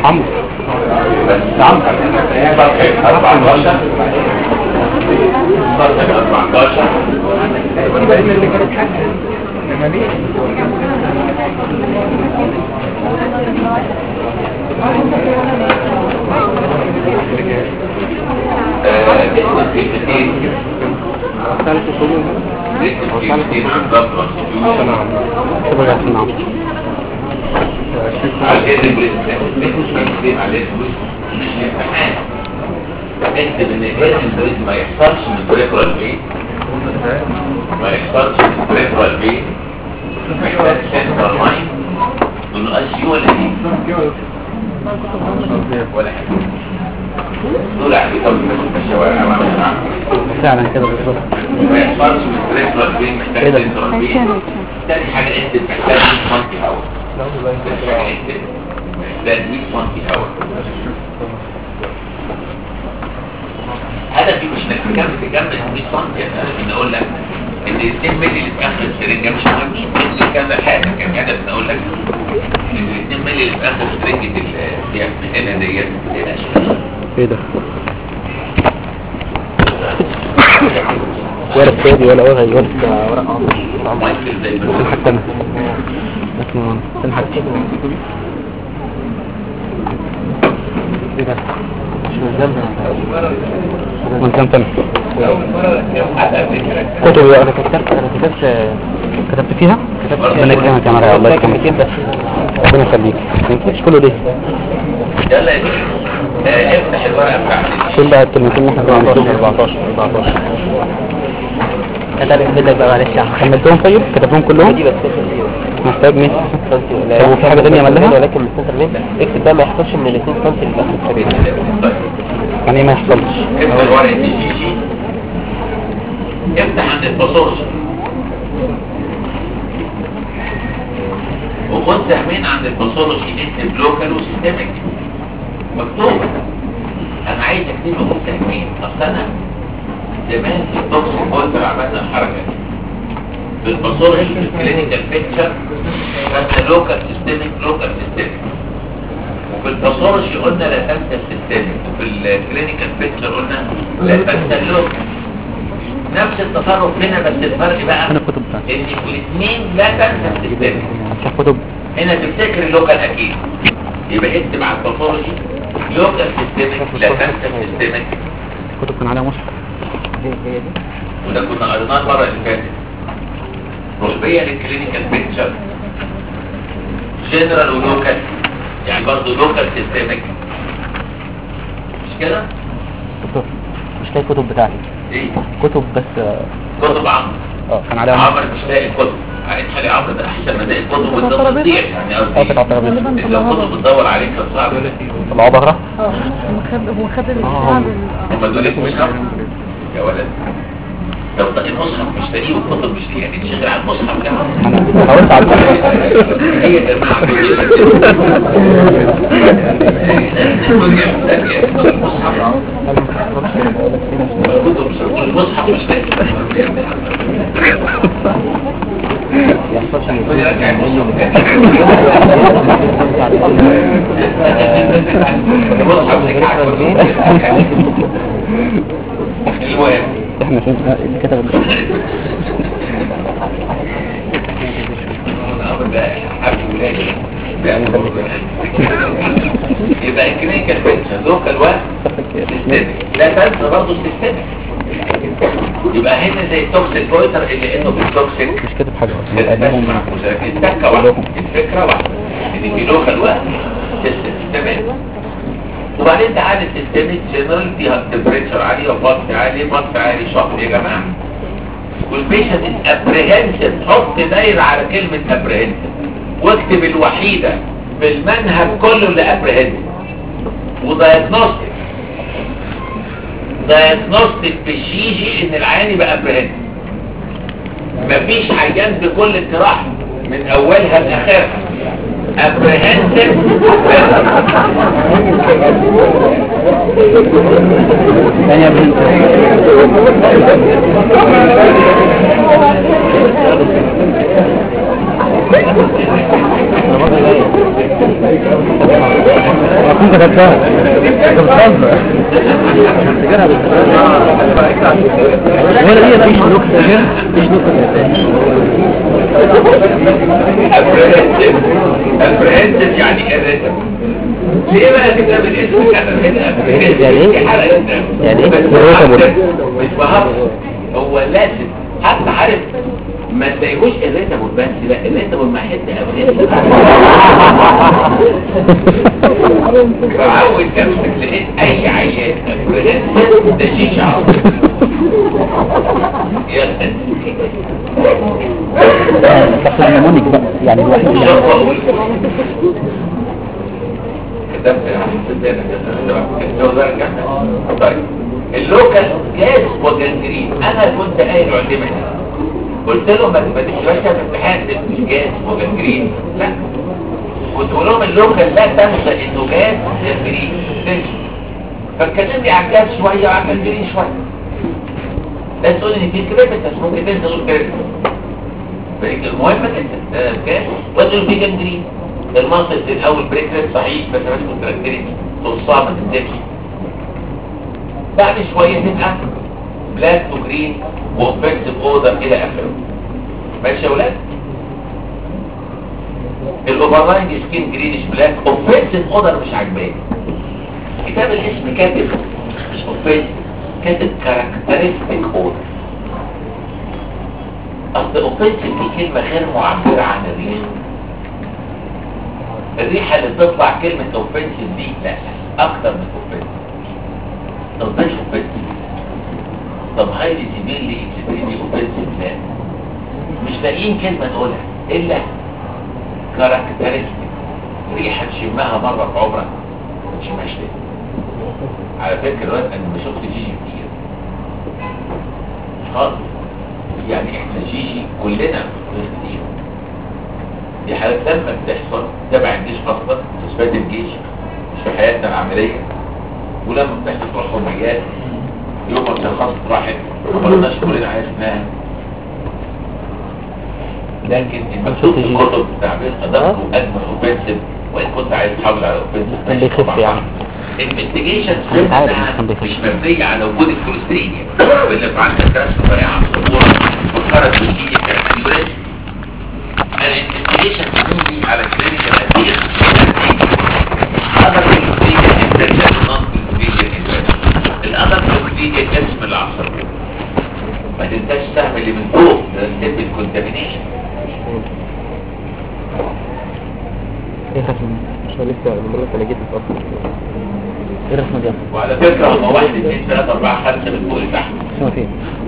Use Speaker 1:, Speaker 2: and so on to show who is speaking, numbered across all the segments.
Speaker 1: عمرو
Speaker 2: بس عمرو صفحة 14 صفحة 14
Speaker 3: اللي كانت حاجة لما ليه
Speaker 2: آه، اسم الكلمتين
Speaker 1: ثالث كله
Speaker 2: اسم الكلمتين بالظبط constitution.
Speaker 1: تبقى عشان عمرو
Speaker 2: على الاسم الاسم على الاسم مش الامتحان اكتب ان الاسم ده ما يحصلش من بريفرال بيت ما يحصلش من بريفرال بيت محتاج سنترال مايند انه اس يو ولا دي ولا حاجه دول على طب مش الشوارع ما مش عارف
Speaker 1: فعلا كده بالظبط
Speaker 2: ما يحصلش من بريفرال بيت محتاج
Speaker 1: إيه ده؟
Speaker 2: سنترال بيت تاني حاجه اكتب محتاج 100 سنتي هواء تاني حاجه اكتب محتاج 100 سنتي هواء هدفي مش انك تكمل تكمل 100 سم انا هدفي ان اقول لك ان ال 2 مللي اللي في اخر السرنجه مش مهمين في كذا حاجه كان هدفي ان اقول لك ان ال 2 مللي اللي في اخر سرنجه السياف هنا ديت هنا شويه
Speaker 1: ايه ده ولا السيدي ولا ولا ولا ورق عمرو
Speaker 2: مايكل زي ما
Speaker 1: عشان حتى انا اسمه عشان حتى ايه ده مش ملزم ملزم تاني كتب انا كتبت انا كتبت كتبت فيها كتبت ربنا يكرمك يا مريم الله يكرمك ربنا يخليك ما ينفعش كله ليه
Speaker 2: يلا يا جدع. آه، افتح الورقه بتاعتي
Speaker 1: شيل بقى الكلمتين اللي احنا كنا بنكتبهم 14 14 كتبت بدك بقى معلش كملتهم طيب كتبتهم كلهم
Speaker 4: دي بس
Speaker 1: محتاج 100
Speaker 4: سنتي
Speaker 1: طب وفي حاجة تانية مالها؟
Speaker 4: ولكن من السنتر لين اكتب بقى ما يحصلش من الاثنين سنتي اللي اخر السرير
Speaker 2: طيب
Speaker 1: يعني ايه ما يحصلش
Speaker 2: افتح ورقه دي جي جي افتح عند الباسورج وخد سهمين عند الباثولوجي اكتب لوكال وسيستمك مكتوب انا عايز اكتب له سهمين اصل انا زمان في التوكسيك بولتر عملنا الحركه دي في الباثولوجي في الكلينيكال بيكتشر خدنا لوكال سيستمك لوكال سيستمك وفي الباثولوجي قلنا لا تنسى السيستمك وفي الكلينيكال بيكتشر قلنا لا تنسى اللوكال نفس التصرف هنا بس الفرق بقى
Speaker 1: هنا الكتب بتاعتي
Speaker 2: ان في الاثنين لا تنسى السيستمك
Speaker 1: شايف كتب
Speaker 2: هنا تفتكر اللوكال اكيد يبقى اكتب على الباثولوجي لوكال سيستمك لا تنسى السيستمك
Speaker 1: كتب كان عليها مصحف
Speaker 2: وده كنا قريناه المره اللي فاتت رؤية للكلينيكال بيكتشر جنرال ولوكال يعني برضه لوكال سيستمك مش كده؟
Speaker 1: كتب مش لاقي كتب بتاعتي
Speaker 2: ايه؟
Speaker 1: كتب بس اه
Speaker 2: كتب عمرو
Speaker 1: آه، كان عليها
Speaker 2: عمرو مش لاقي الكتب عايز تخلي عمرو ده احسن ما تلاقي الكتب وانت بتضيع يعني
Speaker 1: اه كانت على
Speaker 2: قصدي
Speaker 1: الترابيزه
Speaker 2: لو كنت بتدور عليك كان صعب
Speaker 1: طلعوا بره
Speaker 5: اه هو خد هو خد
Speaker 1: آه.
Speaker 5: البتاع
Speaker 2: هم دول المصحف يا ولد لو ده المصحف مش لاقيه والكتب مش لاقيه يعني تشغل على المصحف كمان
Speaker 1: انا حاولت على
Speaker 2: هي يا جماعه المصحف مش المهم
Speaker 1: احنا فين اللي كتب
Speaker 2: يبقى الكلينيكال بيكتشر لوكال واحد سيستمك لا تنسى برضه السيستمك يبقى هنا زي التوكسيك بويتر اللي انه في التوكسيك
Speaker 1: مش كاتب حاجه اصلا قدمهم
Speaker 2: التكه واحده الفكره واحده ان في لوكال واحد سيستم تمام وبعدين تعالى السيستمك جنرال فيها تمبريتشر عاليه وضغط عالي ضغط عالي شخص يا جماعه والبيشنت ابريهنسيف حط دايره على كلمه ابريهنسيف واكتب الوحيده في المنهج كله اللي ابريهنسيف ودايجنوستيك دايجنوستيك في الجيجي ان العيان يبقى ابريهنسيف مفيش عيان بكل الجراحه من اولها لاخرها ابريهنسيف
Speaker 1: ثانيه بنت انت كتاب انت بتهزر ولا هي مفيش نكتة غير مفيش نكتة
Speaker 2: البرنسس يعني irritable. ليه بقى كتاب الاسم كتب هنا
Speaker 1: يعني ايه؟
Speaker 2: حرق الدم.
Speaker 1: يعني ايه؟
Speaker 2: بس
Speaker 1: irritable.
Speaker 2: مش بهزر هو لازم حتى عارف ما تلاقيهوش irritable بس لا irritable مع حته ابريد فعود نفسك لقيت اي عيان برنسس ده شيشه عصر يلا
Speaker 1: بس النمونيك بقى يعني الواحد اللي
Speaker 2: شرطة كتبت كتبت طيب اللوكال جاز وجنجرين انا كنت قايل علمك قلت لهم ما ما تشتغلش في امتحان ده مش جاز وجنجرين لا كنت بقول لهم اللوكال لا تنسى انه جاز جنجرين تنسى فاتكلمني عن جاز شويه وعن جنجرين شويه لا تقول لي في كريبت ممكن تنسى تقول كريبت المهم جدا آه، كان وزن في جنجرين المنطق الاول بريكريت صحيح بس ما تكون تركتريت توصى ما تنزلش بعد شويه تبقى بلاك تو جرين واوفنسيف اوردر الى اخره ماشي يا ولاد الاوفرلاين سكين جرينش بلاك اوفنسيف اوردر مش عجباني كتاب الاسم كاتب مش اوفنسيف كاتب كاركترستيك اوردر اصل اوفنسيف دي كلمة غير معبرة عن الريحة الريحة اللي بتطلع كلمة اوفنسيف دي لا اكتر من اوفنسيف طب مش اوفنسيف طب هايلي سيفيرلي اكسبريدي اوفنسيف لا مش لاقيين كلمة نقولها الا كاركترستيك ريحة تشمها مرة في عمرك ما تشمهاش تاني على فكرة الوقت انا ما شفت جيجي كتير خالص يعني احنا جيجي كلنا كتير دي حالات لما بتحصل تبع الجيش اصلا تثبات الجيش مش في حياتنا العملية ولما بتحصل تروح حريات يوم ما التخصص راحت ما قلناش كلنا عرفناها لكن المكتوب في الكتب تعبير ادق واجمل اوفنسيف وان كنت عايز تحافظ على اوفنسيف
Speaker 1: كان بيخف يعني.
Speaker 2: انفستيجيشن
Speaker 1: مش عارف، كان بيخف.
Speaker 2: مش مبنيه على وجود الكوليسترينيا واللي في عندك درس طريقه عن الصبور فكرت بالجيني بتاعت اليوريس الانفستيجيشن مبني على كلينيكال ادير الاذر كوليسترينيا انترجن نون كوليسترينيا الاذر كوليسترينيا اسم العصر ما تنساش السهم اللي من فوق ده ستيب الكونتامينيشن
Speaker 1: ايه الرسمة
Speaker 4: مش أنا لسه من مرة انا جيت متأخر
Speaker 1: ايه الرسمة دي اصلا؟
Speaker 2: وعلى فكرة هم واحد اثنين ثلاثة أربعة خمسة من فوق لتحت
Speaker 1: اسمها فين؟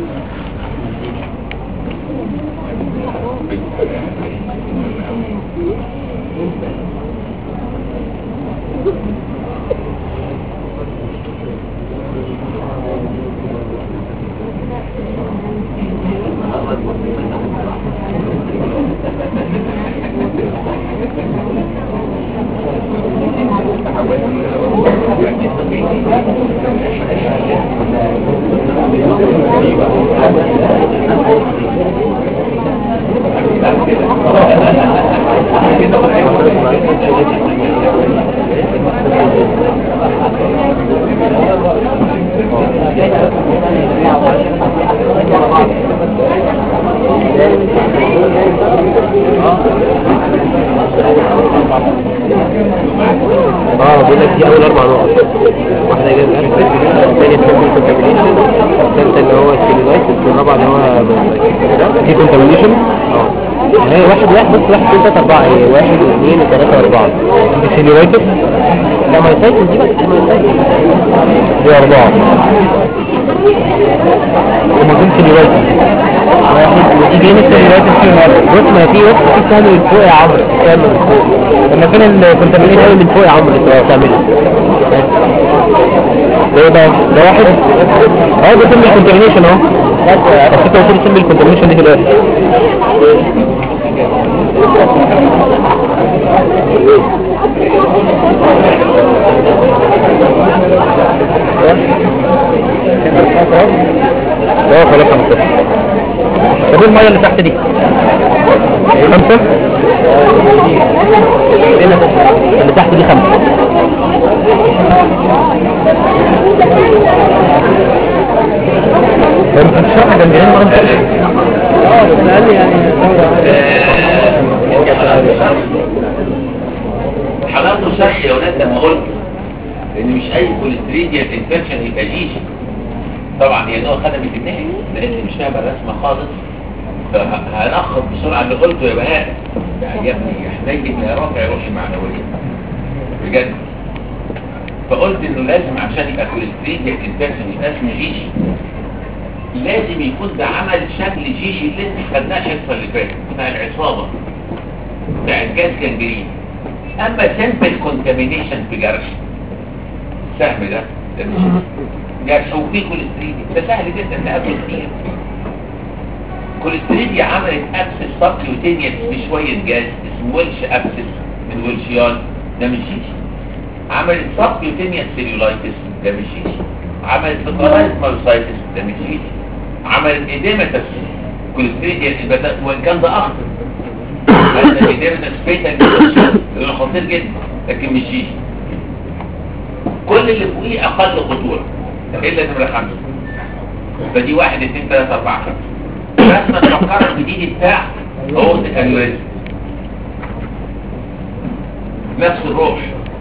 Speaker 4: اه بقول لك دي اول اربع نقط واحده جايه الاسبريت الثانيه تسمي كونتامينيشن الثالثه اللي هو السيلولايتس والرابعه اللي هو
Speaker 1: دي كونتامينيشن
Speaker 4: اه
Speaker 1: هي واحد واحد بس واحد اثنين ثلاثة أربعة هي واحد واثنين وثلاثة وأربعة دي سيليويتد
Speaker 4: لا ما يسايتس دي بقى دي ما يسايتس
Speaker 1: دي أربعة هما دول سيليويتد واحد ودي جايين السيليويتد فيه مرة بص ما في وقت في سهم من فوق يا عمرو سهم من فوق لما كان الكونتامينيشن من فوق يا عمرو انت بتعمله ده ايه بقى ده واحد اه ده سم الكونتامينيشن اهو بس انت قلت لي سم الكونتامينيشن دي في الاخر اه خلاص خمسة طب ايه المية اللي تحت دي خمسة اللي تحت دي خمسة
Speaker 2: صح يا ولاد لما قلت ان مش اي كوليستريديال انفكشن يبقى جيجي طبعا هي نوع خدمت النهي لان مش فاهمه الرسمه خالص فهنخط بسرعه اللي قلته يا بهاء يعني يا ابني حنين يا رافع روحي معنويه بجد فقلت انه لازم عشان يبقى كوليستريديال انفكشن يبقى اسمه جيجي لازم يكون ده عمل شكل جيجي اللي انت خدناه الحصه اللي فاتت بتاع العصابه بتاع الجاز جنجرين اما سمبل كونتامينيشن في جرح سهم ده ده مش جرح وفيه كوليستريديا ده سهل جدا نقابله كتير كوليستريديا عملت ابسس سبكيوتينيوس بشويه جاز اسمه ويلش ابسس من ويلشيان ده مش جيجي عملت سبكيوتينيوس سيلولايتس ده مش جيجي عملت لوكالايز مايوسايتس ده مش جيجي عملت ايديمتس كوليستريديا البدأ وان كان ده اخطر هذا ايديمتس فيتال لانه خطير جدا لكن مش جيجي كل اللي فوقيه اقل خطوره الا نمره خمسه فدي واحد اثنين ثلاثة أربعة خمسة رسمة تفكر الجديد بتاع أورتيك أنيوريزم نفس الروح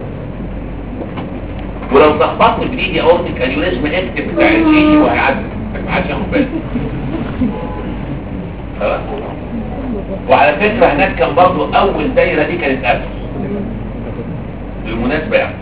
Speaker 2: ولو تخبطت بايدي أورتيك أنيوريزم اكتب بتاع الجيجي وهيعدي ما حدش ياخد باله خلاص وعلى فكرة هناك كان برضه أول دايرة دي كانت قبل بالمناسبة يعني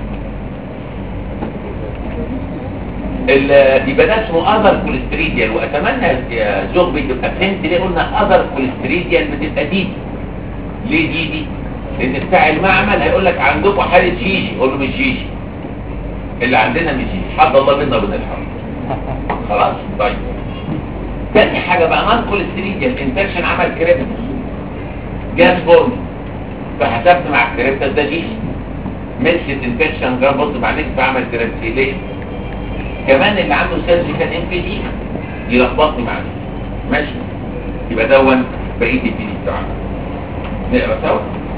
Speaker 2: ال- يبقى ده اسمه اذر كوليستريديال واتمنى يا زغبي تبقى فهمت ليه قلنا اذر كوليستريديال بتبقى دي دي ليه دي دي لان بتاع المعمل هيقول لك عندكم حاله جيجي قول له مش جيجي اللي عندنا مش جيجي حد الله بينا وبين الحرب خلاص طيب تاني حاجه بقى نون كوليستريديال انفكشن عمل كريبتس جاز فورم فحسبت مع الكريبتس ده جيجي ميكسد انفكشن جرام بص مع نكس فعمل كريبتس ليه كمان اللي عنده سيرجيكال ام بي دي يلخبطني معاه ماشي يبقى دون بقيه البي دي بتاعنا نقرا سوا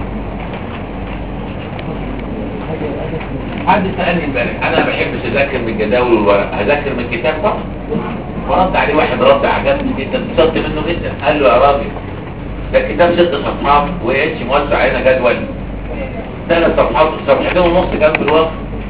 Speaker 2: حد سالني امبارح انا ما بحبش اذاكر من الجداول والورق هذاكر من الكتاب طبعا ورد عليه واحد رد عجبني جدا اتصلت منه جدا قال له يا راجل ده كتاب ست صفحات واتش موسع هنا جدول ثلاث صفحات صفحتين ونص كان في الوقت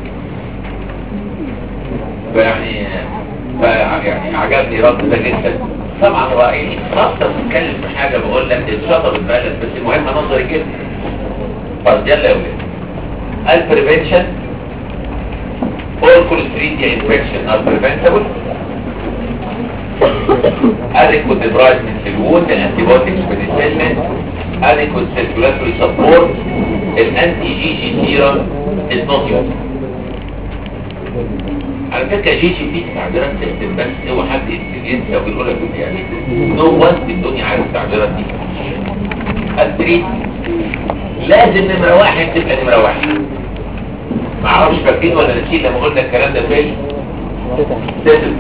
Speaker 2: فيعني يعني عجبني رد ده جدا طبعا رأيي خاصة بتتكلم في حاجة بقول لك الشطر البلد بس المهم نظري كده طب يلا يا ولاد البريفنشن all clostridia infection are preventable adequate debridement في الwound antibiotics penicillin adequate circulatory support الانتي جي جي سيرم is not used على فكرة جيجي فيه تعبيرات تكتب بس هو حد ينسى ويقول لك يعني نو وان في الدنيا عارف التعبيرات دي التريت لازم نمرة واحد تبقى نمرة واحد ما اعرفش فاكرين ولا نسيت لما قلنا الكلام ده فين سيتل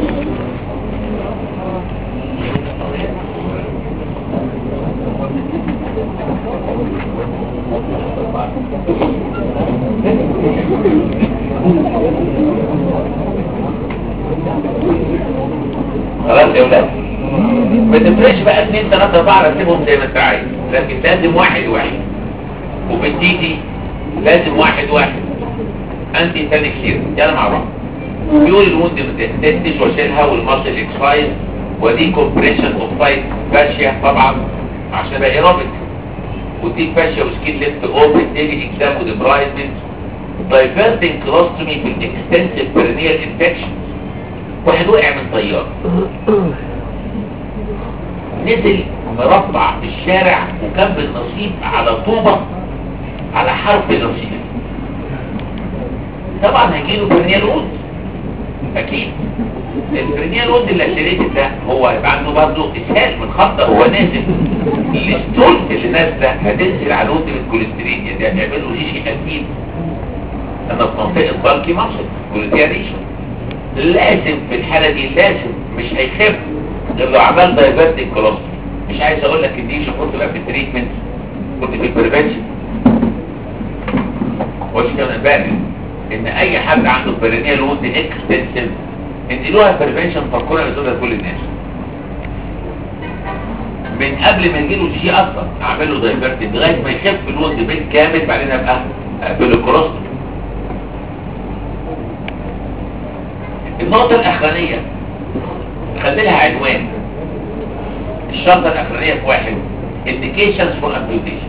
Speaker 2: خلاص يا ولاد ما تفرقش بقى اثنين ثلاثة اربعة رتبهم زي ما انت عايز لكن لازم واحد واحد وفي التيتي لازم واحد واحد انتي ثاني كتير يلا مع بعض بيقول الوند ما تهتش واشيلها والمصل اكسفايز ودي كومبريشن اوف فايت فاشيا طبعا عشان بقى ايروبيك ودي فاشيا وسكين ليفت اوبن ديلي اكزام وديبرايزمنت دايفيرتنج كلوستومي في الاكستنسيف بيرنيال انفكشن واحد وقع من طيارة نزل مربع في الشارع وكان بالنصيب على طوبة على حرف نصيب طبعا هيجيله برنيال وود اكيد البرنيال وود اللي اشتريته ده هو هيبقى عنده برضه اسهال من خطه هو نازل الستول اللي نازله هتنزل على الود بالكوليسترين يعني هتعمل له شيشي اكيد انا في منطقه بالكي مصر كوليستريشن لازم في الحالة دي لازم مش هيخف غير لو عمل دايفرتنج كولوستر مش عايز اقول لك ان دي مش المفروض تبقى في التريتمنت كنت في البريفنشن وش كان امبارح ان اي حد عنده برينيال وود اكستنسيف انقلوها بريفنشن فكرنا بتقولها لكل الناس من قبل ما يجيله شيء اصلا اعمل له دايفرتنج لغايه ما يخف الوود بالكامل بعدين ابقى اقفله كروس النقطة الأخرانية خلي لها عنوان الشرطة الأخرانية في واحد indications for amputation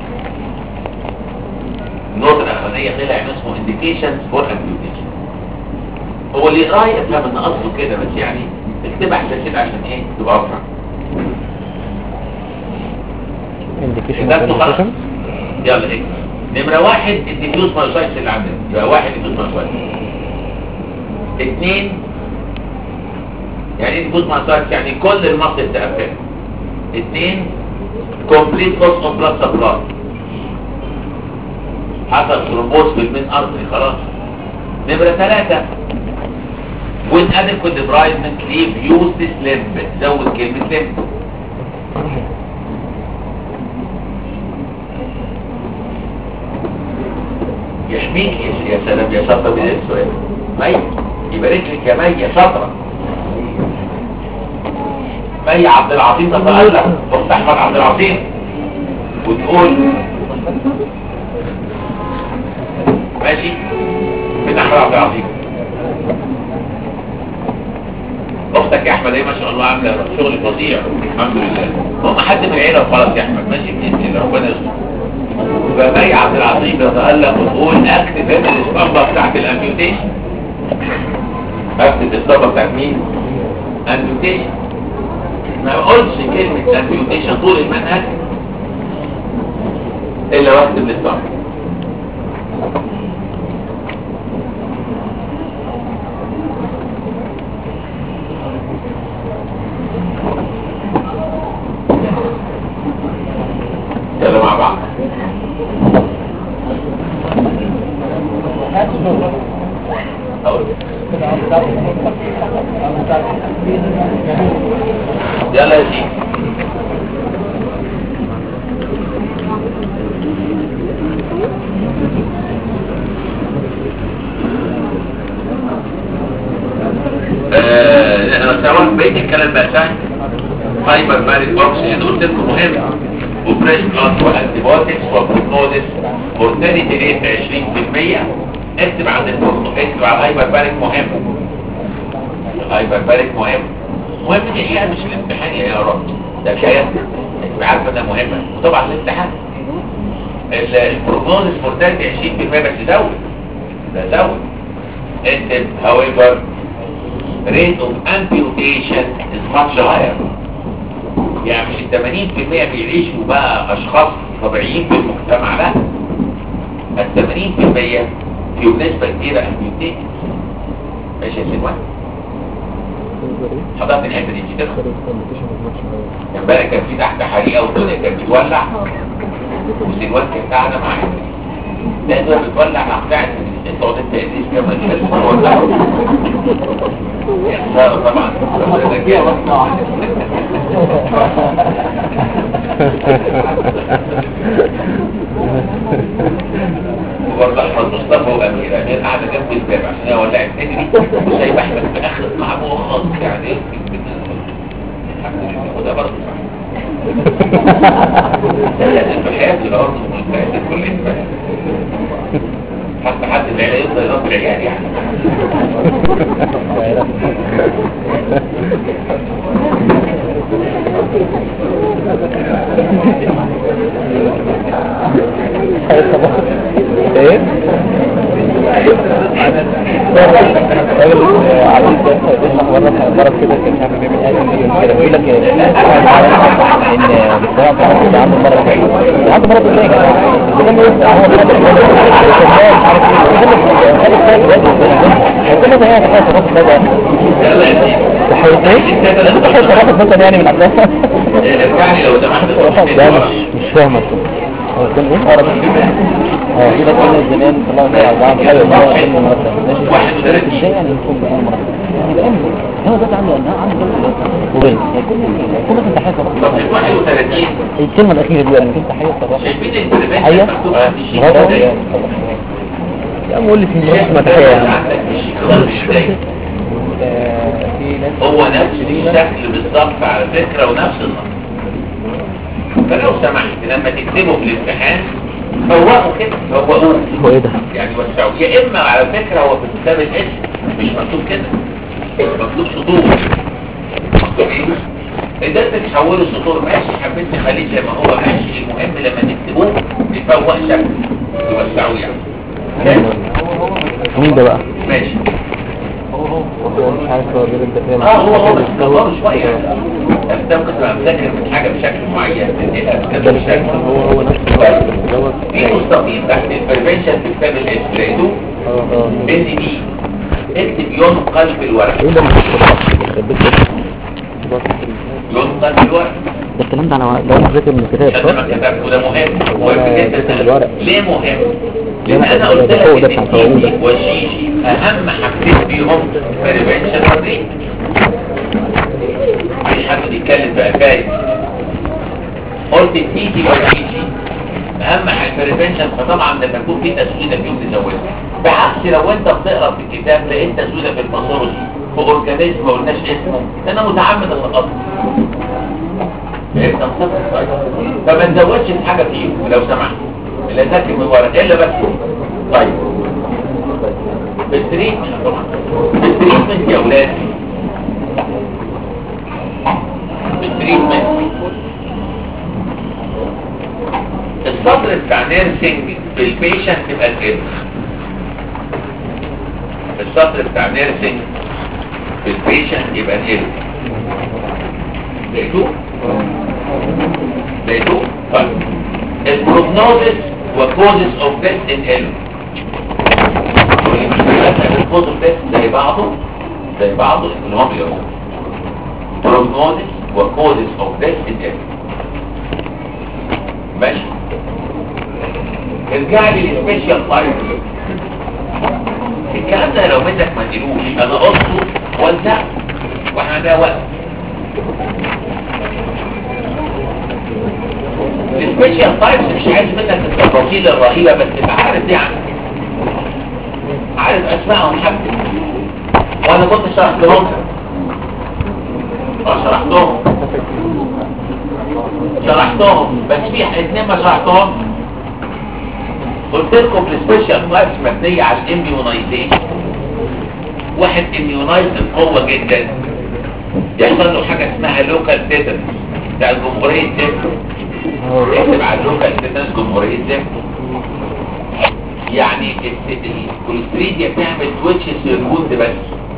Speaker 2: النقطة الأخرانية خلي لها عنوان اسمه indications for amputation هو اللي يقراه يفهم ان قصده كده بس يعني اكتبها احسن كده عشان ايه تبقى اسرع
Speaker 4: indication
Speaker 2: ده
Speaker 4: of
Speaker 2: خلاص
Speaker 4: penetration.
Speaker 2: يلا ايه نمرة واحد الديفيوز مايوسايتس اللي عندنا يبقى واحد ديفيوز مايوسايتس اثنين يعني ايه ديفيوز مايوسايتس يعني كل المصل تقفل اثنين كومبليت لوس اوف بلاد سبلاي حصل ثرومبوز في المين ارتري خلاص نمرة ثلاثة with adequate debridement leave use this limb زود كلمة limb يحميك يا- يا سلام يا شاطرة من السؤال مي يبارك لك يا مي يا شاطرة مي عبد العظيم تتألق اخت احمد عبد العظيم وتقول ماشي من احمد عبد العظيم اختك يا احمد ايه ما شاء الله عامله شغل فظيع الحمد لله هم حد من العيله وخلاص يا احمد ماشي باذن الله ربنا يستر فمي عبد العظيم يتألق وتقول اكتب هنا الاسطمبة بتاعت الامبيوتيشن اكتب الاسطمبة بتاعت مين؟ امبيوتيشن ما قلتش كلمة امبيوتيشن طول المنهج الا واحد من الاسطمبة يلا مع بعض أقول. يلا يا سيدي آه، انا سواء بقيت الكلام بقى سهل فايبر بارد اوكسجين قلت لكم مهم وفريش بلاد وانتيبيوتكس وبروتونس مورتاليتي ريت 20% اكتب عند البروتو اكتب على الهايبر بارك مهم الهايبر بارك مهم مهم دي هي مش الامتحان يا رب ده كيان انت عارفه انها مهمه وطبعا الامتحان ال- البروتونس مورتاليتي 20% بس زود ده زود اكتب however rate of amputation is much higher يعني مش ال 80% بيعيشوا بقى اشخاص طبيعيين في المجتمع لا ال 80% فيهم نسبة كبيرة امبيوتيت ماشي يا سلوان حضرت الحتة دي مش كده امبارح كان في تحت حريقة والدنيا كانت بتولع وسلوان كانت قاعدة معايا لقيت وهي بتولع راح قاعد انت قعدت تقليش كمان كان ولعوا يا خسارة طبعا ربنا جامد. وبرضه احمد مصطفى وامير امير قاعده جنب الباب عشان هي ولعت تجري وسايب احمد في اخر الطعام وهو خالص يعني يمكن بالنسبه الحمد لله وده برضه صح لازم في حياتي الارض ومستعد كل انسان حتى حد العيله يفضل يربي العيال يعني
Speaker 4: ايه راجل عزيز ده بيشرح مره مره كده كان مش عارف بيعمل ايه كده بيقول لك ان الصراحه كان عنده مرض عنده مرض ازاي يا جماعه ده كان بيقول هو كل ده يعني حاجه تاخد بالك
Speaker 2: يلا يا سيدي
Speaker 4: تحية ايه؟ تحية تاخد مثلا يعني من عندها
Speaker 2: ارجعني لو سمحت
Speaker 4: لا مش مش فاهمك هو كان ايه؟ عربي اه كده كان زمان طلعوا زي اربعه حلو ما هو علم مرتب ماشي
Speaker 2: 31.
Speaker 4: ازاي يعني يكون بيكون مرتب يعني يبقى امن هو ده عنده انها عنده وبين يكون يكون مثلا تحيه
Speaker 2: طب
Speaker 4: صباح
Speaker 2: في 31
Speaker 4: الكلمه الاخيره دي يعني تحيه صباح
Speaker 2: شايفين البريفنشن
Speaker 4: تحيه
Speaker 2: مكتوب عندي شيء
Speaker 4: برافو
Speaker 2: ازاي
Speaker 4: يا عم قول لي في مرات ما تحيه يعني
Speaker 2: عندك الشيك ازاي
Speaker 4: في ناس
Speaker 2: هو نفس الشكل بالظبط على فكرة ونفس النص فلو سمحت لما تكتبه في الامتحان فوقوا كده فوقوه
Speaker 4: هو ايه ده؟
Speaker 2: يعني وسعوا يا اما على فكره هو في كتاب الاسم مش مكتوب كده مكتوب سطور مكتوب ايه قدرت تحوله سطور ماشي حبيت تخليه زي ما هو ماشي المهم لما تكتبوه يفوق شكل يوسعوه يعني
Speaker 4: مين ده بقى؟
Speaker 2: ماشي
Speaker 4: هو مش عارف هو غير انت فاهم
Speaker 2: اه هو هو بس كبره شويه بس ده ممكن تبقى مذاكر من حاجه بشكل معين تديها
Speaker 4: ده
Speaker 2: كده
Speaker 4: مش عارف
Speaker 2: بشكل
Speaker 4: هو هو نفسه دوت
Speaker 2: في مستطيل تحت البريفنشن في كتاب الاسم لقيتوه
Speaker 4: اه اه
Speaker 2: ان دي اكتب ينقل في الورق
Speaker 4: ايه ده مش
Speaker 2: ينقل في الورق
Speaker 4: ده الكلام ده انا ده انا ذاكر من الكتاب
Speaker 2: عشان ما
Speaker 4: صح؟
Speaker 2: كتبته ده مهم مهم
Speaker 4: ولا
Speaker 2: جدا
Speaker 4: ذاكر بالورق.
Speaker 2: ليه مهم؟
Speaker 4: ليه
Speaker 2: لان انا قلت
Speaker 4: ده هو ده
Speaker 2: لك
Speaker 4: بتاع
Speaker 2: ان
Speaker 4: الفواصيل
Speaker 2: التيتي
Speaker 4: ده.
Speaker 2: والشيشي اهم حاجتين فيهم بريفنشن وتريت مفيش حد بيتكلم بقى فاهم قلت التيتي والشيشي اهم حاجه بريفنشن فطبعا لما يكون في تسويده فيهم تزودها بعكس لو انت بتقرا في الكتاب لقيت تسويده في الماسولوجي في اورجانيزم ما قلناش اسمه ده انا متعمد اسقطه فهمت طيب فما نزودش في حاجه فيهم لو سمحت اللي ذاكر من ورا الا بس طيب بالتريتمنت طبعا بالتريتمنت يا اولاد بالتريتمنت السطر بتاع نيرسينج في البيشنت تبقى كده السطر بتاع نيرسينج في البيشنت يبقى كده لقيتوه لقيتوه طيب البروجنوزس وكوزس اوف ديث ان ال الكوز اوف ديث زي بعضه زي بعضه اللي هم بيقولوا بروجنوزس وكوزس اوف ديث ان ال ماشي ارجع لي للسبيشال تايب الكلام ده لو بدك ما تقولوش انا قصته وزع واحنا ده وقت السبيشال تايبس مش عايز منك التفاصيل الرهيبة بس تبقى عارف دي عنك عارف اسمائهم حتى وانا كنت شرحت لهم اه شرحتهم شرحتهم بس في اتنين ما شرحتهم قلت لكم السبيشال تايبس مبنية على الاميونايزيشن واحد اميونايزد بقوة جدا يحصل له حاجة اسمها لوكال تيتنس بتاع الجمهورية تيتنس اكتب على اللوكال تيتنس جمهورية تيتنس يعني الكوليستريديا بتعمل تويتشز في الجلد بس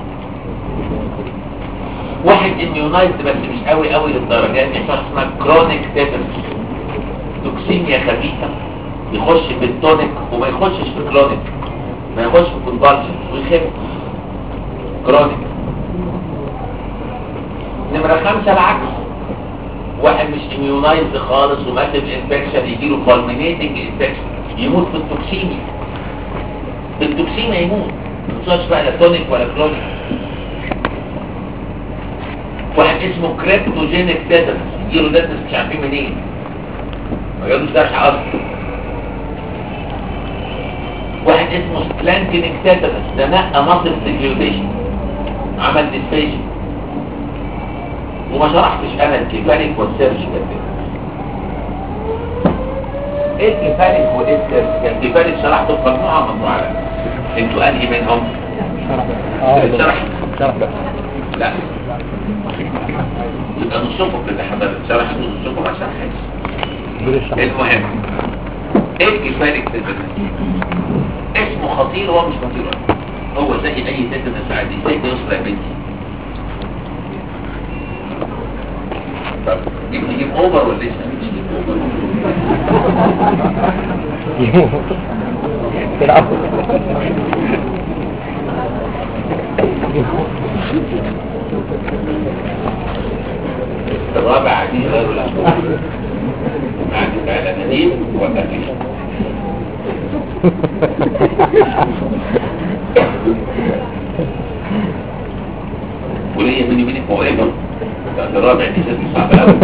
Speaker 2: واحد اميونايزد بس مش قوي قوي للدرجات دي يحصل اسمها كرونيك تيتنس توكسيميا خفيفة يخش في التونيك وما يخشش في كرونيك ما يخش في كونفالجن ويخف كرونيك نمرة خمسة العكس واحد مش اميونايزد خالص وماتب انفكشن يجيله فالمينيتنج انفكشن يموت في التوكسيميا في التوكسيميا يموت ما توصلش بقى لا تونيك ولا كرونيك واحد اسمه كريبتوجينيك تيتنس يجيله تيتنس مش عارفين منين ما جالوش درح اصلا واحد اسمه سبلانكينيك تيتنس ده نقى مصر سيكيوتيشن عمل ديسبيشن وما شرحتش انا الكيفاليك والسيرجيكال ايه الكيفاليك وايه السيرجيكال الكيفاليك شرحته في مجموعه مجموعه انتوا انهي منهم شرح
Speaker 4: شرح بقى
Speaker 2: لا يبقى نصكم كده حضرتك شرحت نصكم ما شرحتش
Speaker 4: دول الشرح
Speaker 2: المهم ايه الكيفاليك تيتنس اسمه خطير وهو مش خطير هو زي اي تيتنس عادي زي يسرى يا بنتي طب جيب نجيب اوفر ولا لسه مش نجيب اوفر
Speaker 4: كده عفوا
Speaker 2: الرابع عديد غير الأخوة عديد على نديم وكفيش وليه مني منك مؤلمة ده الرابع دي ست صعب الأول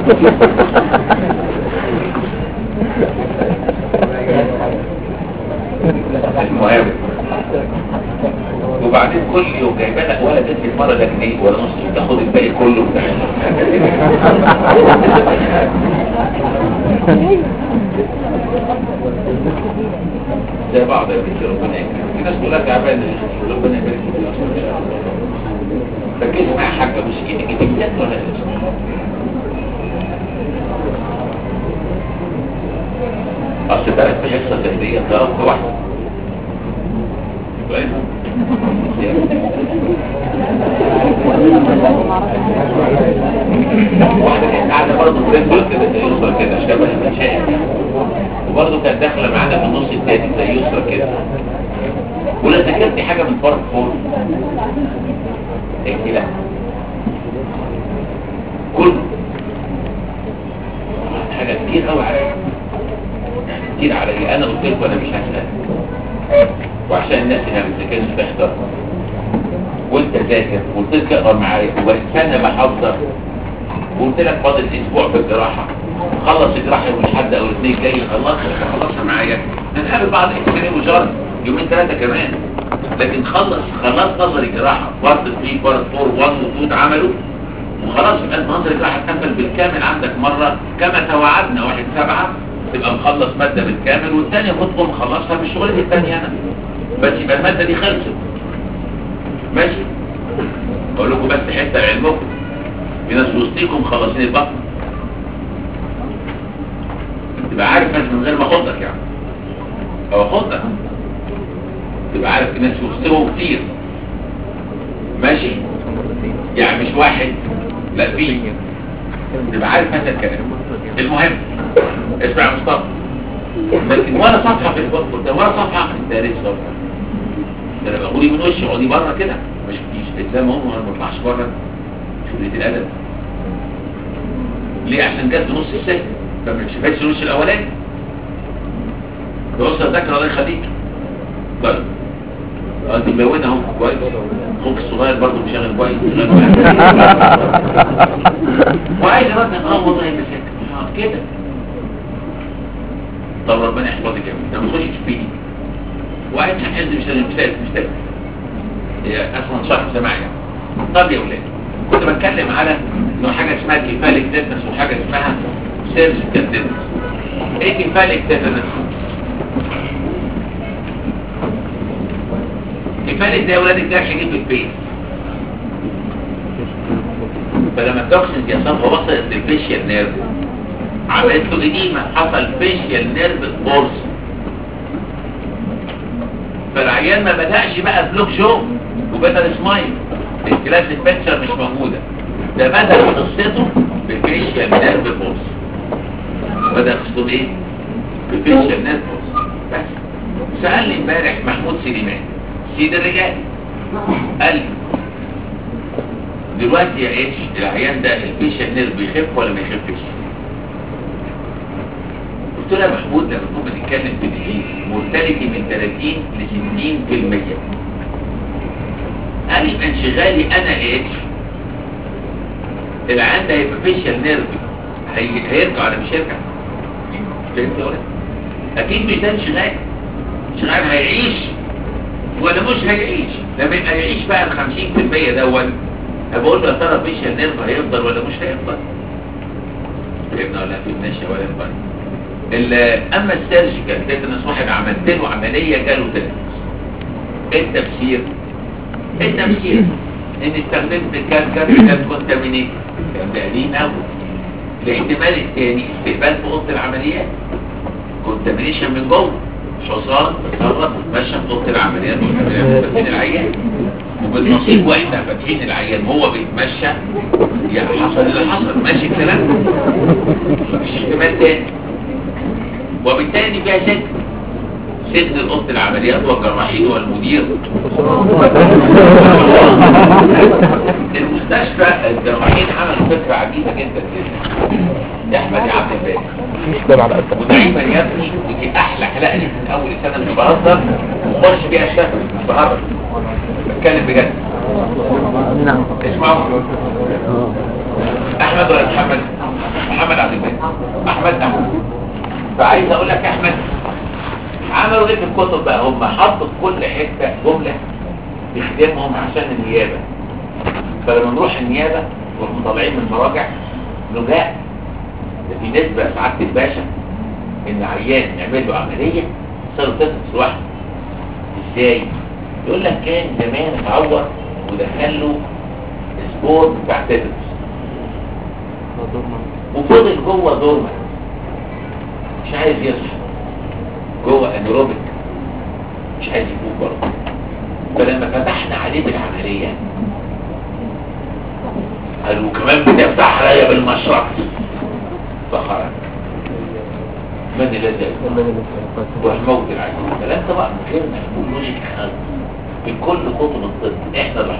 Speaker 2: المهم وبعدين كل يوم جايبه لك ولا تدفع مره ده جنيه ولا نص وتاخد الباقي كله بتاع زي بعض يا بنتي ربنا يكرمك في ناس كلها تعبانه يا أخي، ربنا يبارك فيك اصلا ان شاء الله ركزي معايا يا حاجه مش ايدك ايدك جت ولا لسه اصل بقى في حصه تهديه ضربت واحده كويس واحده كانت قاعده برضه في البيت كده زي يسرا كده شبه المشايخ وبرضه كانت داخله معانا في النص التاني زي يسرا كده ولا ذكرتي حاجه من فرق فور قلت لا كله حاجه كتير قوي عليا يعني كتير عليا انا قلت لكم انا مش هسال وعشان الناس اللي ما بتذاكرش تحضر وانت ذاكر وقلت لك اقرا معايا واستنى بحضر وقلت لك فاضل اسبوع في الجراحه خلص الجراحه يوم الاحد او الاثنين جاي خلص خلصها معايا نتقابل بعض اكس وشهر يومين ثلاثه كمان لكن خلص خلص نظري جراحه بارت 3 بارت 4 1 و 2 اتعملوا وخلاص يبقى النظر الجراحه اتقفل بالكامل عندك مره كما توعدنا واحد سبعه تبقى مخلص ماده بالكامل والثانيه خطوه مخلصها مش شغلتي الثانيه انا بس يبقى الماده دي خلصت ماشي اقول لكم بس حته لعلمكم في ناس وسطيكم مخلصين البطن تبقى عارف ناس من غير ما اخدك يعني او اخدك تبقى عارف في ناس وسطهم كتير ماشي يعني مش واحد لا في تبقى عارف هذا الكلام المهم اسمع يا مصطفى لكن ولا صفحه في البطن ده ولا صفحه انت لسه صفحه ده انا بقولي من وشي اقعدي بره كده مش فيش الزام هم انا ما بطلعش بره شغلة الادب ليه عشان جت في نص السجن فما شفتش الوش الاولاني بص ذاكر الله يخليك طيب اه دي ملونه اهو كويس اخوك الصغير برضه مشغل كويس شغال كويس. وعايز رد اه والله مسك اه كده طب ربنا يحفظك يا ابني ده ما تخش فيه وعايز تحز مش لازم مش لازم مش لازم هي اصلا شرح سماعي يعني. طب يا ولاد كنت بتكلم على انه حاجه اسمها كفالك تيتنس وحاجه اسمها سيرجيكال تيتنس ايه كفالك تيتنس كفالك ده يا ولاد الجرح يجيب في البيت فلما التوكسين دي صفحه وصلت للفيشيال نيرف عملت له اديمه حصل فيشيال نيرف بورس فالعيان ما بدأش بقى بلوك جو وبدأ سمايل الكلاسيك بيكتشر مش موجودة ده بدأ قصته بفيشيال نيرف بورس بدأ قصته ايه؟ بفيشيال نيرف بورس بس سألني امبارح محمود سليمان سيد الرجال قال لي دلوقتي يا اتش العيان ده الفيشيال نيرف بيخف ولا ما يخفش؟ قلت له يا محمود لما نكون بنتكلم في ديزيز مورتاليتي من 30 ل 60% قال يبقى انشغالي انا اتش العيان ده هيبقى فيشيال نيرف هي... هيرجع ولا مش هيرجع؟ فهمت يا ولد؟ اكيد مش ده انشغال انشغال هيعيش ولا مش هيعيش لما يبقى يعيش بقى ال 50% دون بقول له يا ترى فيشيال نيرف هيفضل ولا مش هيفضل؟ فهمنا ولا فهمناش يا ولد طيب ال- اما السيرجيكال تيتنس واحد عملت له عمليه جاله تيتنس ايه التفسير ايه التفسير ان استخدمت كالكر كان كونتامينيت كان ده قديم قوي الاحتمال الثاني استقبال في اوضه العمليات كونتامينيشن من جوه حصان تصرف وتمشى في اوضه العمليات وفاتحين العيان وبالنصيب واحنا فاتحين العيان وهو بيتمشى يعني حصل اللي حصل ماشي الكلام مفيش احتمال تاني وبالتالي فيها سجن سجن اوضه العمليات والجراحين والمدير المستشفى الجراحين عملوا فكره عجيبه جدا جدا يا احمد يا عبد الباقي
Speaker 1: مشكلة على قدك
Speaker 2: ودايما يا ابني ودي احلى حلقه لي من اول سنه مش بهزر وخش بيها الشهر مش بهزر بتكلم بجد
Speaker 1: نعم
Speaker 2: اسمعوا احمد ولا محمد محمد عبد الباقي احمد احمد فعايز اقول لك يا احمد عملوا ايه في الكتب بقى هم حطوا في كل حته جمله تخدمهم عشان النيابه فلما نروح النيابه نروح طالعين من المراجع نجاء ده في نسبه سعاده الباشا ان عيان نعمل له عمليه صار تنفس لوحده ازاي يقول لك كان زمان اتعور ودخل له سبور بتاع تيتنس وفضل جوه دورما مش عايز يصحى جوه انيروبيك مش عايز يفوق برضه فلما فتحنا عليه بالعمليه قالوا كمان بتفتح عليا بالمشرط فخرج من الذي يفعل روح موت العين الكلام طبعا من غير ما يكون لوجيك خالص في كل كتب الطب احنا اللي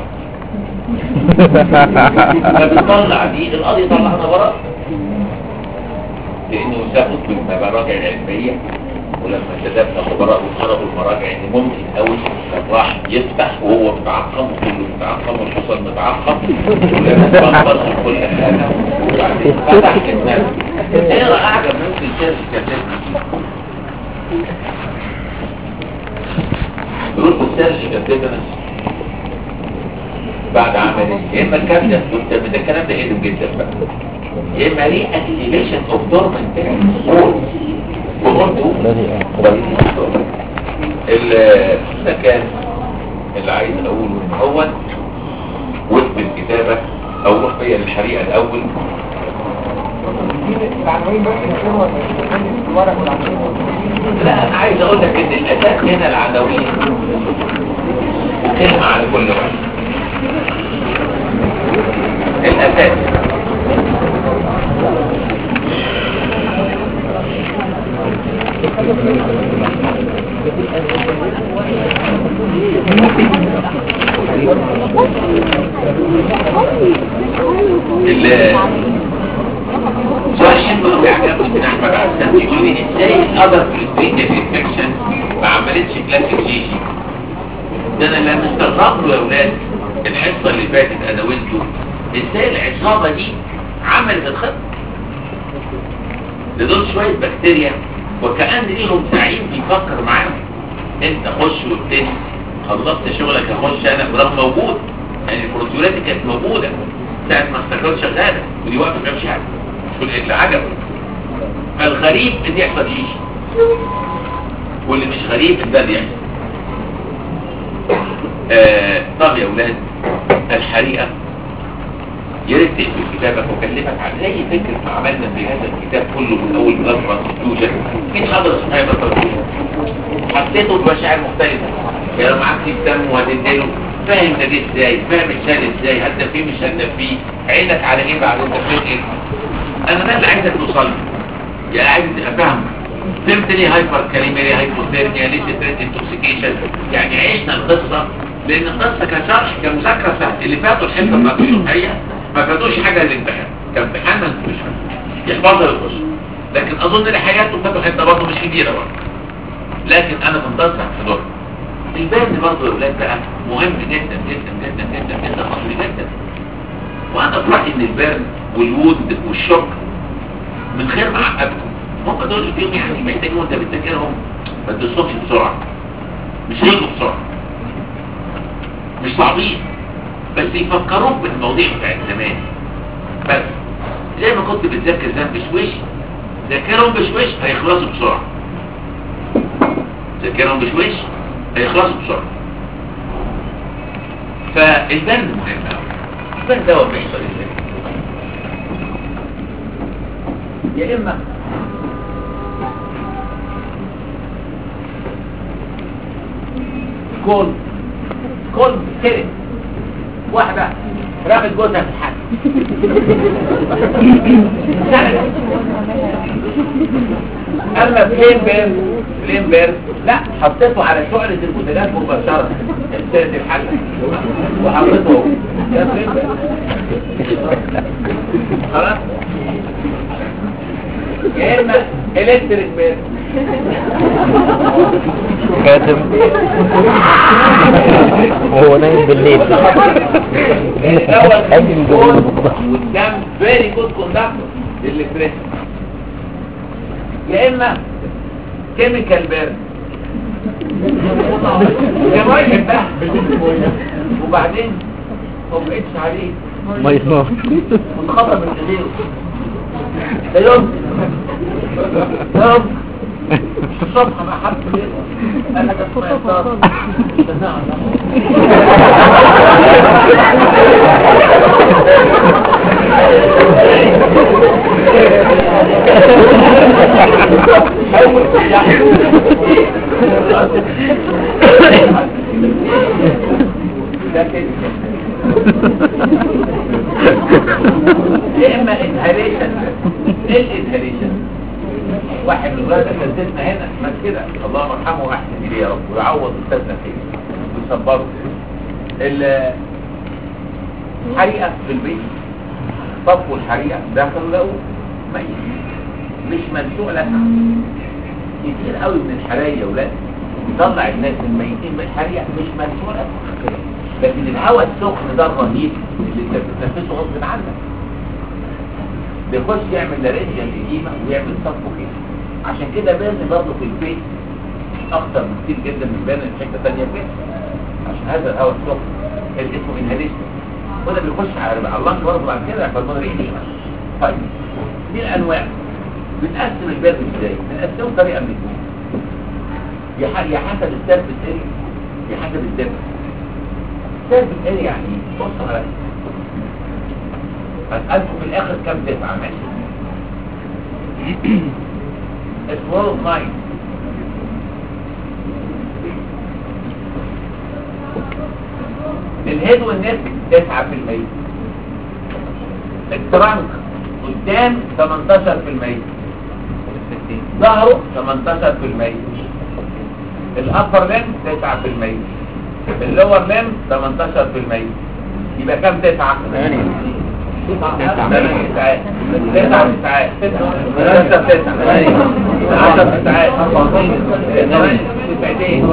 Speaker 2: حاطين فبنطلع دي القاضي طلعنا براء لانه سافت بالمراجع العلميه ولما كتبنا خبراء وطلبوا المراجع ان ممكن قوي راح يفتح وهو متعقم وكله متعقم والحصان متعقم ولما تبنبص كل حاجه وبعدين فتح الناس ايه اعجب ممكن شاف كتبنا يقول السيرش كتبنا بعد عمليه يا اما الكابتن قلت ده الكلام ده قديم جدا بقى يا اما ليه اكتيفيشن اوف دورمنت وقلت ده كان اللي عايز اقوله ان هو وقت الكتابة او روح بيا للحريقة الاول
Speaker 3: العناوين بس نكتبها في الورق والعناوين
Speaker 2: لا انا عايز اقول لك ان الاساس هنا العناوين كلمة على كل واحد الاساس ال- سؤال حلو قوي عجبني من احمد عسان يقول لي ازاي القدر في البريتش انفكشن ما عملتش كلاسيك جي جي ده انا لما استغربت له يا اولاد الحصه اللي فاتت انا وانتوا ازاي العصابه دي عملت الخط ده دول شويه بكتيريا وكأن ليهم زعيم بيفكر معاهم انت خش والتاني خلصت شغلك اخش انا برغم موجود يعني البروتيولات دي كانت موجوده ساعه ما استقرت شغاله ودي واقفه ما بتعملش حاجه كل اللي عجب الغريب ان يحصل شيء واللي مش غريب ان ده اللي يحصل آه طب يا اولاد الحريقه يا ريت تقفل كتابك واكلمك عن اي فكره ما عملنا في هذا الكتاب كله من اول بلاد ترانسفيوجن مين حضر صحيح بلاد ترانسفيوجن حسيته بمشاعر مختلفه يعني لو معاك كيس دم وهتديله فاهم ده جه ازاي فاهم اتشال ازاي هتدفيه مش هتدفيه عينك على ايه بعد انت ايه انا ده اللي عايزك توصل له يا عايز افهم فهمت ليه هايبر كاليميا ليه هايبوثيرميا ليه ستريس انتوكسيكيشن يعني عشنا القصه لان القصه كشرح كمذاكره سهل اللي فاتوا الحته بتاعت الصبحيه ما فاتوش حاجه للامتحان كامتحان ما انتوش يحفظها ويخش لكن اظن ان حياته فاتوا حته برضه مش كبيره برضه لكن انا بنتصح في دور الباب برضه يا اولاد بقى مهم جدا جدا جدا جدا جدا مصري جدا وانا افرح ان البرد والود والشوك من خير ما عقبكم هم دول فيهم يعني محتاجين وانت بتذاكرهم ما تدوسهمش بسرعه مش هيجوا بسرعه مش صعبين بس يفكروك بالمواضيع بتاعت زمان بس زي ما كنت بتذاكر زمان بشويش ذاكرهم بشويش هيخلصوا بسرعه ذاكرهم بشويش هيخلصوا بسرعه فالبرد مهم قوي البرد ده ما يحصل ازاي يا اما كل كل كده واحدة رمت جوزها في الحد اما فلين بير فلين بير لا حطيته على شعلة البوتاجاز مباشرة سيرة الحل وحطيته ده فلين بير خلاص يا اما الكتريك بير
Speaker 4: كاتب وهو نايم بالليل
Speaker 2: الاول
Speaker 4: أجل جميل
Speaker 2: والدم فيري جود كوندكتور للفريش يا اما كيميكال بيرن يا ما يحبها وبعدين ما بقتش عليه
Speaker 4: ما يسمع
Speaker 2: منخفض من ايديه ده يوم ده يوم الصبح ما حد انا كنت مقدار يا اما انهاليشن ايه الانهاليشن واحد من الولاد اساتذتنا هنا مات كده الله يرحمه واحسن اليه يا رب ويعوض استاذنا خير ويصبره الحريقه في البيت طفوا الحريقه دخلوا لقوا ميت مش منسوع لها كتير قوي من الحرايق يا ولاد بيطلع الناس الميتين بالحريقه مش منسوع لها لكن الهواء السخن ده الرهيب اللي انت بتتنفسه غصب عنك بيخش يعمل لارنجيال إديمة ويعمل صفو كده عشان كده بيرن برضه في البيت أكتر بكتير جدا من بيرن في حتة تانية في عشان هذا الهواء السخن اللي اسمه انهاليشن وده بيخش على على اللنج برضه بعد كده يحصل له إديمة طيب دي الأنواع بنقسم البيرن ازاي؟ بنقسمه بطريقة من الاثنين يا ح- يا حسب السيرفس اريا يا حسب الدبس السيرفس اريا يعني ايه؟ بص على هسألكم في الآخر كم تسعة ماشي اسمه ناين الهيد والنك تسعة في المية الترنك قدام 18 في المية ظهره 18 في المية الأبر لم 9 في المية اللور لم 18 في المية يبقى كم تسعة؟ تسعة تسعات تسعة تسعات ثلاثة تسعة عشر تسعات تسعتين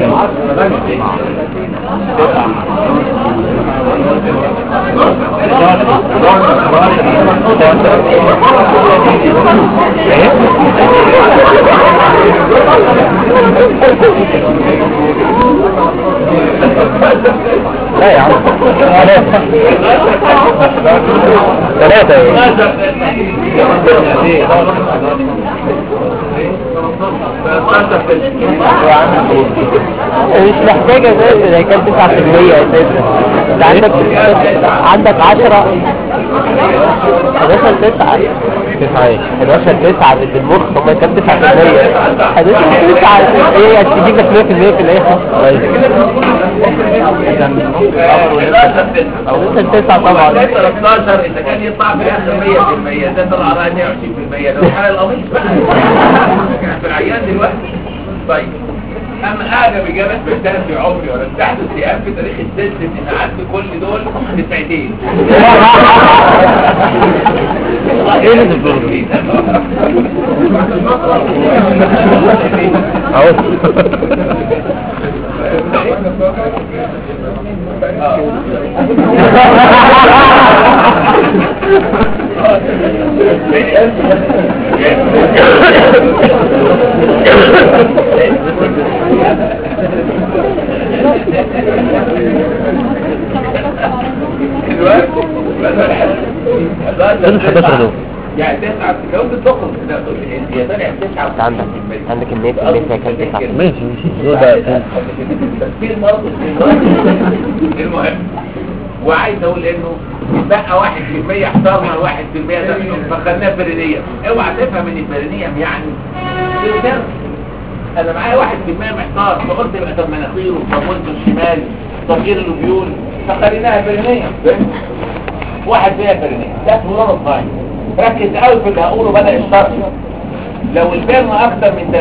Speaker 1: لا يا عم ثلاثة ثلاثة مش محتاجة اساسا ده كان 9% اساسا ده عندك عندك 10 11 9 9 ايه 11 9 بالمخ هم كام 9% 11 9 ايه هتجيب لك 100% في الاخر او انت 9 طبعا
Speaker 2: 13 اذا كان يطلع في الاخر 100% ده طلع على 120% ده حال القميص بقى في العيان دلوقتي طيب اما اعجب اجابه سمعتها في عمري ولا تحدث لأهم في تاريخ السلسل ان قعدت كل دول تسعتين
Speaker 1: ايه اللي بتقوله اهو دول 11 دول.
Speaker 2: يعني تسعة لو بتدخل ده هي طلع تسعة
Speaker 1: انت عندك عندك النت اللي فيها كام 9
Speaker 2: ماشي
Speaker 1: ماشي دول بقى
Speaker 2: تفكير برضه المهم وعايز اقول انه بقى واحد في المية احترنا الواحد في المية ده فخدناه فرينية اوعى تفهم ان الفرينية يعني سر انا معايا واحد في المية محتار فقلت يبقى طب مناخيره طب وانتو الشمال تغيير البيول فخليناها فرينية فاهم؟ واحد فيها فرينية ده فلان الضايع ركز قوي في اللي هقوله بدأ الشرح لو البرن اكتر من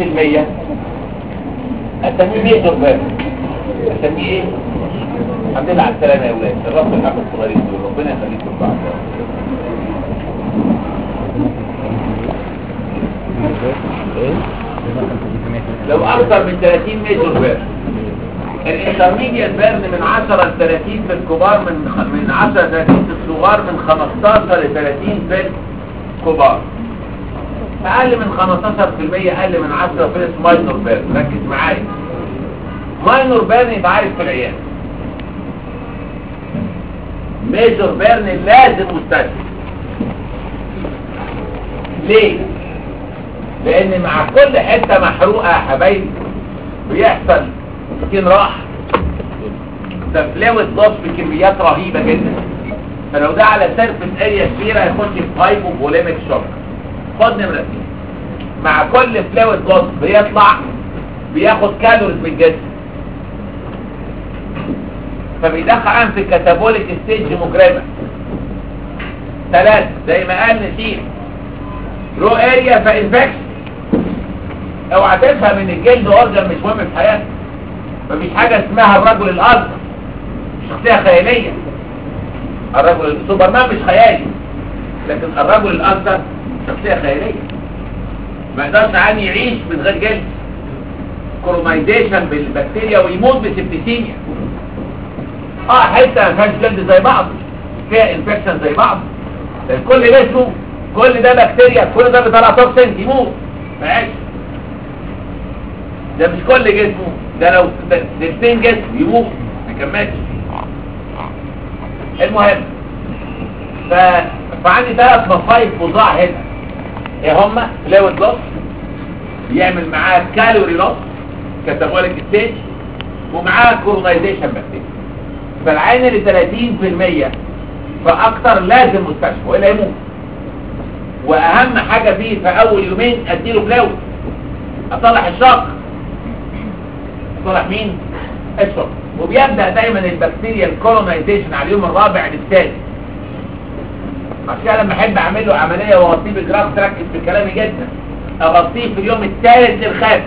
Speaker 2: 30% اسميه ميجر بيرن اسميه ايه؟ الحمد لله على السلامة يا ولاد الرب الحق الصغيرين دول ربنا يخليكم بعض لو اكتر من 30 متر بيرن الانترميديت بيرن من 10 ل 30 في الكبار من خ- من 10 ل 30 في الصغار من 15 ل 30 في الكبار اقل من 15% اقل من 10 في ماينور بيرن ركز معايا ماينور بيرن يبقى عارف في العيان ميجور بيرن لازم مستشفى ليه لان مع كل حته محروقه يا حبايبي بيحصل سكين راح ده فلويد لوس بكميات رهيبه جدا فلو ده على سيرفس اريا كبيره هيخش في هايبوفوليميك شوك خد نمره اتنين. مع كل فلويد لوس بيطلع بياخد كالوريز من الجسم فبيدخل في كاتابوليك ستيج مجرمه ثلاثة زي ما قال نسيم رو اريا فانفكشن اوعى تفهم ان الجلد اورجن مش مهم في حياتك مفيش حاجه اسمها الرجل الازرق شخصيه خياليه الرجل سوبرمان مش خيالي لكن الرجل الازرق شخصيه خياليه ما يقدرش عن يعيش من غير جلد كرومايزيشن بالبكتيريا ويموت بسبتيسيميا اه حته ما فيهاش جلد زي بعض فيها انفكشن زي بعض لأن كل جسمه كل ده بكتيريا كل ده بيطلع توكسين يموت ما يعيش ده مش كل جسمه ده لو دلتين جسم يموت ما يكملش المهم ف... فعندي ثلاث مصايب فظاع هنا ايه هما فلويد لوس بيعمل معاه كالوري لوس كاتابوليك ستيج ومعاه كورونايزيشن بكتيريا فالعين اللي 30% فاكتر لازم مستشفى والا يموت واهم حاجه فيه في اول يومين اديله فلويد اصلح الشق اصلح مين الشق وبيبدا دايما البكتيريا الكولونايزيشن على اليوم الرابع للثالث عشان كده لما احب اعمل له عمليه واغطيه بالجراف تركز في كلامي جدا اغطيه في اليوم الثالث للخامس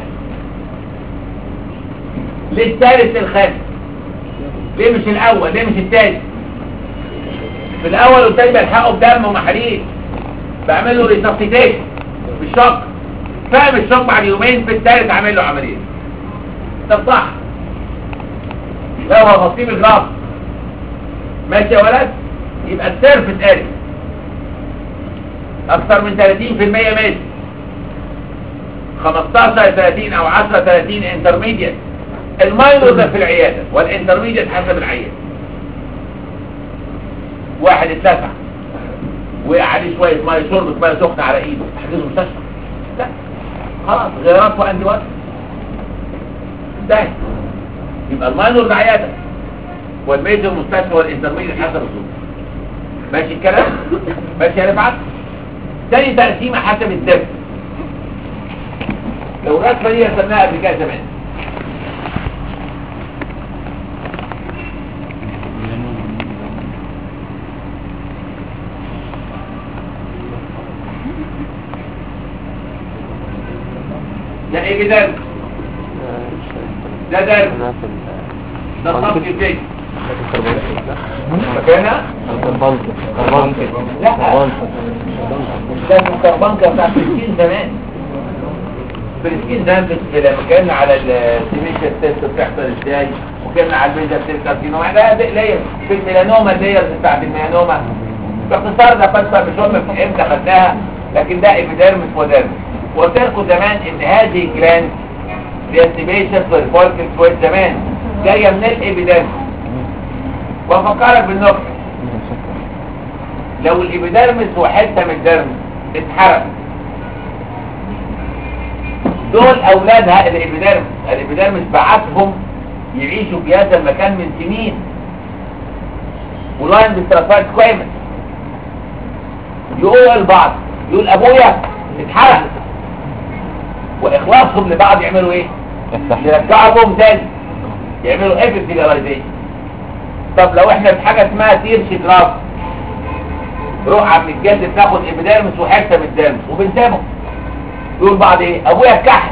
Speaker 2: ليه الثالث للخامس ليه مش الاول ليه مش الثالث في الاول والثاني بلحقه بدم ومحاليل بعمل له ريسبتيشن بالشق فاهم الشق بعد يومين في الثالث عامل له عمليه ده صح لو هغطيه بالجراف ماشي يا ولد يبقى السيرفس اريا اكثر من 30% ماشي 15 30 او 10 30 انترميديت الماينور ده في العياده والانترميديت حسب العيان واحد اتلسع وقع عليه شويه ميه شربت ميه سخنه على ايده احجزه مستشفى لا خلاص غيرات وانتي وقت انتهت يبقى الماينور ده عياده والميجر مستشفى والانترميديت حسب الظروف ماشي الكلام ماشي يا رفعت تاني تقسيمه حسب الدم لو الرسمه دي رسمناها قبل كده زمان ده ايه ده ده ده ده صف الجيش مكانها لا ده الكربانكة بتاع فلسطين زمان فلسطين زمان في لما كنا على السيميشن تيست بتحصل ازاي وكنا على الميزة الكارسينوما ده ده لير في الميلانوما اللير بتاعت الميلانوما باختصار ده قصة مش هم امتى خدناها لكن ده ايبيديرمس وديرمس وقلت لكم زمان ان هذه الجلاند الانتيبيشن في الفولكل كويس زمان جايه من الايبيديرمس وافكرك بالنقطه لو الإبيدرمس وحتة من الدرمس اتحرق دول أولادها الإبيدرمس الإبيدرمس بعتهم يعيشوا في هذا المكان من سنين ولاين بالترافات كويمس يقولوا لبعض يقول أبويا اتحرق وإخلاصهم لبعض يعملوا إيه؟ يرجعوا أبوهم تاني يعملوا إيه في الفيجرايزيشن طب لو إحنا في حاجة اسمها تيرش جراف روح عم الجلد بتاخد ابيديرمس وحته من الدرمس وبنسابه يقول بعض ايه ابويا اتكحل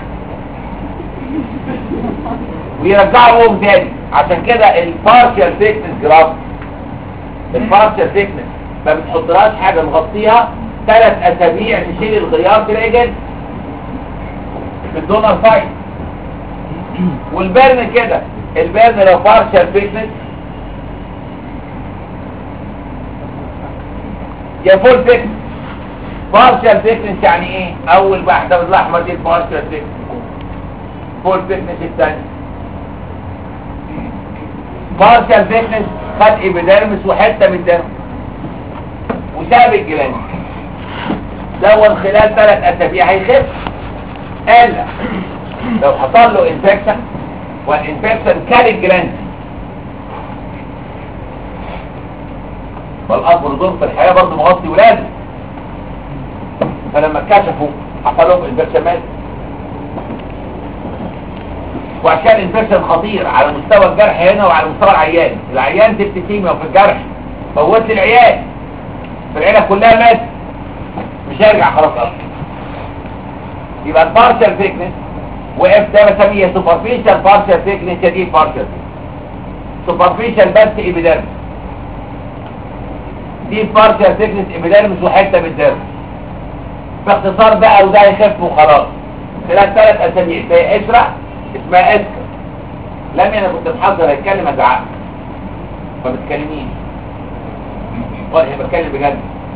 Speaker 2: ويرجعوا ابوهم تاني عشان كده البارشال ثيكنس جراف البارشال ثيكنس ما بتحطلهاش حاجه نغطيها ثلاث اسابيع نشيل الغيار تلاقي جلد في الدونر فايت والبرن كده البرن لو بارشال ثيكنس يا فول ثيكنس بارشال ثيكنس يعني ايه اول واحده بالاحمر دي بارشال ثيكنس فول ثيكنس الثاني بارشال ثيكنس خد ايبيديرمس وحته من الدرم وساب الجلاند دون خلال ثلاث اسابيع هيخف
Speaker 6: قال لو حصل له انفكشن والانفكشن كان الجلاند والاب والدور في الحياه برضه مغطي ولاده فلما اتكشفوا حصل لهم انفكشن مات وعشان انفكشن خطير على مستوى الجرح هنا وعلى مستوى العيان العيان سيبتيميا وفي الجرح موت لي العيال في العيله كلها مات مش هيرجع خلاص اصلا يبقى البارشال ثيكنس وقف ده بسميه سوبرفيشال بارشال ثيكنس يا دي بارشال سوبرفيشال بس ايبيديرمس دي بارشال ثيكنس ايبيديرمس وحته من الدرس باختصار بقى وده يخف وخلاص خلال ثلاث اسابيع زي اسرع اسمها اسكر لم انا كنت محضر هيتكلم ازعق ما بتكلميش والله بتكلم بجد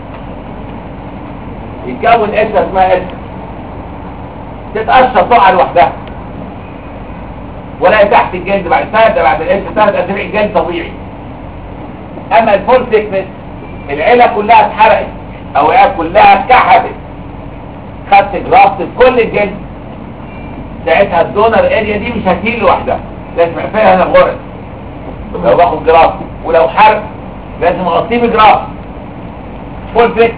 Speaker 6: يتكون قشره اسمها قشره تتقشر تقع لوحدها ولا تحت الجلد بعد سنه بعد القشره ثلاث اسابيع الجلد طبيعي اما الفول ثيكنس العيله كلها اتحرقت او العيله كلها اتكحبت خدت جرافت في كل الجلد ساعتها الدونر اريا دي مش هتهيل لوحدها لازم اقفلها انا بغرز لو باخد جراف ولو حرق لازم اغطيه بجراف فول ثيكنس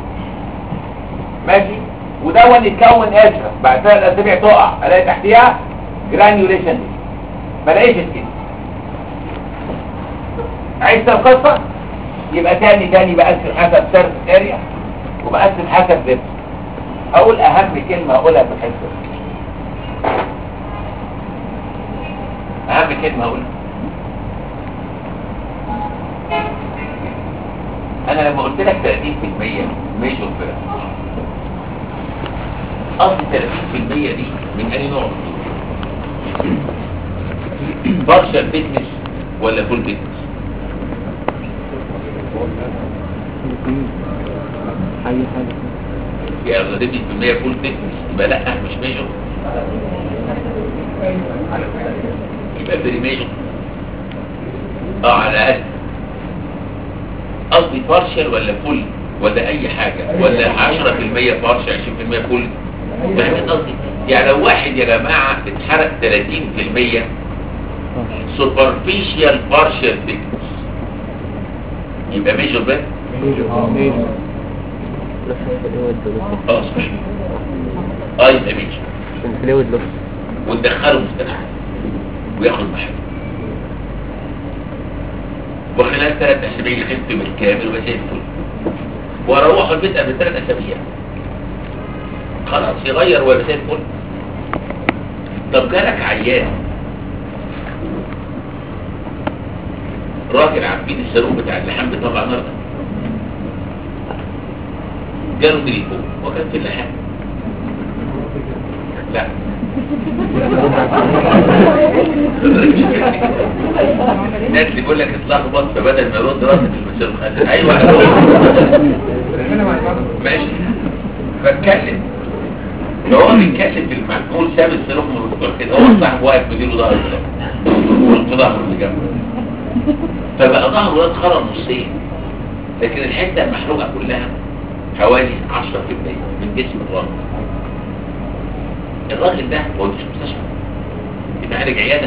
Speaker 6: ماشي ودون يتكون قشره بعد ثلاث اسابيع تقع الاقي تحتيها جرانيوليشن دي ما الاقيش كده عايز القصه يبقى تاني تاني بقسم حسب سيرف اريا وبقسم حسب لبس اقول اهم كلمه اقولها في الحته دي. اهم كلمه اقولها انا لما قلت لك 30% ميجور فيرس اصل 30% دي من اي نوع بارشال فيتنس ولا فول فيتنس
Speaker 1: اي حاجه
Speaker 2: يعني لو 30% فول فيتنس يبقى لا مش ميجور يبقى فيري ميجور اه على الاقل قصدي بارشال ولا فول ولا اي حاجة ولا 10% بارشال 20% فول فاهمين قصدي يعني لو واحد يا جماعة اتحرق 30% سوبرفيشال بارشال ثيكنس يبقى ميجور بس اه صحيح اه يبقى ميجور
Speaker 4: فلويد لوس
Speaker 2: وندخله مستشفى وياخد محل وخلال ثلاث اسابيع يخف بالكامل ويبقى زي الفل واروح البيت قبل ثلاث اسابيع خلاص يغير ويبقى زي الفل طب جالك عيان راجل عارفين الصاروخ بتاع اللحام بيطلع نار ده جاله تليفون وكان في اللحام لا الناس اللي بيقول لك اتلخبط فبدل ما يرد رد في المسير ايوه ماشي بتكلم لو هو بيتكلم في المحمول ساب الصاروخ من الدكتور كده هو صاحب واقف مديله ظهر كده وقلت ظهره اللي جنبه فبقى ظهره ده اتخرم نصين لكن الحته المحروقه كلها حوالي 10% من جسم الراجل الراجل ده هو مش مستشفى يبقى خارج عياده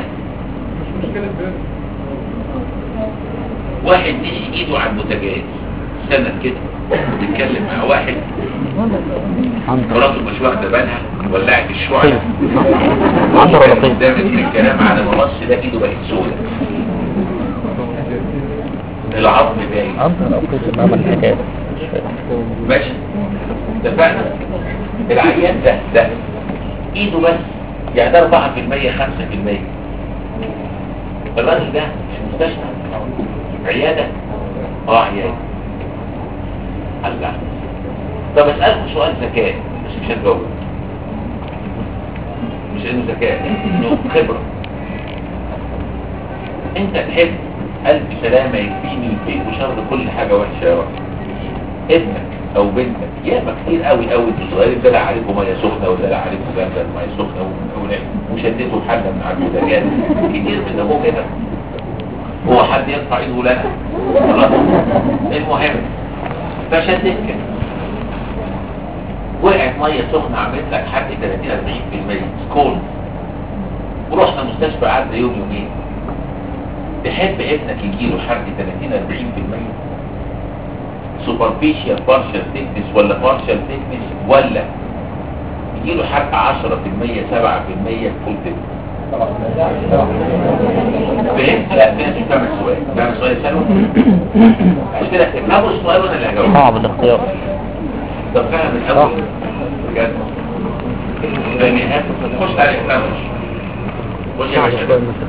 Speaker 2: واحد نسي ايده على البوتاجاز سند كده بيتكلم مع واحد مراته مش واخده بالها ولعت الشعله
Speaker 4: عشرة
Speaker 2: كان
Speaker 4: دقايق.
Speaker 2: قدامك من الكلام على المنص ده ايده بقت سودة العظم باين
Speaker 1: افضل اوقات ما عمل حكايه
Speaker 2: ماشي اتفقنا العيان ده ده ايده بس يعني ده 4% 5% الراجل ده مش مستشفى عيادة اه عيادة الله طب اسألكم سؤال ذكاء بس مش هتجاوب مش انه ذكاء انه خبرة انت تحب الف سلامة يكفيني ويكفيك وشر كل حاجة وحشة يا رب ابنك او بنتك ياما كتير قوي قوي انتوا صغيرين دلع عليكم ميه سخنه ودلع عليكم جنبه ميه سخنه و- و- وشديتوا حله من على البوتاجاز كتير من ابوه كده هو حد يرفع ايده لنا خلاص المهم فشدت كده وقعت ميه سخنه عملت لك حرق 30 40% سكول ورحنا مستشفى قعدنا يوم يومين تحب ابنك يجيله حرق 30 40% سوبرفيشال بارشال تكنس ولا بارشال تكنس ولا يجيله حرق 10% 7% فول تكنس فهمت لا فهمت فاهم السؤال فاهم السؤال يا سلوى مش كده افهموا السؤال وانا اللي هجاوب
Speaker 1: صعب الاختيار
Speaker 2: طب فاهم الاول بجد يعني خش على الافهام خش يا باشا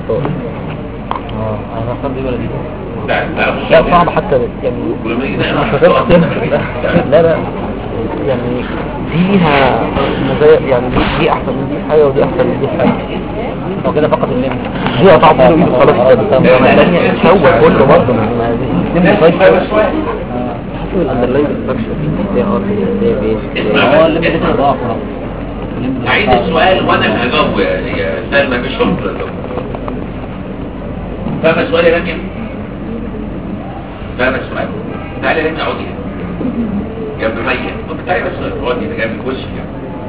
Speaker 1: اه انا اختار دي ولا دي
Speaker 2: لا لا خش
Speaker 1: لا
Speaker 2: على
Speaker 1: صعب حتى يعني
Speaker 2: ولما يجي
Speaker 1: مش
Speaker 2: نقرا
Speaker 1: مش غير اختيار لا لا يعني دي ليها مزايا يعني دي, دي احسن من دي حاجه ودي احسن من دي حاجه لو كده فقط الليمت دي قطعت له ايده خلاص كده الثانيه تشوه كله برضه ما
Speaker 2: الناس
Speaker 1: الليمت
Speaker 2: فاهمة
Speaker 1: كويس
Speaker 2: شوية
Speaker 4: الاندرلاين فاكشن في ار
Speaker 2: اسمع
Speaker 1: هو
Speaker 2: بس،
Speaker 1: الليمت
Speaker 2: اسمع.
Speaker 1: كده ضعف خلاص الليمت
Speaker 2: هعيد السؤال وانا اللي هجاوبه يا يا سلمى مش هم اللي هجاوبه. فاهم السؤال يا رامي فاهم السؤال تعالى يا رامي اقعدي هنا. جنب مية طب تعالى بس اقعدي هنا جنب وشك يعني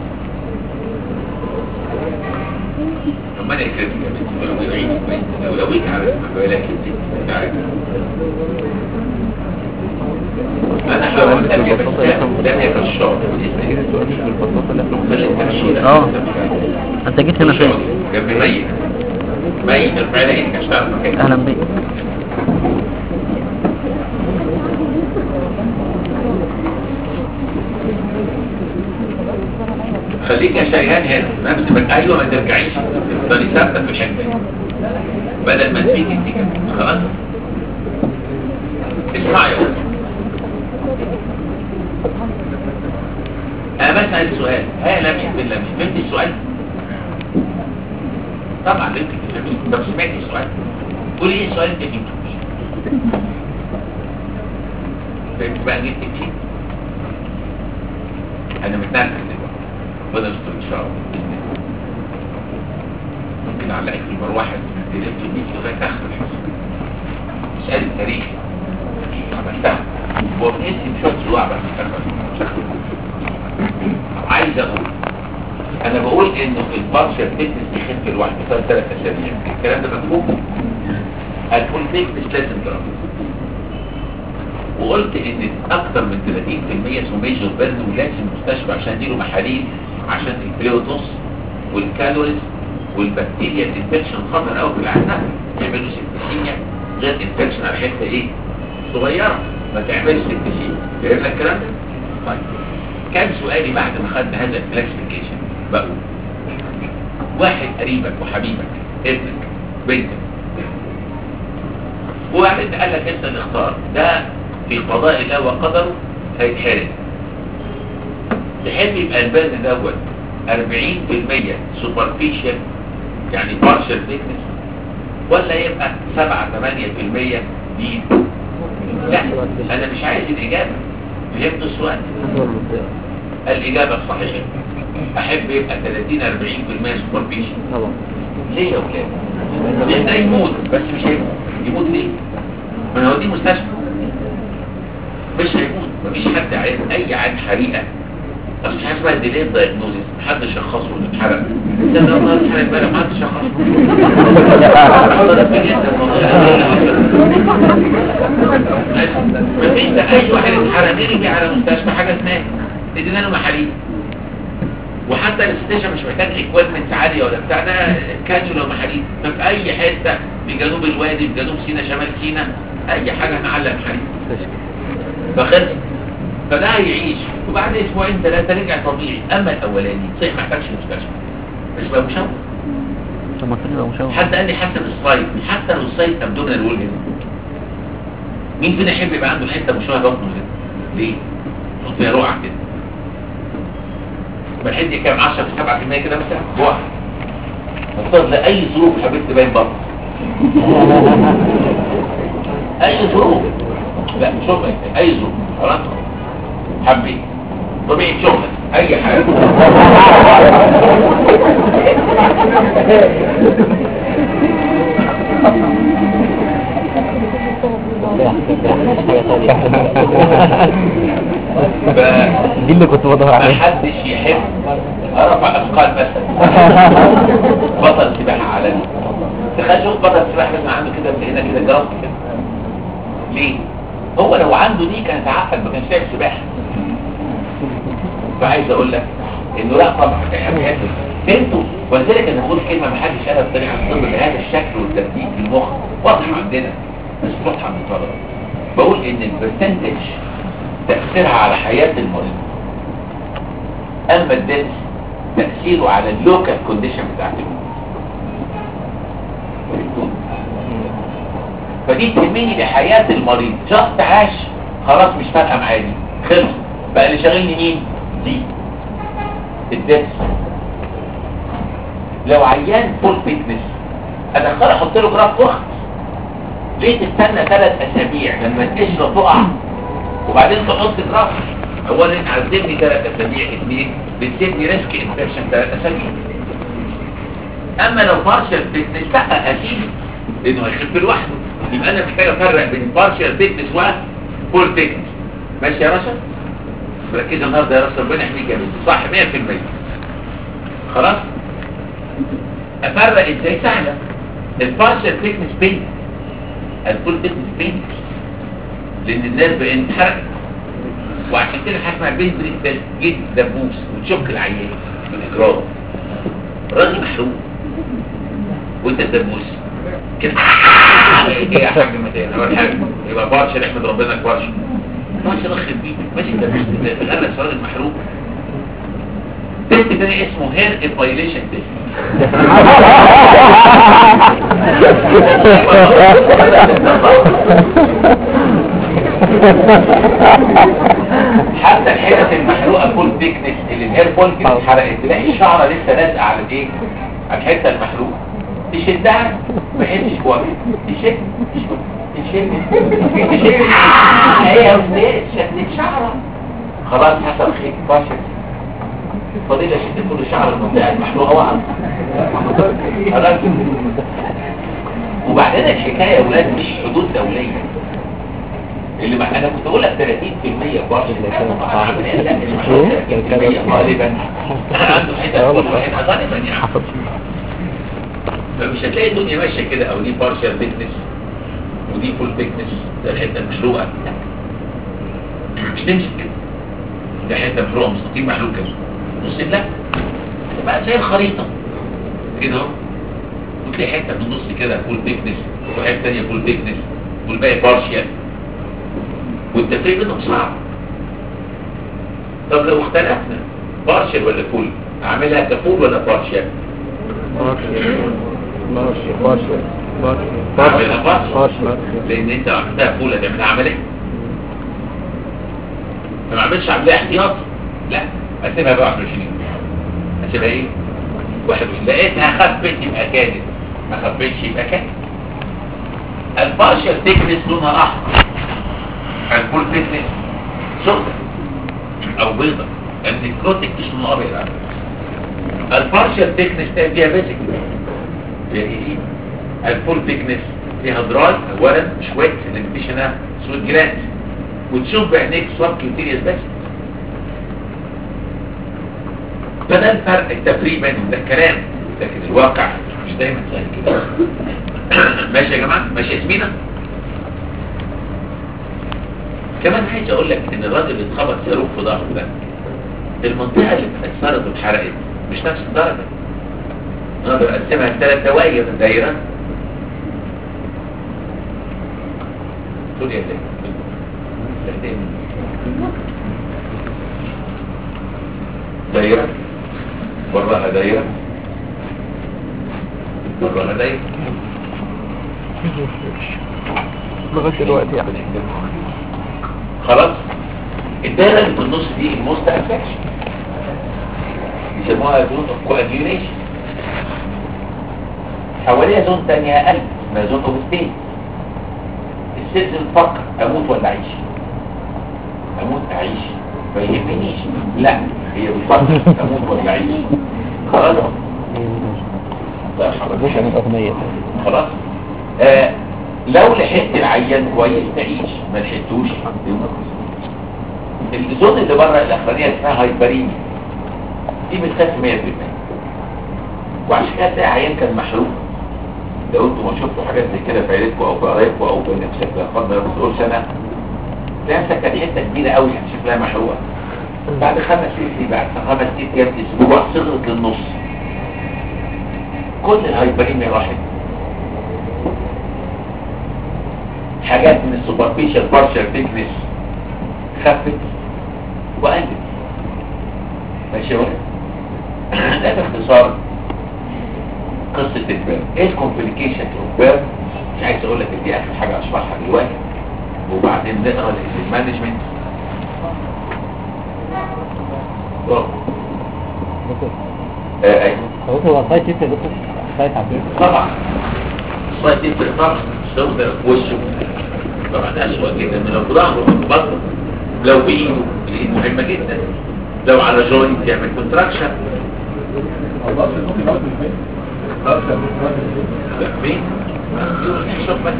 Speaker 2: ربنا يكرمك يا بنتي ولو يعينك لو يقويك على بالك انت تعالى انا حاولت لك يا بسام لم يكن الشعر
Speaker 1: اه انت جيت هنا فين
Speaker 2: جنب ميت ميت الفعل ايدك عشان تعرف مكانك
Speaker 1: اهلا بيك
Speaker 2: خليك يا شريهان هنا نفس ما ايوه ما ترجعيش تفضلي ثابته في الحته دي بدل ما تفيدي انت كده خلاص اسمعي يا ولد. انا بسال سؤال ها لم يكن لم يكن فهمت السؤال طبعا لم يكن تفهمي طب سمعتي السؤال قولي ايه السؤال انت فهمتوش فهمت بقى جبت فيه انا متنرفز دلوقتي ربنا يستر ان شاء الله بإذن الله. ممكن اعلقك في المروحه تلف بيك لغايه اخر الحصه اسال التاريخ عملتها هو بنقسم شويه صداع بس مش أكتر. عايز اقول انا بقول انه البارشال فيتنس يخف لوحده في ثلاث اسابيع الكلام ده مفهوم الفول فيتنس لازم دراسه وقلت ان اكتر من 30% اسمه ميجور بيرن ولازم المستشفى عشان يديله محاليل عشان البليوتوس والكالوريز والبكتيريا الانفكشن خطر قوي في العناء يعملوا سيبتيسيميا غير انفكشن على حته ايه صغيره ما تعملش سيبتيسيميا فاهم لك الكلام ده؟ طيب كان سؤالي بعد ما خدنا هذا الكلاسيفيكيشن بقول واحد قريبك وحبيبك ابنك بنتك وبعدين قال لك انت اللي اختار ده في قضاء الله وقدره هيتحرق تحب يبقى البرد دوت 40% سوبرفيشال يعني بارشال ثيكنس ولا يبقى 7 8% دي لا انا مش عايز الاجابه فهمت السؤال الاجابه الصحيحه احب يبقى 30 40% سوبرفيشال
Speaker 4: طبعا
Speaker 2: ليه يا ولاد ليه ده يموت بس مش هيموت يموت ليه ما انا هوديه مستشفى مش هيموت مفيش حد عارف اي عاد حريقه بس مش حاجه اسمها ديليت دايجنوزيس محدش شخصه اللي اتحرق ده لو ما اتحرق امبارح ما حدش شخصه مفيش ده اي واحد اتحرق نرجع على مستشفى حاجه اسمها ادينا له محاليل وحتى الاستيشن مش محتاج اكويبمنت عاليه ولا بتاع ده كانيولا ومحاليل ففي اي حته في جنوب الوادي في جنوب سيناء شمال سيناء اي حاجه هنعلق محاليل فخلص فده هيعيش وبعد اسبوعين ثلاثه رجع طبيعي اما الاولاني صحيح ما احتاجش مستشفى بس بقى مشوه
Speaker 1: طب ما تبقى مشوه
Speaker 2: حد قال لي حسب السايت حتى لو السايت ابدومينال وول هنا مين فينا يحب يبقى عنده حته مشوهه بطنه هنا ليه؟ يحط فيها رقعه كده ما الحته كام 10 في 7% كده مثلا رقعه نفترض لاي ظروف حبيت تبين بطن اي ظروف لا مش شغل اي ظروف خلاص حبيت طبيعه شغلك اي حاجه
Speaker 4: حاجة تانية
Speaker 1: دي اللي كنت بدور
Speaker 2: ما
Speaker 1: عليها
Speaker 2: حدش يحب رفع اثقال بس بطل سباحه عالمي تخيل شوف بطل سباحه مثلا عنده كده من هنا كده جرافت كده ليه؟ هو لو عنده دي كان اتعقد ما كانش لعب سباحه فعايز اقول لك انه لا طبعا يعني انتوا ولذلك انا بقول كلمه ما حدش قالها بطريقه الطب بهذا الشكل والترتيب في المخ واضح عندنا بس واضحه من الطلبه بقول ان البرسنتج تاثيرها على حياه المريض اما الدنس تاثيره على اللوكال كونديشن بتاعت المريض فهمتوا؟ فدي تهمني لحياه المريض جاست عاش خلاص مش فارقه معايا دي خلص بقى اللي شاغلني مين دي الدنس لو عيان فول فيتنس ادخله احط له جراف وقت ليه تستنى ثلاث اسابيع لما القشره تقع وبعدين تحط جراف اولا عذبني ثلاث اسابيع اثنين بتسيبني ريسك انفكشن ثلاث اسابيع اما لو بارشل فيتنس لا اسيب لانه هيخف لوحده يبقى انا محتاج افرق بين بارشل فيتنس وفول فيتنس ماشي يا رشا ركز النهارده يا رشا ربنا يحميك يا بنتي صح 100% خلاص افرق ازاي سهله البارشل فيتنس بين الفول فيتنس بين لان النيرف انحرق وعشان كده حاجه اسمها بين بريك جد دبوس وتشك العيان بالاجرام راجل محروق وانت الدبوس كده ايه يا حاج متين اول حاجه يبقى بارشل احمد ربنا بارشل بارشل اخرب بيك ماشي الدبوس في الاغلب راجل محروق تيست تاني اسمه هير ابايليشن تيست حتى الحتت المحروقه فول ثيكنس اللي الهير فولكس اتحرقت تلاقي الشعره لسه لازقه على الايه؟ على الحته المحروقه تشدها ما يحسش بوجع تشد تشد تشد تشد هي يا استاذ شدت شعره خلاص حصل خير فاشل فضيلة شد كل شعر المنطقة المحروقة وقع خلاص وبعدين الحكاية يا ولاد مش حدود دولية اللي مع... انا كنت اقول لك 30% بارش لا مش 30% غالبا عنده حته كل واحد غالبا يعني فمش هتلاقي الدنيا ماشيه كده او دي بارشال ثيكنس ودي فول ثيكنس ده الحته المحروقه مش تمشي كده ده حته محروقه مستقيم محروق كده نص لا بقى زي الخريطه كده اهو وتلاقي حته في النص كده فول ثيكنس وحته ثانيه فول ثيكنس والباقي بارشال والتفريق بينهم صعب طب لو اختلفنا بارشل ولا فول اعملها كفول ولا بارشل اعملها بارشل لان انت لو عملتها فول هتعملها عمليه ما اعملش عمليه احتياطي لا اسيبها بقى 21 يوم اسيبها ايه 21 لقيتها خفت يبقى كانت ما خفتش يبقى كانت البارشل تكنس لونها احمر الفول فتنس سوداء او بيضة النيكروتيك مش من ابيض على فكرة. البارشال تكنس ده فيها بيزك فيها ايه الفول تكنس فيها دراي اولا مش ويت اللي مفيش هنا سويت جلاند وتشوف بعينيك سواب كيوتيريس بس فده الفرق التفريق بينهم ده الكلام لكن الواقع مش دايما سهل كده ماشي يا جماعه ماشي يا ياسمينه كمان عايز اقول لك ان الراجل اللي اتخبط صاروخ في ظهره ده المنطقه اللي اتأثرت واتحرقت مش نفس الدرجه نقدر نقسمها لثلاث دوائر دايره تقول يا زين دايره وراها دايره وراها دايره
Speaker 1: لغايه دلوقتي يعني
Speaker 2: خلاص الدايره اللي في النص دي الموست افكشن يسموها زون اوف كواجيوليشن حواليها زون تانية اقل اسمها زون اوف ستيت السيلز الفقر اموت ولا اعيش اموت اعيش ما يهمنيش لا هي بالفقر اموت ولا اعيش خلاص الله يرحمك.
Speaker 1: مش عن الاغنيه
Speaker 2: خلاص آه لو لحقت العيان كويس تعيش ما لحقتوش يموت الزون اللي بره الاخرانيه اسمها هايبريميا دي بتخاف 100% وعشان كده تلاقي عيان كان محروق لو انتوا ما شفتوا حاجات زي كده في عيلتكم او في قرايبكم او في نفسك لا قدر الله تقول سنه تلاقي نفسك كانت حته كبيره قوي كان شكلها محروقه بعد خمس سنين بعد خمس ايام اسبوع صغرت للنص كل الهايبريميا راحت حاجات من السوبرفيشال بارشال ثيكنس خفت وقلت ماشي يا ولد ده باختصار قصة البيرن ايه الكومبليكيشن اوف بيرن مش عايز اقول لك دي اخر حاجة اشرحها دلوقتي وبعدين نقرا المانجمنت آه ايوه
Speaker 4: دكتور هو السايت يفرق دكتور السايت عبير
Speaker 2: طبعا الصيد يفرق طبعا الشغل ده في وشه طبعا اسوأ جدا من لو في ظهره او في بطنه لو بايده الايد مهمة جدا لو على جوينت يعمل كونتراكشن مين؟ شوف بس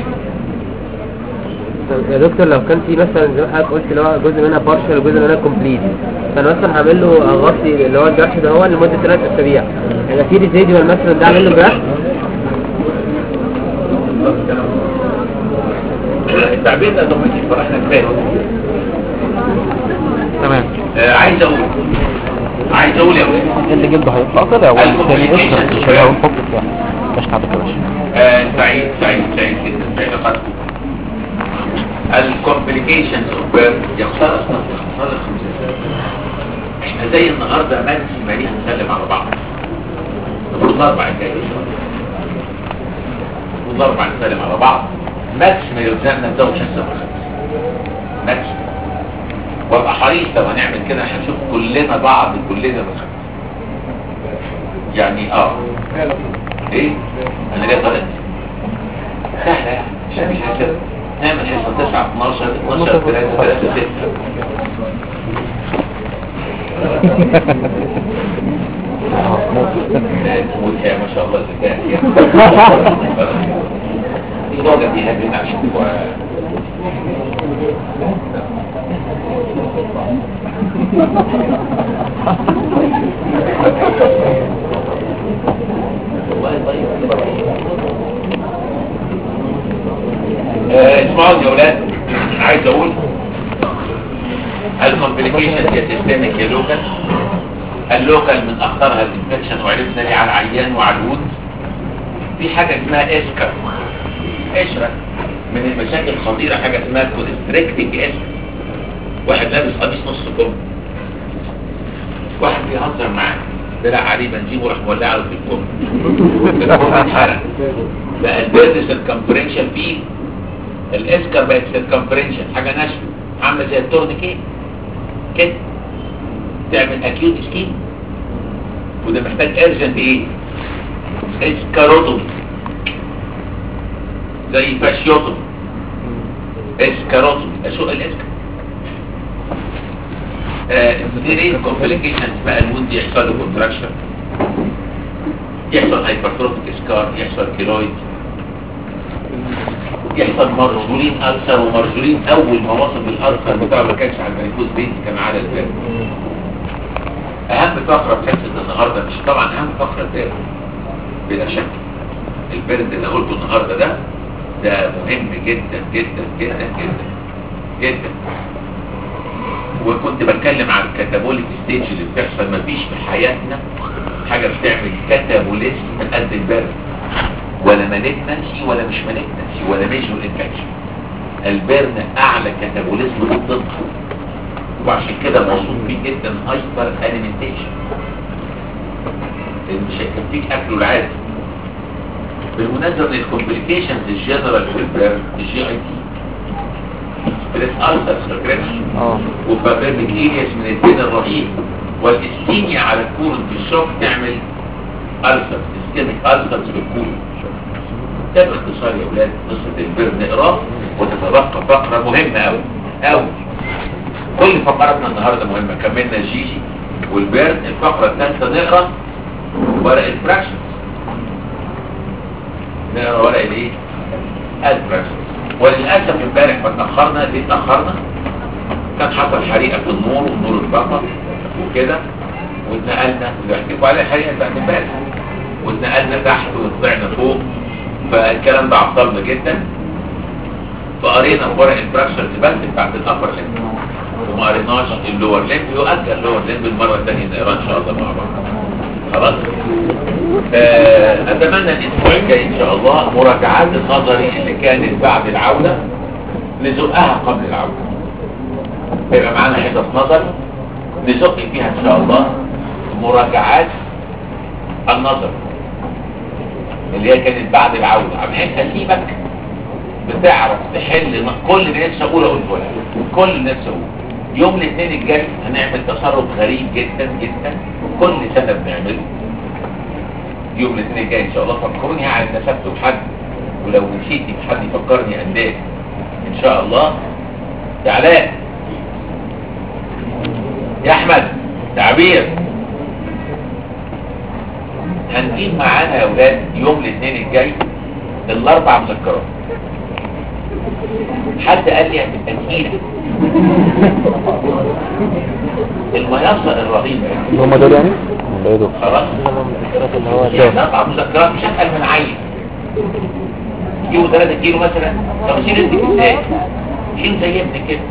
Speaker 4: يا دكتور لو كان في مثلا زي ما حضرتك قلت اللي هو جزء منها بارشل وجزء منها كومبليت فانا مثلا هعمل له غطي اللي هو الجرح ده هو لمده ثلاث اسابيع يبقى في ريزيديوال مثلا ده اعمل له جرح
Speaker 2: التعبير ده دومينيك فرحنا كفايه
Speaker 1: تمام
Speaker 2: آه، عايز اقول عايز اقول يا ولاد
Speaker 1: اللي جلده هيطلع طلع والتاني قشطة مش هيلاقوا الحب بتاعه مش تعبت يا باشا
Speaker 2: آه، سعيد سعيد سعيد جدا في علاقاتكم الكومبليكيشنز اوف بيرث يا خساره اصلا يا خساره خمسة. احنا زي النهارده مجلس مالي هنسلم على بعض المفروض الاربع الجاي المفروض الاربع نسلم على بعض ماكس ما يلزمنا نزود حصه بالخمس ماكس وابقى حريص لو هنعمل كده هنشوف كلنا بعض كلنا بالخمس يعني اه ايه انا جاي طريقتي سهله يعني عشان مش حساب نعمل حصه 9 12 12 3 3 6 مذهل ما شاء الله الذكاء في درجة دي هدين عشان و... آه، اسمعوا يا ولاد عايز اقول الكومبليكيشن يا سيستمك يا لوكال اللوكال من اخطرها الانفكشن وعرفنا ليه على العيان وعلى الود في حاجه اسمها اسكر قشره من المشاكل الخطيره حاجه اسمها كونستريكتنج اسكر واحد لابس قميص نص كم واحد بيهزر معاه طلع عليه بنزين وراح مولع له في الكم الكم اتحرق بقى البيرد سيركمفرنشال فيه الاسكر بقت سيركمفرنشال حاجه ناشفه عامله زي التورنيكيت كده تعمل اكيوت سكين وده محتاج ارجنت ايه اسكاروتومي زي فاشيوتومي اسكاروتومي اشق الاسكا آه دي ايه كومبليكيشنز بقى الوند يحصل له كونتراكشن يحصل هايبرتروفيك سكار يحصل كيلويد يحصل مرجولين ألسر ومرجولين أول ما وصل الألسر بتاعه ما كانش على المنفوذ بيتي كان على الباب أهم فقرة في حصة النهاردة مش طبعا أهم فقرة البرد بلا شك البرد اللي قلته النهاردة ده ده مهم جدا جدا جدا جدا جدا وكنت بتكلم عن الكاتابوليك ستيج اللي بتحصل مفيش في حياتنا حاجة بتعمل كاتابوليزم قد البرد ولا مالجنسي ولا مش مالجنسي ولا ميجور انفكشن البرن اعلى كاتابوليزم للطب وعشان كده موصوف فيه جدا هايبر اليمنتيشن مش هيكفيك اكله العادي بالمناسبه من الكومبليكيشنز الجنرال في البرن الجي اي تي ستريس ألسر سكريبشن
Speaker 1: اه
Speaker 2: وفابريك إيريس من الدين الرهيب والاستيميا على الكورن في الشوك تعمل ألسر اسكيميك ألسر في الكورن ده باختصار يا ولاد قصة البرد نقراه وتتبقى فقرة مهمة أوي أوي كل فقراتنا النهاردة مهمة كملنا جيجي والبرد الفقرة الثالثة نقرا ورق الفراكشنز نقرا ورق الايه؟ الفراكشنز وللأسف امبارح ما اتأخرنا ليه اتأخرنا؟ كان حصل حريقه في النور والنور اتفقد وكده واتنقلنا بحكي لكم على الحريقه بتاعت امبارح واتنقلنا تحت وطلعنا فوق فالكلام ده عطلنا جدا فقرينا في ورق الفراكشر بس بتاعت الابر ليمب وما قريناش اللور ليمب يؤجل اللور ليمب المره الثانيه نقرا ان شاء الله مع بعض خلاص آه، اتمنى الاسبوع الجاي ان شاء الله مراجعات النظري اللي كانت بعد العوده نزقها قبل العوده هيبقى معانا حصص نظري نزق فيها ان شاء الله مراجعات النظر اللي هي كانت بعد العوده بحيث اسيبك بتعرف تحل كل اللي نفسي اقوله قلته لك كل اللي نفسي اقوله يوم الاثنين الجاي هنعمل تصرف غريب جدا جدا كل سنه بنعمله يوم الاثنين الجاي ان شاء الله فكروني على سبت وحد ولو نسيت حد يفكرني قدام ان شاء الله تعالى يا احمد تعبير هنجيب معانا يا اولاد يوم الاثنين الجاي الاربع مذكرات حد قال لي هتبقى تقيله الميسر الرهيب
Speaker 1: هم دول يعني؟ ولا ايه دول؟
Speaker 2: خلاص
Speaker 1: اللي هو
Speaker 2: يعني اربع مذكرات مش هسال من عين كيلو 3 كيلو مثلا طب شيل انت ازاي شيل زي ابنك كده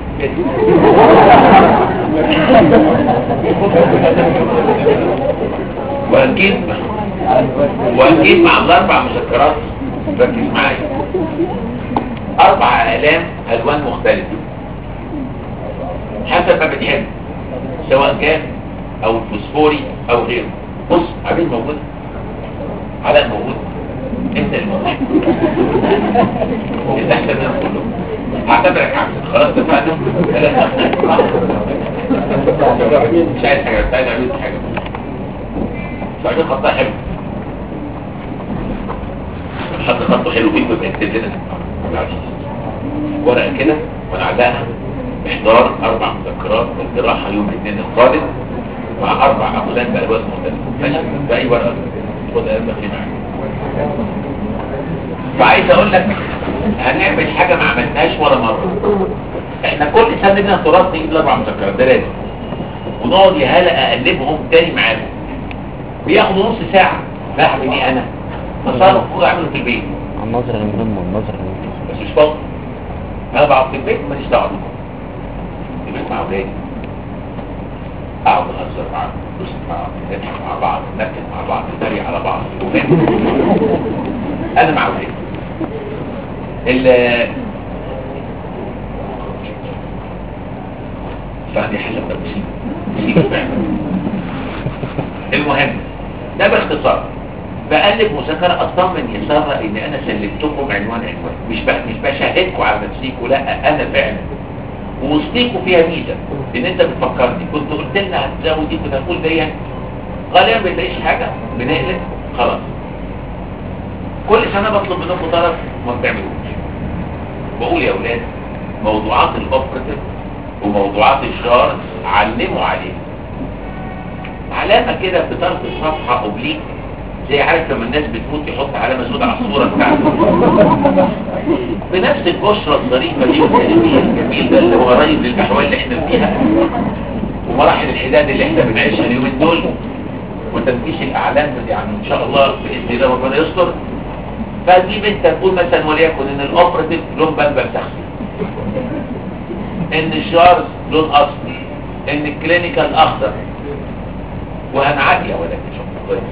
Speaker 2: وهنجيب وهنجيب مع الاربع مذكرات ركز معايا اربع اقلام الوان مختلفه حسب ما بتحب سواء كان او فوسفوري او غيره بص عبيد موجود علاء موجود انت الموجود انت احسن منهم كلهم هعتبرك عبد خلاص اتفقنا مش عايز حاجه مش عايز اعمل حاجه مش عايز خطها حلو حط خطه حلو فيك ويكتب لنا ورقه كده ونعلقها احضار اربع مذكرات الجراحه يوم الاثنين القادم مع اربع اقلام بالوان مختلفه ماشي باي ورقه خد قلم داخلي معاك فعايز اقول لك هنعمل حاجه ما عملناهاش ولا مره احنا كل سنه لنا تراث نجيب الاربع مذكرات ده لازم ونقعد يا هلا اقلبهم تاني معاهم بياخدوا نص ساعه لا اعملي انا بس انا المفروض اعمله في البيت
Speaker 1: النظر المهم والنظر المهم
Speaker 2: بس مش فاضي انا بقعد في البيت ماليش دعوه في البيت مع اولادي اقعد اهزر معاهم نبص معاهم نضحك مع بعض نركز مع بعض نتريق على بعض وفاهم؟ انا مع اولادي ال فهذه حسب ده مصيبه مصيبه فعلا المهم ده باختصار بقلب مذاكره اطمن يا ساره ان انا سلمتكم عنوان عنوان مش ب... مش بشهدكم على نفسيكم لا انا فعلا ووسطيكوا فيها ميزه ان انت بتفكرني كنت قلت لنا هتزود دي كنت هتقول دي غالبا ما بنلاقيش حاجه بنقلب خلاص كل سنه بطلب منكم طلب ما بتعملوش بقول يا اولاد موضوعات الاوبريتيف وموضوعات الشارج علموا عليها علامه كده في طرف الصفحه اوبليك زي عارف لما الناس بتموت يحط علامه سوداء على الصوره بتاعته بنفس البشره الظريفه دي والتنميه الجميل ده اللي هو قريب للاحوال اللي احنا فيها ومراحل الحداد اللي احنا بنعيشها اليومين دول وتنفيش الاعلام يعني ان شاء الله باذن الله ربنا يستر فتجيب انت تقول مثلا وليكن ان الاوبراتيف لون بلبل شخصي ان الشارز لون اصفر ان الكلينيكال اخضر وهنعدي يا ولد ان شاء الله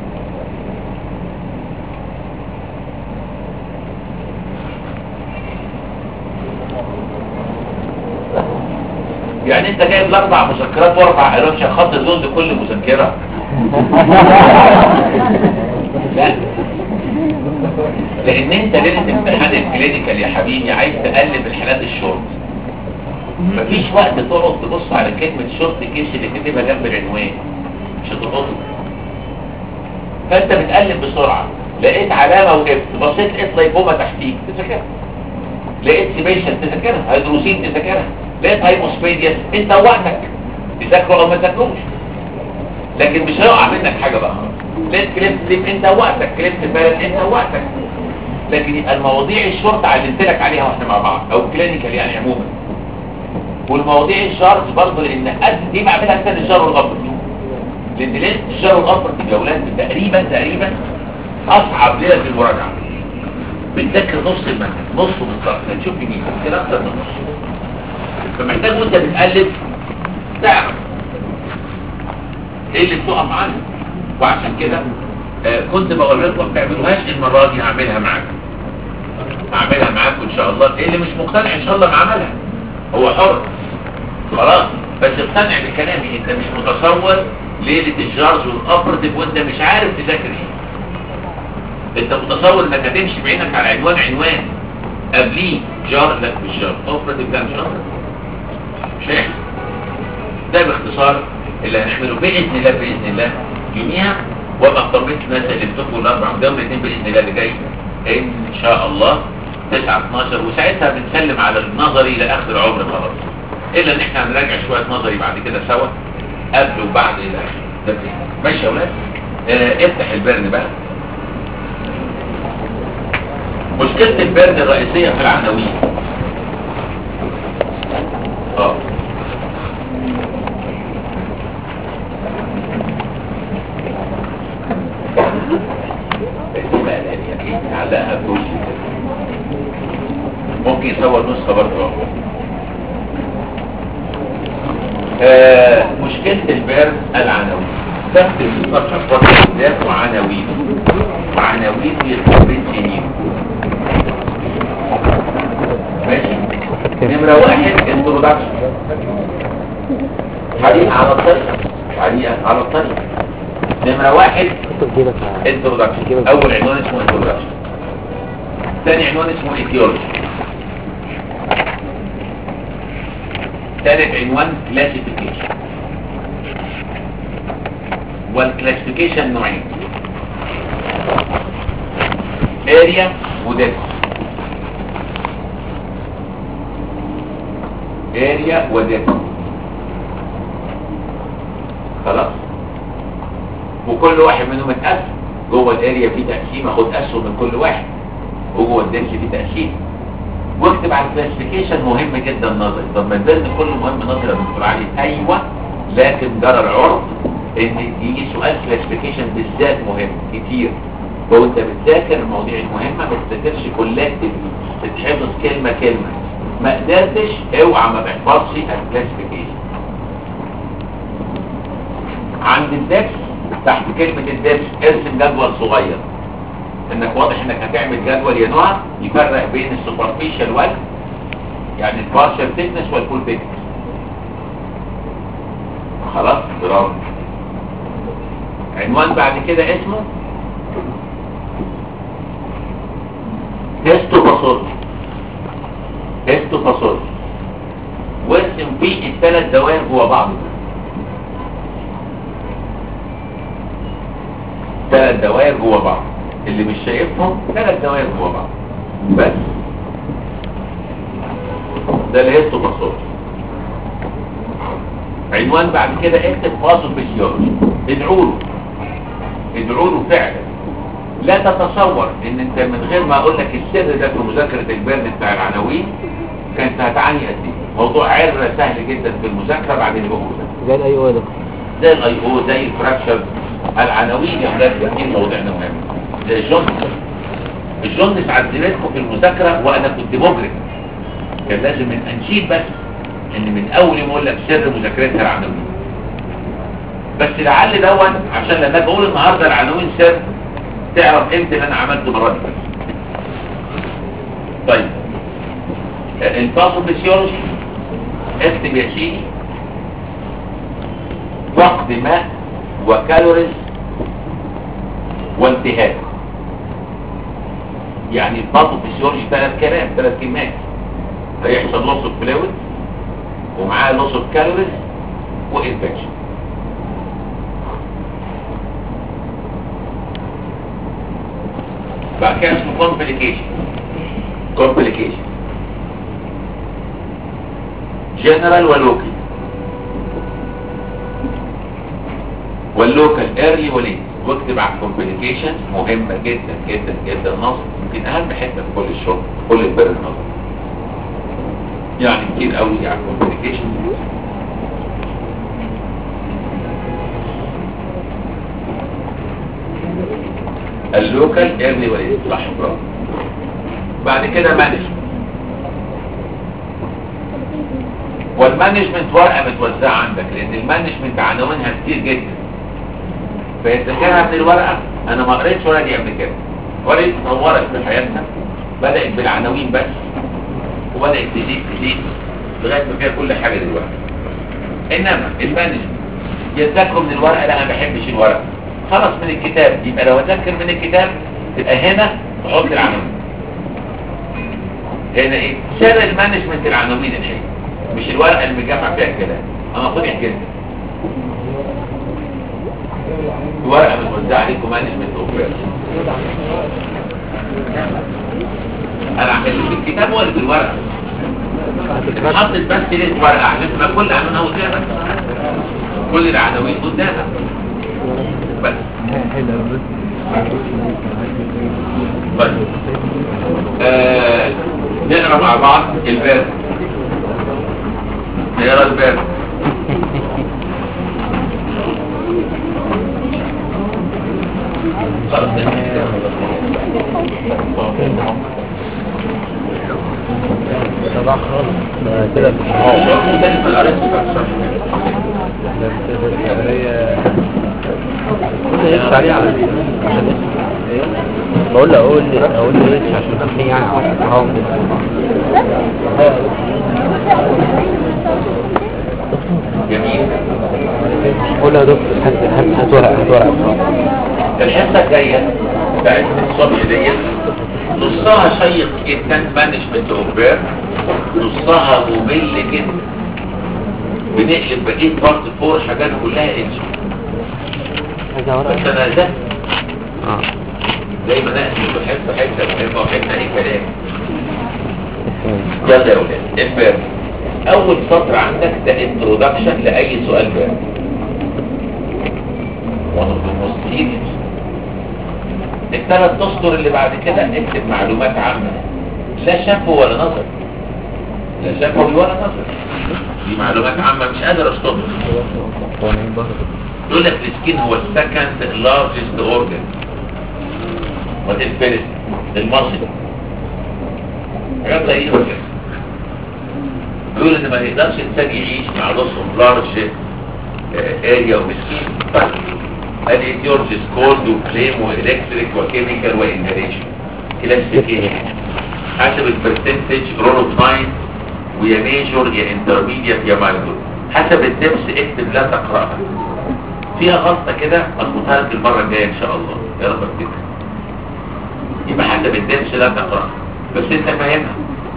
Speaker 2: يعني انت جايب الاربع مذكرات واربع الوان عشان خط اللون لكل مذكره لا لان انت ليله امتحان الكلينيكال يا حبيبي عايز تقلب الحالات الشورت مفيش وقت تقعد تبص على كلمه شورت كيس اللي كاتبها جنب العنوان مش هتقعد فانت بتقلب بسرعه لقيت علامه وقفت بصيت لقيت لايبوما تحتيك تذاكرها لقيت سيبيشن تذاكرها هيدروسين تذاكرها لقيت هايبوسبيديس انت وقتك تذاكره او ما تذاكروش لكن مش هيقع منك حاجه بقى لقيت كليبت ليب انت وقتك كليبت بالانس انت وقتك لكن يبقى المواضيع الشرطه علمت لك عليها واحنا مع بعض او كلينيكال يعني عموما والمواضيع الشارج برضه لان قد دي بعملها سنه الشهر والغفر لان ليله الشهر والغفر في الجولات تقريبا تقريبا اصعب ليله في المراجعه بتذاكر نص المنهج نصه بالظبط هتشوف مين ممكن اكتر من نص فمحتاج وانت بتقلب تعرف ايه اللي بتقف عنه وعشان كده آه كنت بقول لكم ما تعملوهاش المره دي هعملها معاكم هعملها معاكم ان شاء الله اللي مش مقتنع ان شاء الله ما عملها هو حر خلاص بس اقتنع بكلامي انت مش متصور ليله الجارج والاوبرتيف وانت مش عارف تذاكر ايه انت متصور انك هتمشي بعينك على عنوان عنوان قبليه جار لا مش جار اوبرتيف لا مش اوبرتيف مش هيحصل ده باختصار اللي هنعمله باذن الله باذن الله يوميها وابقى اطمنت الناس اللي بتبقوا الاربع قدام الاثنين باذن الله اللي جاي ان شاء الله 9 12 وساعتها بنسلم على النظري لاخر العمر خلاص الا ان احنا هنراجع شويه نظري بعد كده سوا قبل وبعد الى اخره ده بإذن الله. ماشي يا اولاد آه افتح البرن بقى مشكله البرن الرئيسيه في العناوين اه علقها في وشي كده. ممكن يصور نسخة برضه اهو. آه مشكلة البرد العناوين تكتب في صفحة فقط ذات وعناوين وعناوين يتكبر سنين ماشي نمرة واحد انترودكشن حديث على الطريق حديث على الطريق نمرة واحد انترودكشن اول عنوان اسمه انترودكشن ثاني عنوان اسمه ايتيولوجي ثالث عنوان كلاسيفيكيشن والكلاسيفيكيشن نوعين اريا وديبس اريا وديبس خلاص وكل واحد منهم اتقسم جوه الاريا في تقسيم اخد اسهم من كل واحد وجوه الدنس في تقسيم واكتب على الكلاسيفيكيشن مهم جدا نظري طب ما البرد كله مهم نظري يا دكتور علي ايوه لكن جرى العرف ان يجي سؤال كلاسيفيكيشن بالذات مهم كتير وانت بتذاكر المواضيع المهمه ما تذاكرش كولكتيف تتحفظ كلمه كلمه ما قدرتش اوعى ما تحفظش الكلاسيفيكيشن عند الدبس تحت كلمة الدبس ارسم جدول صغير انك واضح انك هتعمل جدول يا نوع يفرق بين السوبرفيشال وال يعني البارشال ثيكنس والفول ثيكنس خلاص برافو عنوان بعد كده اسمه هيستوباثولوجي هيستوباثولوجي وارسم فيه الثلاث دوائر جوا بعض ثلاث دوائر جوا بعض اللي مش شايفهم ثلاث دوائر جوا بعض بس ده الهيستوباثولوجي عنوان بعد كده اكتب باثوفيسيولوجي ادعوا له ادعوا له فعلا لا تتصور ان انت من غير ما اقول لك السر ده في مذاكره البرد بتاع العناوين كانت هتعاني قد ايه موضوع عره سهل جدا في المذاكره بعد اللي بقوله ده
Speaker 1: زي الاي او ده
Speaker 2: زي الاي او زي الفراكشر العناوين يا اولاد كتير موضوعنا مهم زي الجوندس الجوندس عذبتكم في المذاكره وانا كنت مجرم كان لازم من انشيد بس ان من اول يوم اقول لك سر مذاكرتها العناوين بس لعل دون عشان لما اجي اقول النهارده العناوين سر تعرف امتى اللي انا عملته المره دي بس طيب الباثوفيسيولوجي اكتب يا سيدي فقد ماء وكالوريز وانتهاك يعني الباثوفيسيولوجي ثلاث كلام ثلاث كلمات هيحصل لوس اوف فلويد ومعاه لوس اوف كالوريز وانفكشن بعد كده اسمه كومبليكيشن كومبليكيشن جنرال ولوكال واللوكال ايرلي وليت واكتب على الكومبليكيشن مهمه جدا جدا جدا نص يمكن اهم حته في كل الشغل كل البر النظر يعني كتير قوي على الكوميونيكيشن اللوكال ايرلي وليد صح برافو بعد كده مانجمنت والمانجمنت ورقه متوزعه عندك لان المانجمنت عناوينها كتير جدا فيتذكرها من الورقه انا ما قريتش ورقه دي قبل كده ورقه اتطورت في حياتنا بدات بالعناوين بس وبدات تزيد تزيد لغايه ما فيها كل حاجه دلوقتي انما المانجمنت يتذكروا من الورقه لا انا ما بحبش الورقه خلص من الكتاب يبقى لو اذاكر من الكتاب يبقى هنا احط العناوين هنا ايه سر المانجمنت العناوين الحقيقه مش الورقه اللي متجمع فيها الكلام انا خد كده ورقه متوزعه عليكم مانجمنت اوفير انا عملت في الكتاب ولا في الورقه حطيت بس ليه ورقه عشان تبقى كل عنوانها قدامك كل العناوين قدامك بس بس آه نقرا مع بعض الباب نقرا الباب خلاص
Speaker 1: صباح خالص ده كده كل يمشي عليه على بقول له اقول لي اقول لي ايش عشان امحي يعني اهو
Speaker 2: جميل
Speaker 1: قول له يا دكتور هات هات هات ورقه هات ورقه
Speaker 2: الحصة الجاية بتاعت الصبح ديت نصها شيق جدا مانجمنت اوفير نصها ممل جدا بنقلب بقية بارت فور حاجات كلها انجو
Speaker 1: عايز ورقه
Speaker 2: بس انا ده
Speaker 1: اه
Speaker 2: زي ما نقسم حته حته مهمه وحته اي كلام يلا يا ولاد الباب اول سطر عندك ده انترودكشن لاي سؤال باب one of the most serious الثلاث اسطر اللي بعد كده اكتب معلومات عامه لا شفوي ولا نظر لا شفوي ولا نظر دي معلومات عامه مش قادر اشطبها يقول لك السكين هو السكند لارجست اورجن وده الفيرست المصري حاجات غريبه كده بيقول ان ما يقدرش الانسان يعيش مع لوس اوف لارج اريا ومسكين طيب الاتيولوجيز كولد وفليم والكتريك وكيميكال وانهاليشن كلاسيفيكيشن حسب البرسنتج رول اوف ناين ويا ميجور يا انترميديت يا ماينور حسب الدبس اكتب لا تقراها فيها غلطه كده اظبطها لك المره الجايه ان شاء الله يا رب افتكر يبقى حسب الدبس لا تقراها بس انت فاهمها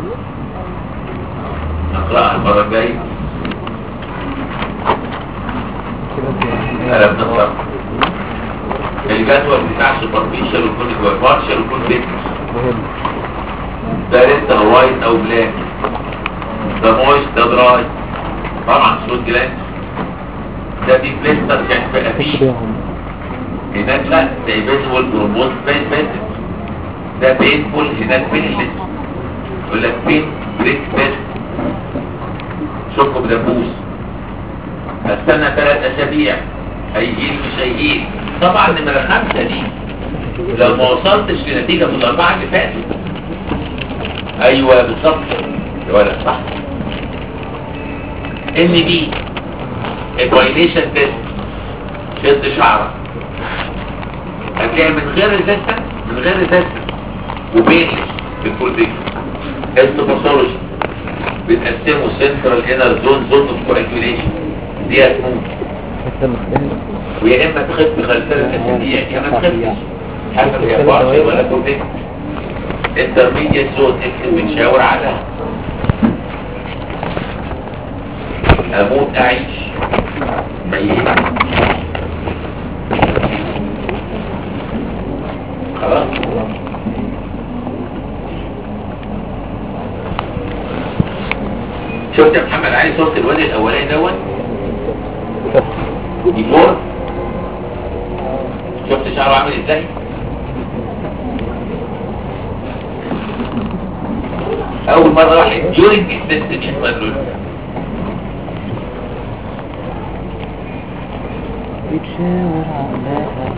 Speaker 2: نقراها المره الجايه انا بنقرا الجدول بتاع سوبرفيشال وكل بارشال وكل بيتنس ده لسه وايت او بلاك ده مويست ده دراي طبعا صوت جلاند ده دي بليستر يعني بقى فيه هناك لا ده فيزوال بروموت بين بين ده بينفول هناك بينلس يقول لك بين بريك بيست شوكو بدبوس هستنى ثلاث اسابيع هيجيل مش هيجيل طبعا نمرة خمسة دي لو ما وصلتش لنتيجة في الاربعة اللي فاتوا ايوه بالظبط يا ولد صح ان دي الفايليشن تيست شد شعرك هتلاقي من غير ريزيستنس من غير ريزيستنس وبينلس بالفول بيك هيستوباثولوجي بتقسمه سنترال انر زون زون اوف كواجوليشن دي هتموت ويا اما تخف خلفيه الاساسيه يا ما تخفش حسب هي بارشل ولا كوفيك انترميديت زون اكتب بنشاور عليها اموت اعيش ميت خلاص شفت يا محمد علي صوت الواد الاولاني دوت ديفور شفت شعره عامل ازاي اول مره واحد during extensive intradural
Speaker 1: بتشاور عليها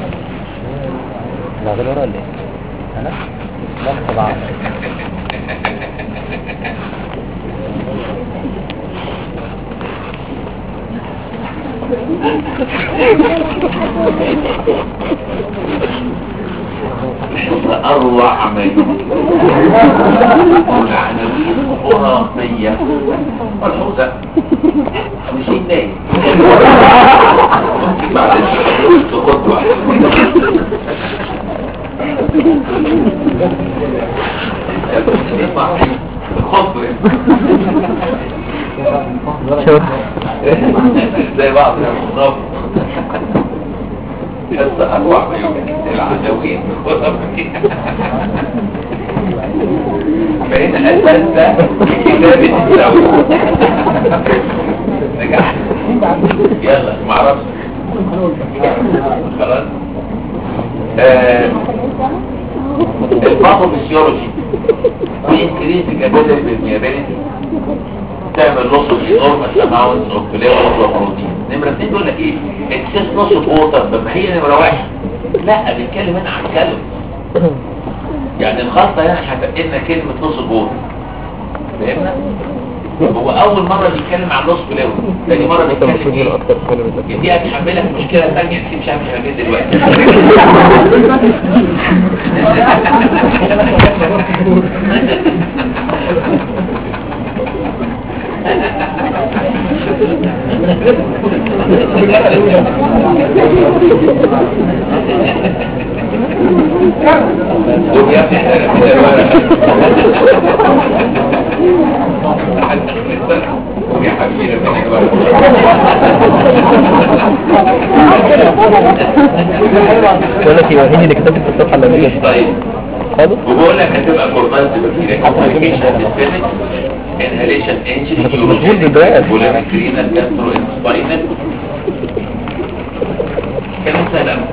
Speaker 1: لا غير ورا ولا ايه؟ انا؟ لا طبعا
Speaker 2: أروع ما والعناوين خرافية ملحوظة مش نايم معلش تخد واحد خد
Speaker 1: شوف
Speaker 2: زي بعض يا مصطفى بس أروع ما يمكن العناوين خرافية بقينا أساسا كتابة الدولة نجحت يلا معرفش خلاص آه، الباثوفيسيولوجي وانكريز الكابيلاري بالميابيلتي تعمل نص النورمال اماونتس اوف فليفرز وبروتين نمرة اتنين بيقول لك ايه اكسس نص ووتر طب ما هي نمرة واحد لا بنتكلم هنا عن كالوريز يعني الخلطة هنا هتقلنا كلمة نص ووتر فاهمنا؟ هو اول مرة بيتكلم عن نص فليفر تاني مرة
Speaker 1: انت المفروض
Speaker 2: بيتكلم
Speaker 1: هنا
Speaker 2: ايه
Speaker 1: اكتر حاجه بتذاكر
Speaker 2: دي هتحملك مشكلة ثانية نسيب مش عارف نعمل دلوقتي دول يا ابني احنا رمينا الورقة. يا حبيبي رمينا الورقة.
Speaker 1: بقول لك ايه وريني اللي كتبت في الصفحه اللي
Speaker 2: مفيش
Speaker 1: قبل
Speaker 2: طيب
Speaker 1: خالص
Speaker 2: وبقول لك هتبقى كوربانز بكتيريا كومبليكيشن ديسبيلك انهاليشن انجري
Speaker 1: أنا كنت مشغول بالباقي.
Speaker 2: بوليميك رينال جاسترو انسباينال كلام سهل قوي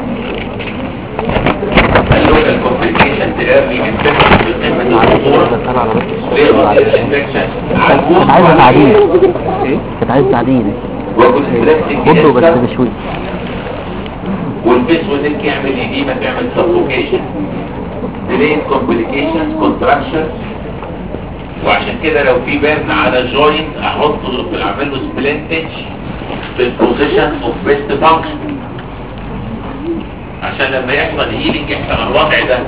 Speaker 2: اللوكال كومبليكيشن تقابل انفكشن في قمه الخطوره ليه انفكشن على
Speaker 1: كانت عايزه تعديل
Speaker 2: ايه
Speaker 1: كانت عايزه تعديل
Speaker 2: وكونتراكتنج
Speaker 1: برضه بس بشوي
Speaker 2: والفيس وديك يعمل ايديما تعمل سفوكيشن ديليت كومبليكيشنز كونتراكشنز وعشان كده لو في بيرن على جوينت احطه في اعمل له سبلنتج في البوزيشن اوف بيست فانكشن عشان لما يحصل هيلينج يحصل على الوضع ده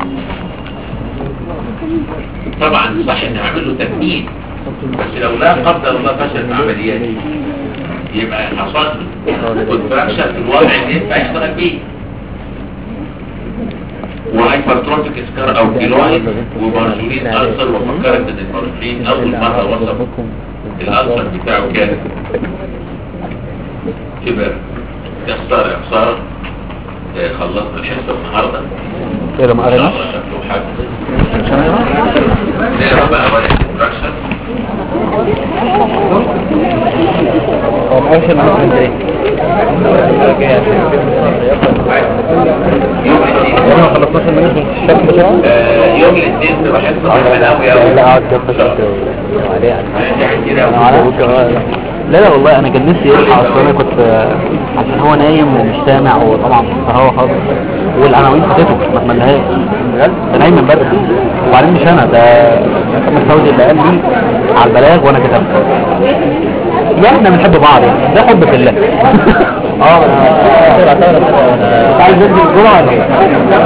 Speaker 2: طبعا صح ان اعمل له تكميل بس لو لا قدر الله فشل في عمليات يبقى حصل كونتراكشن في الوضع اللي ينفع يشتغل بيه وهايبرتروفيك اسكار او كيلويد ومارجولين ألسر وفكرت ان المارجولين اول مرة وصف الألسر بتاعه كان كبر يا خسارة يا خسارة آه، خلصنا الحصة النهاردة
Speaker 1: ايه لما
Speaker 2: ان شاء
Speaker 1: قريناش
Speaker 2: الله شكله حاجة
Speaker 1: مش هنقرا
Speaker 2: نقرا بقى ولا كونتراكشن
Speaker 1: هو ما قالش الموضوع ازاي
Speaker 2: يوم الاثنين
Speaker 1: احنا ما خلصناش المانجمنت الشكل بسرعه
Speaker 2: آه، يوم الاثنين تبقى حصة مهمة قوي قوي
Speaker 1: لا اقعد جنب عليه لا لا والله انا كان نفسي يلحق اصل انا كنت آه، عشان هو نايم ومش سامع وطبعا هو خالص والعناوين فاتته ما عملهاش بجد ده نايم من بدري وبعدين مش انا ده محمد فوزي اللي قال لي على البلاغ وانا كتبت يا احنا بنحب بعض يعني ده حب في الله اه عايز ننزل الجمعه ولا ايه؟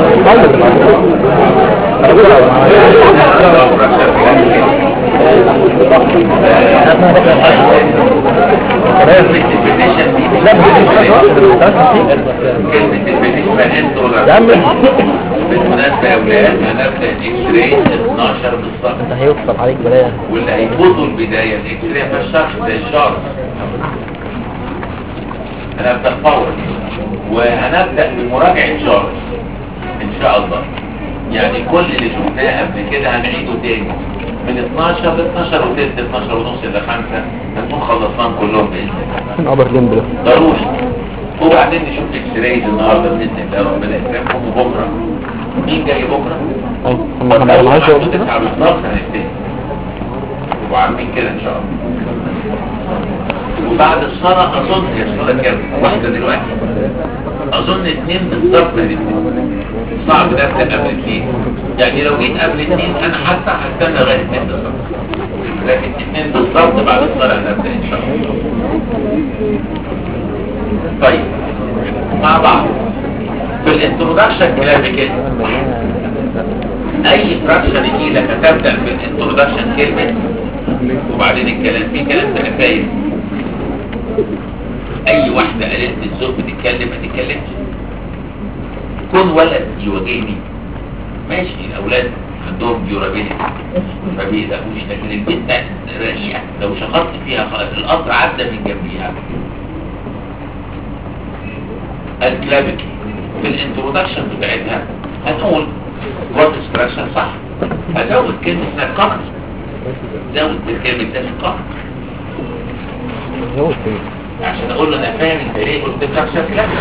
Speaker 2: يا عم بالمناسبة يا ولاد هنبدأ الاكس راي 12 بالظبط
Speaker 1: انت هيوصل عليك بلاغ
Speaker 2: واللي هيفوتوا البداية الاكس راي ما الشرح زي الشرح هنبدأ فورا وهنبدأ بمراجعة شرح ان شاء الله يعني كل اللي شفناه قبل كده هنعيده تاني من 12 ل 12 وثلث 12 ونص ل 5 هنكون خلصناهم كلهم بإذن الله
Speaker 1: فين ابر لمب ده
Speaker 2: ضروري وبعدين نشوف اكس رايز النهارده باذن الله ربنا يكرمكم وبكره مين جاي بكره؟
Speaker 1: ايوه ما احنا ما عملناش قبل كده
Speaker 2: تسعة بالظبط هنبتدي من كده ان شاء الله وبعد الصلاة اظن هي الصلاة كام واحدة دلوقتي اظن اتنين بالظبط الاثنين صعب ده ابدا قبل اتنين يعني لو جيت قبل اتنين انا حتى هستنى لغاية اتنين بالظبط لكن اتنين بالظبط بعد الصلاة هنبدأ ان شاء الله طيب مع بعض في الانترودكشن كلام كده اي فراكشن يجي لك هتبدا في الانترودكشن كلمه وبعدين الكلام في كلام ده فايد اي واحده قالت لي الذوق بتتكلم ما تتكلمش كون ولد يواجهني ماشي الاولاد عندهم ديورابيلتي ما بيقلقوش لكن البنت رقيقه لو شخصت فيها خلاص القطر عدى من جنبيها الكلابيك في الانترودكشن بتاعتها هنقول وات اكسبريشن صح هزود كلمة نقاط زود بالكلمة ده نقاط
Speaker 1: زود فين
Speaker 2: عشان اقول له انا فاهم انت ليه قلت اكسبريشن كلابيك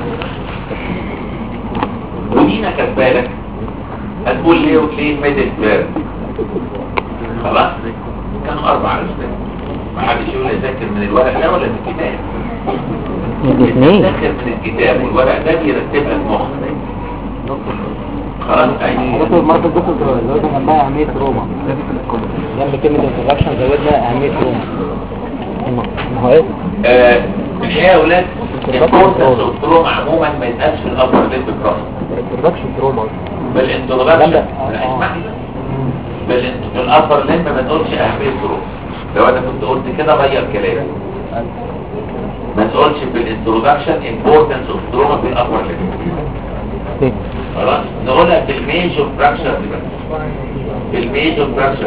Speaker 2: ودينا كاتبالك هتقول ليه وليه ميدل فيرب خلاص كانوا اربع اسئله ما حدش يقول لي ذاكر من الورق ده ولا من الكتاب
Speaker 1: الاثنين
Speaker 2: ذاكر من الكتاب والورق ده بيرتب لك مخك خلاص ايوه
Speaker 1: دكتور مرة الدكتور زودنا جنبها أهمية روما جنب كلمة انتراكشن زودنا أهمية روما ما هو ايه؟
Speaker 2: آه، في الحقيقه يا اولاد الكورس الدكتوروم عموما ما يتقالش في الابر ليب بروسس
Speaker 1: انتراكشن روما
Speaker 2: بالانترودكشن
Speaker 1: جنب-
Speaker 2: لا
Speaker 1: آه.
Speaker 2: اسمعني بالانت- في الابر ليب ما تقولش اهميه دروس لو انا كنت قلت كده غير كلامي ما تقولش في الانترودكشن importance اوف دروما في الابر ليب خلاص نقولها في الميجور فراكشر دي بس في الميجور فراكشر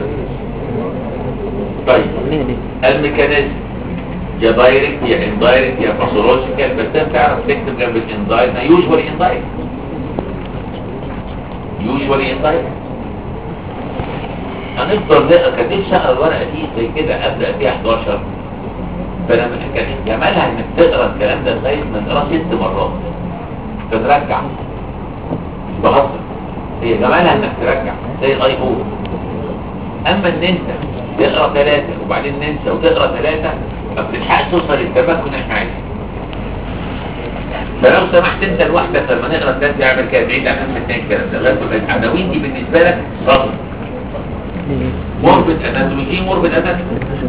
Speaker 2: طيب الميكانيزم يا دايركت يا اندايركت يا باثولوجيكال بس انت تعرف تكتب جنب الاندايركت يوجوالي اندايركت يوجوالي اندايركت هنفضل نقرا كاتب شقه الورقه دي زي كده ابدا فيها 11 فانا كان جمالها انك تقرا الكلام ده لغايه ما تقرا ست مرات فترجع مش بهزر هي جمالها انك ترجع زي الاي او اما ان انت تقرا ثلاثة وبعدين ننسى وتقرا ثلاثة ما بتلحقش توصل للتمكن اللي احنا عايزينه فلو سمحت انت لوحدك لما نقرا الثلاثة يعمل كده بعيد عن نفسك تاني الكلام ده لغايه ما العناوين دي بالنسبه لك صدر موربد اناتومي في موربد اناتومي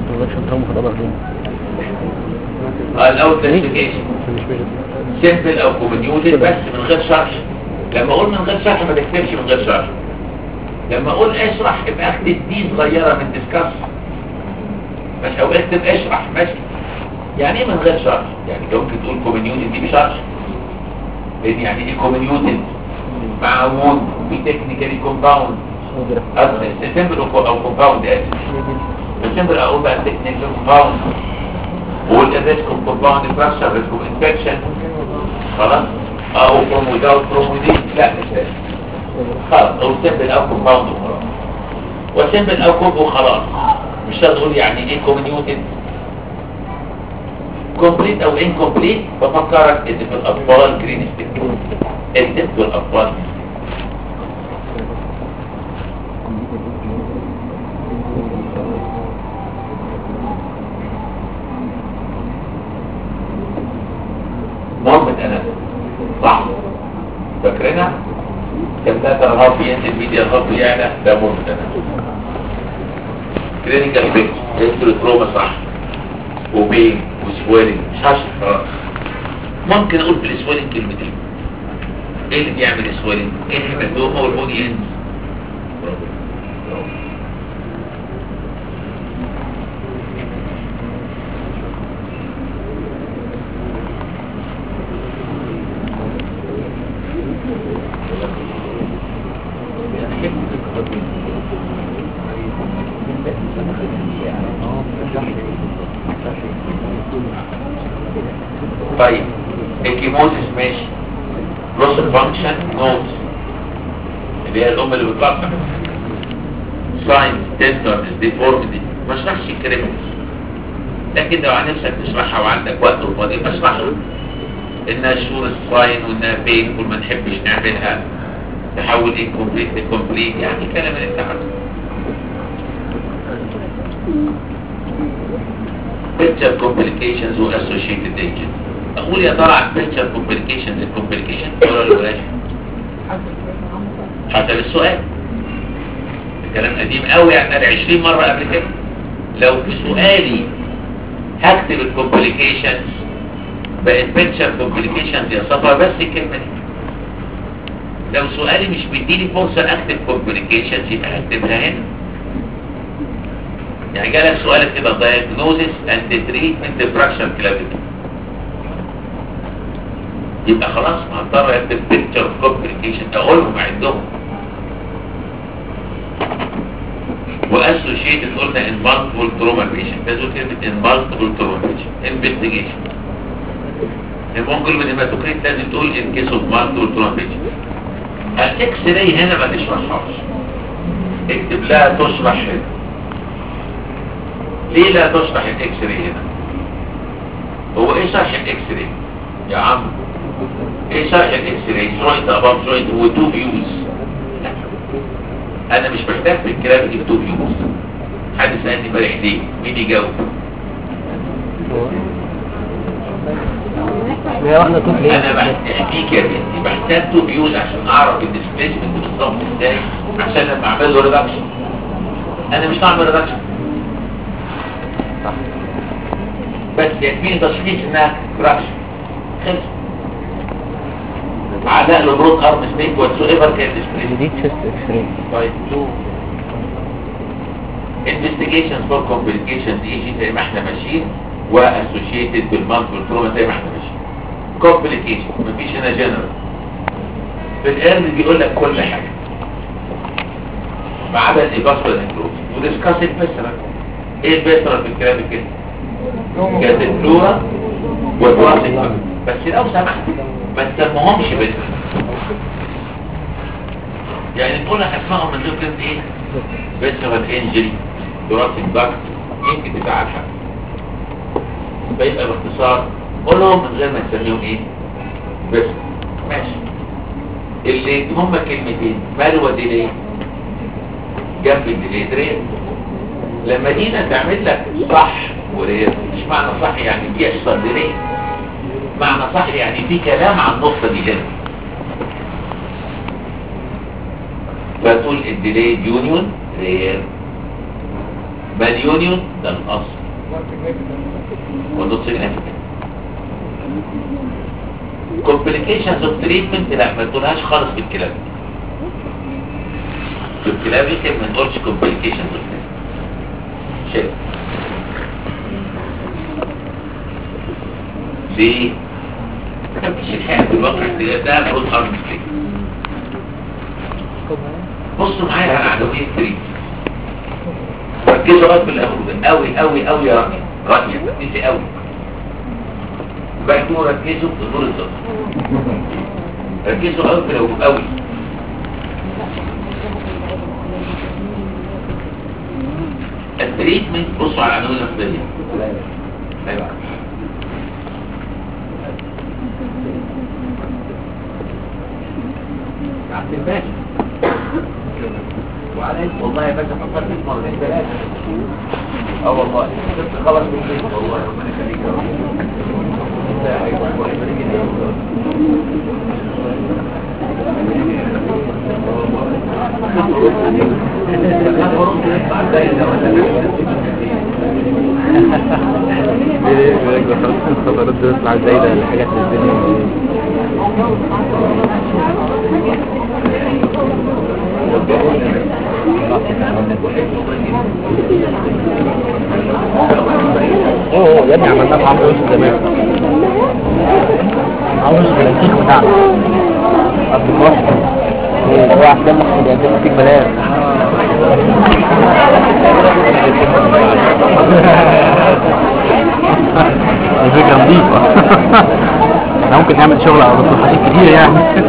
Speaker 2: اه الاول كلاسيفيكيشن سيمبل او كومنيوتد بس من غير شرح لما اقول من غير شرح ما تكتبش من غير شرح لما اقول اشرح يبقى اكتب دي صغيره من ديسكاس ماشي او اكتب اشرح ماشي يعني ايه من غير شرح يعني انت ممكن تقول كومنيوتد دي بشرح لان يعني ايه كومنيوتد مع وود في تكنيكالي كومباوند سيمبل او كومباوند اسف السيمبل اقول بقى تكنيكال كومباوند والريسك اوف كومباوند فراكشر ريسك اوف انفكشن خلاص او فروم ويزاوت فروم ويزين لا مش لازم خلاص او سيمبل او كومباوند وخلاص وسيمبل او كوب وخلاص مش هتقول يعني ايه كومنيوتد كومبليت او انكومبليت بفكرك ان في الاطفال جرين ستيك اكتب في الاطفال مربط انا صح فاكرينها كان ده ترهاب ينزل ميديا الهاب يعلى ده مربط انا كلينيكال بيكس هيستوري تروما صح وبين وسويلنج مش هشرح خلاص ممكن اقول في السويلنج كلمتين ايه اللي بيعمل سويلنج ايه الهيماتوما والبودي اند طيب الكيموزيس ماشي لوس فانكشن نوت اللي هي الام اللي بتطلع ساين تندرنس ديفورميتي ما اشرحش الكريمنس لكن لو عن نفسك تشرحها وعندك وقت وفاضي بشرحها انها شور الساين وانها بين وما نحبش نعملها تحول انكمبليت لكمبليت يعني كلام اللي انت عارفه picture complications و associated agents اقول يا ترى عن picture complications الcomplications ولا بلاش حسب السؤال الكلام قديم قوي يعني قال 20 مرة قبل كده لو في سؤالي هكتب الكومبليكيشنز بقت picture complications يا صفا بس الكلمة دي لو سؤالي مش بيديني فرصة اكتب complications يبقى هكتبها هنا يعني جالك سؤال كده diagnosis and treatment fracture clavicle يبقى خلاص ما هضطر اكتب picture of complication اقولهم عندهم واسوشيتد قلنا in multiple trauma patient لازم كلمة in multiple trauma patient investigation المونجل من هيماتوكريت لازم تقول in case of multiple trauma patient الاكس راي هنا ما تشرحهاش اكتب لا تشرح هنا ليه لا تشرح الاكس راي هنا هو ايه شرح الاكس راي يا عم ايه شرح الاكس راي جوينت اباف جوينت هو تو فيوز انا مش محتاج في الكلام دي تو فيوز حد سألني امبارح ليه مين يجاوب
Speaker 1: هي واحدة توت ليه؟
Speaker 2: انا بحتاج يا بنتي بحتاج تو فيوز عشان اعرف الديسبيسمنت بالظبط ازاي عشان لما اعمل له ريدكشن انا مش هعمل ريدكشن بس يكفيني تشخيص انها فراكشن خلص علاء له برود ارم سنيك واتسو ايفر كان ديسبيسمنت
Speaker 1: دي تشست اكس راي
Speaker 2: طيب تو investigations for complications دي شيء زي ما احنا ماشيين واسوشيتد بالمالتيبل تروما زي ما احنا ماشيين complication مفيش هنا جنرال في الارن بيقول لك كل حاجه ما عدا الايباس والانكلوز وديسكاس الفيسرا ايه الفيسرا في الكلام كده كانت الفلورا والتراسيك بس لو سمحت ما تسموهمش باسم يعني نقول لك اسمائهم من غير كده ايه فيسرال انجري تراسيك داكت يمكن تزعل حد فيبقى باختصار قولهم من غير ما تسميهم ايه بس ماشي اللي هما كلمتين مالوا ديلي جنب الديلي دريل لما جينا تعمل لك صح ورير مش معنى صح يعني بيحصل ديلي معنى صح يعني في كلام عن النقطة دي هنا فتقول الديلي يونيون رير بل يونيون ده الاصل ونوت significant complications of treatment لا ما تقولهاش خالص في الكلاب في الكلاب يمكن ما نقولش complications of treatment شيء ليه؟ مفيش الحياة في الواقع ده ده الرول ارم ستيك بصوا معايا على عناوين التريت ركزوا قوي في الاول قوي قوي قوي يا رامي رأيي ركزي قوي بعدوا ركزوا في دور الضغط ركزوا قوي في لو قوي التريتمنت بصوا على العناوين الأخبارية ايوه عبد الباشا وعليك والله يا باشا فكرت في مرتين ثلاثة اه والله شفت خبر من البيت والله ربنا يخليك يا رب
Speaker 1: ليه بيقول لك دخلت الخبرات دي تطلع زايدة الحاجات الدنيا اوه يا ابني عملناه في عمرو يوسف زمان عمرو يوسف الانتيك بتاعنا عبد المصر هو احسن مصر بيقدم فيك بلاش الفكرة نظيفة احنا ممكن نعمل شغل على مصلحات كتير يعني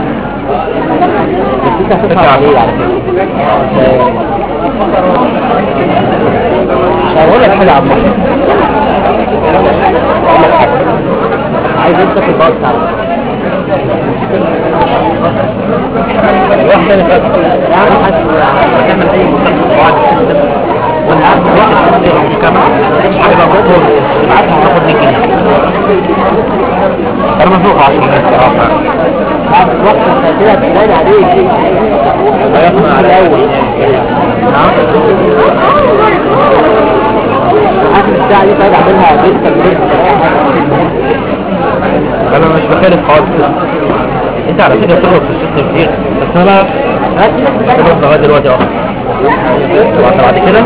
Speaker 1: بس انت هتدفع عليه على فكرة مش هقول لك حاجة عن مصر هقول لك حاجة عايز انت في الباص على واحدة انا فاكر يعني حاسس تعمل اي مصلحة وانا قاعد واحد مش كمان مش حاجة بقول انا مزنوق عشان الصراحه
Speaker 4: بعد الوقت انت كده هتبان عليك
Speaker 1: هيقنع على الاول نعم
Speaker 4: اخر الساعه دي طيب اعملها بيت تمرين
Speaker 1: انا مش بخالف خالص انت على فكره بتغلط في السيستم كتير بس انا بقى بغلط لغايه دلوقتي اه وعشان بعد كده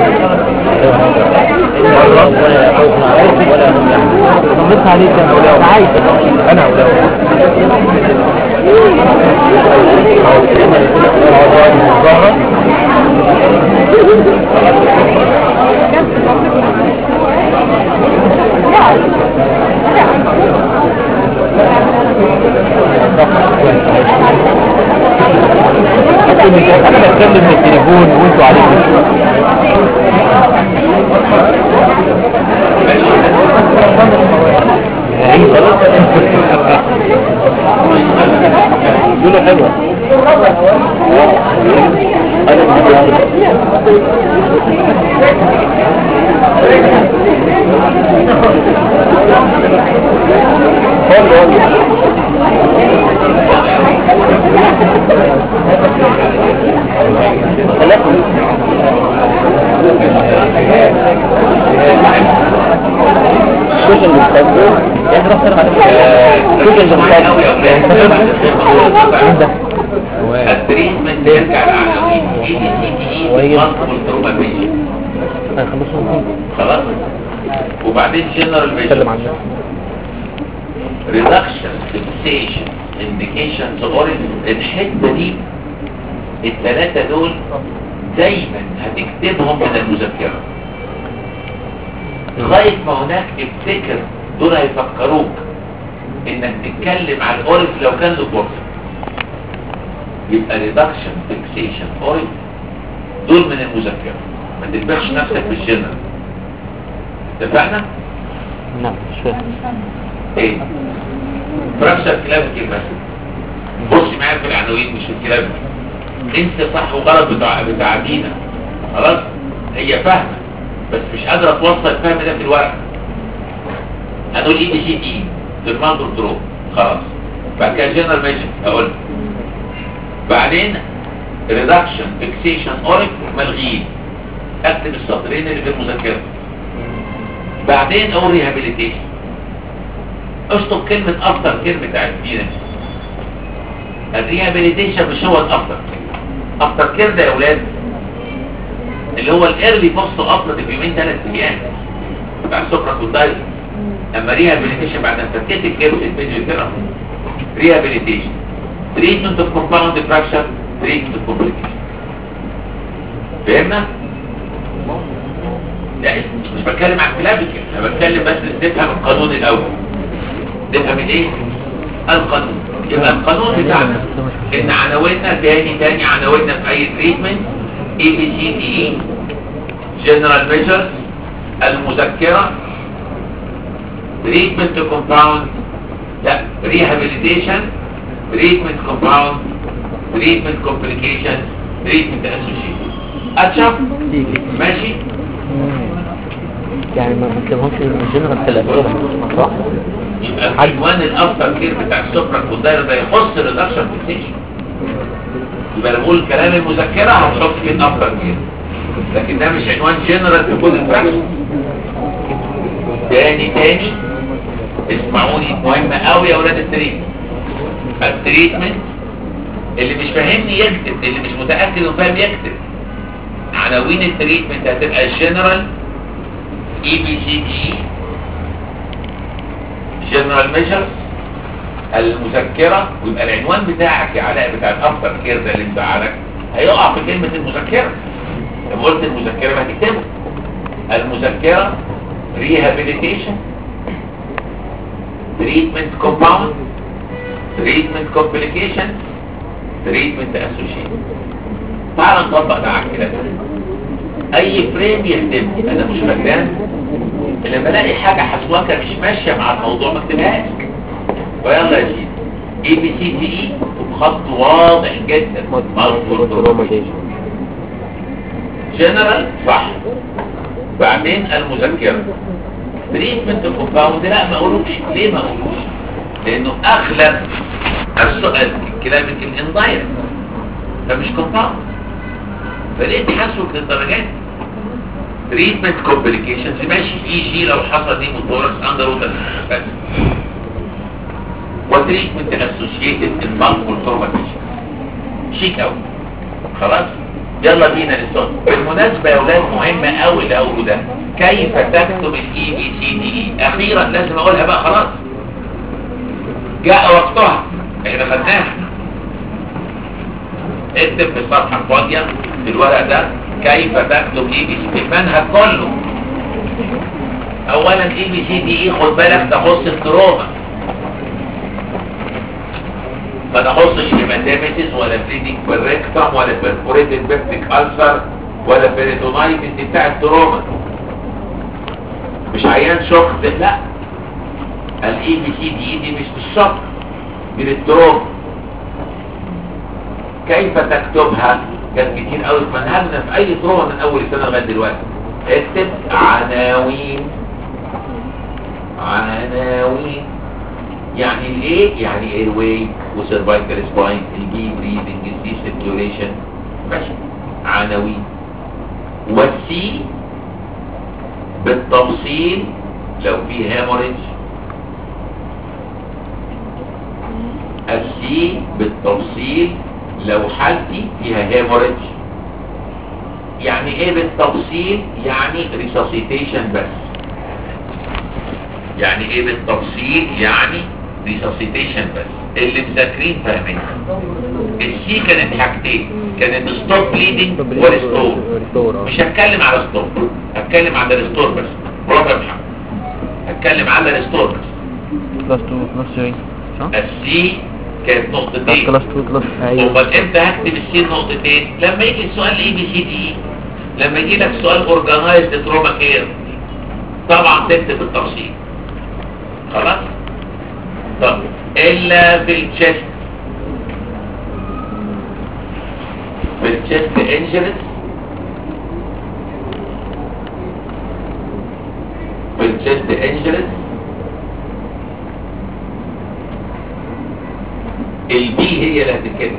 Speaker 1: خلاص ولا خوف عليك ولا هم يعني طمنت عليك انا اولى انا عايز انا اولى انا بتكلم من التليفون وانتوا عليكم دول حلوة كوشن بالتنظيم يعني راح ترمى كوشن
Speaker 2: التريتمنت يرجع للعناوين اي دي سي تي اي مالتيبل تروما بيشن خلاص وبعدين جنرال
Speaker 1: اتكلم
Speaker 2: فيجن
Speaker 1: عن ده
Speaker 2: ريدكشن فيكسيشن انديكيشنز اوريجن الحته دي الثلاثه دول دايما هتكتبهم من المذكره لغايه ما هناك افتكر دول هيفكروك انك تتكلم على الاوريف لو كان له فرصه يبقى ريدكشن فيكسيشن اوريف دول من المذكره ما تدبخش نفسك بالجنرال اتفقنا؟
Speaker 1: نعم مش فاهم
Speaker 2: ايه فراكشر كلابيكال مثلا بص معايا في العناوين مش في الكلابيكال انت صح وغلط بتاع بتاع دينا خلاص هي فاهمه بس مش قادره توصل الفهم ده في الورق هنقول اي دي سي تي درمان كنترول خلاص بعد كده جنرال ميجر اقول لك. بعدين ريدكشن فيكسيشن اوريك ملغيين اكتب السطرين اللي في المذكره بعدين اقول ريهابيليتيشن اشطب كلمة افتر كلمة بتاعت دينا الريهابيليتيشن مش هو الافتر افتر كير ده يا اولاد اللي هو الايرلي بوست افتر بيومين ثلاث ايام بتاع السكر والدايت اما ريهابيليتيشن بعد ما فكيت الكيرس الفيديو ثيرابي ريهابيليتيشن تريتمنت اوف كومباوند فراكشر تريتمنت اوف كومبليكيشن فهمنا؟ لا مش بتكلم عن كلابيكال انا بتكلم بس نفهم القانون الاول نفهم الايه القانون يبقى القانون بتاعنا ان عناويننا تاني تاني عناويننا في اي تريتمنت اي بي سي دي اي جنرال ميجرز المذكره تريتمنت كومباوند لا ريهابيليتيشن تريتمنت كومباوند تريتمنت كومبليكيشن تريتمنت اسوشيشن اتشف ماشي
Speaker 1: يعني ما بنتكلمهمش الجنرال في الاسئله صح؟
Speaker 2: يبقى العنوان الافتر كير بتاع السفرة والدايرة ده يخص الريدكشن فيكسيشن يبقى لما اقول كلام المذكرة هنحط فيه الافتر كير لكن ده مش عنوان جنرال في كل الفراكشن تاني تاني اسمعوني مهمة قوي يا ولاد التريتمنت التريتمنت اللي مش فاهمني يكتب اللي مش متأكد انه فاهم يكتب عناوين التريتمنت هتبقى الجنرال اي بي سي دي جنرال ميجرز المذكرة ويبقى العنوان بتاعك يا علاء بتاع الافتر كير ده اللي مزعلك هيقع في كلمة المذكرة لما قلت المذكرة ما هتكتبه المذكرة ريهابيليتيشن تريتمنت كومباوند تريتمنت كومبليكيشن تريتمنت اسوشيت تعال نطبق ده على الكلام اي فريم يخدمني انا مش فاكران لما الاقي حاجه حسواكه مش ماشيه مع الموضوع ما اكتبهاش ويلا يا سيدي اي بي سي تي اي وبخط واضح جدا مظبوط جنرال صح بعدين المذكره تريتمنت كومباوند لا ما اقولوش ليه ما اقولوش لانه اغلب السؤال الكلامك الاندايركت فمش كومباوند فليه تحسوا للدرجات تريتمنت كومبليكيشنز ماشي اي جي لو حصل دي موتوركس اندر ووتر بس وتريتمنت اسوشيتد بالمالتيبل تروماتيشن شيك قوي خلاص يلا بينا للسؤال بالمناسبه يا اولاد مهمه قوي اللي اقوله ده كيف تكتب الاي بي سي دي اي اخيرا لازم اقولها بقى خلاص جاء وقتها احنا خدناها اكتب في الصفحه الفاضيه في الورق ده كيف تكتب اي بي سي المنهج كله اولا اي بي سي دي اي خد بالك تخص التروما ما تخصش هيماتيميسيس ولا بليدنج بالريكتم ولا بيرفوريتد بيبتيك ألسر ولا بيريتونايتس دي بتاع التروما مش عيان شخص لا الاي بي سي دي دي مش بالشق دي للتروما كيف تكتبها كان كتير قوي في منهجنا في اي تروما من اول السنه لغايه دلوقتي اكتب عناوين عناوين يعني الايه يعني ايرواي وسيرفايكال سباين البي بريدنج السي سيركيوليشن ماشي عناوين والسي بالتفصيل لو في هيموريج السي بالتفصيل لو حالتي فيها هيموريج يعني ايه بالتفصيل يعني ريسوسيتيشن بس يعني ايه بالتفصيل يعني ريسوسيتيشن بس اللي مذاكرين فاهمين السي كانت حاجتين كانت ستوب بليدنج وريستور مش هتكلم على ستوب هتكلم على ريستور بس برافو يا محمد هتكلم على ريستور بس
Speaker 1: كلاس 2 كلاس 3 صح؟
Speaker 2: السي كانت نقطتين
Speaker 1: كلاس 2 كلاس
Speaker 2: امال امتى هكتب السي نقطتين لما يجي السؤال اي بي سي دي لما يجي لك سؤال اورجانايزد تروما كير طبعا تكتب التفصيل خلاص طب الا في التشست في التشست انجرس في التشست انجرس البي هي اللي هتتكلم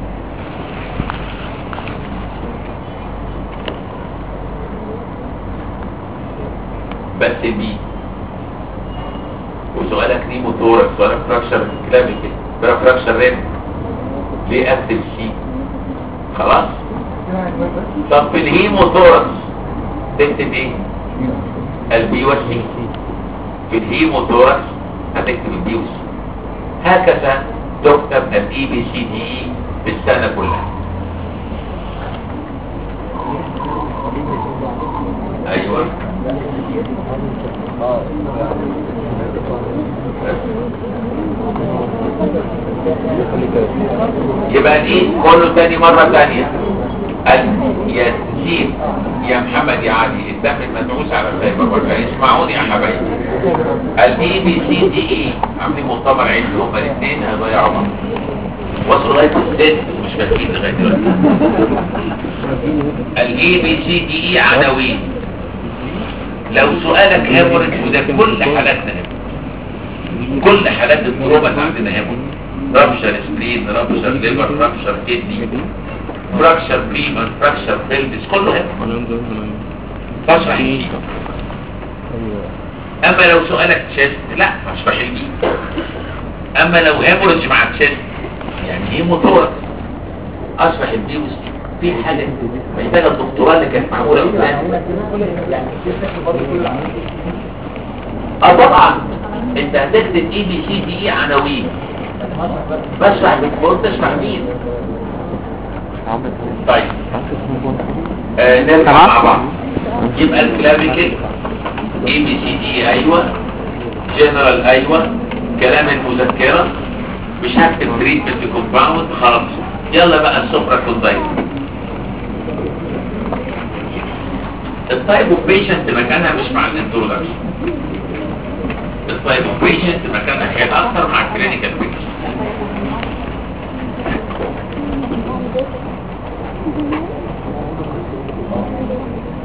Speaker 2: بس البي وسؤالك نيمو تورك سؤالك فراكشر كلامي كده فراكشر ريم ليه اكتب سي خلاص طب في الهيمو توركس تكتب ايه البي والسي في الهيمو توركس هتكتب البي والسي هكذا تكتب الاي بي سي دي في السنه كلها ايوه يبقى دي كله تاني مرة تانية ال- يا سيد يا محمد يا علي الدم المدعوس على الخيبر والفعل اسمعوني يا حبايبي الاي بي سي دي اي عاملين مؤتمر علمي هما الاثنين هيضيعوا بعض وصلوا لغايه الست مش فاكرين لغايه دلوقتي الاي بي سي دي اي عناوين لو سؤالك هيموريج وده كل حالاتنا هيموريج كل حالات التروما اللي عندنا هيموريج رابشر سبلين رابشر ليفر رابشر كدني فراكشر بريمر فراكشر بيلفس كله هيموريج بشرح الجي اما لو سؤالك تشيست لا هشرح الجي اما لو هيموريج مع تشيست يعني ايه موتورك اشرح البي والسي في حاجه محتاجه الدكتوراه اللي كانت معموله قدام اه طبعا انت هتكتب اي بي سي دي اي عناوين بشرح بالكور تشرح مين طيب آه نرجع مع بعض يبقى الكلاميكال اي بي سي دي ايوه جنرال ايوه كلام المذكره مش هكتب تريتمنت كومباوند خلاص يلا بقى السفرة كوندايت التايب اوف بيشنت مكانها مش مع الانترودكشن التايب اوف بيشنت مكانها كان اكتر مع الكلينيكال بيشنت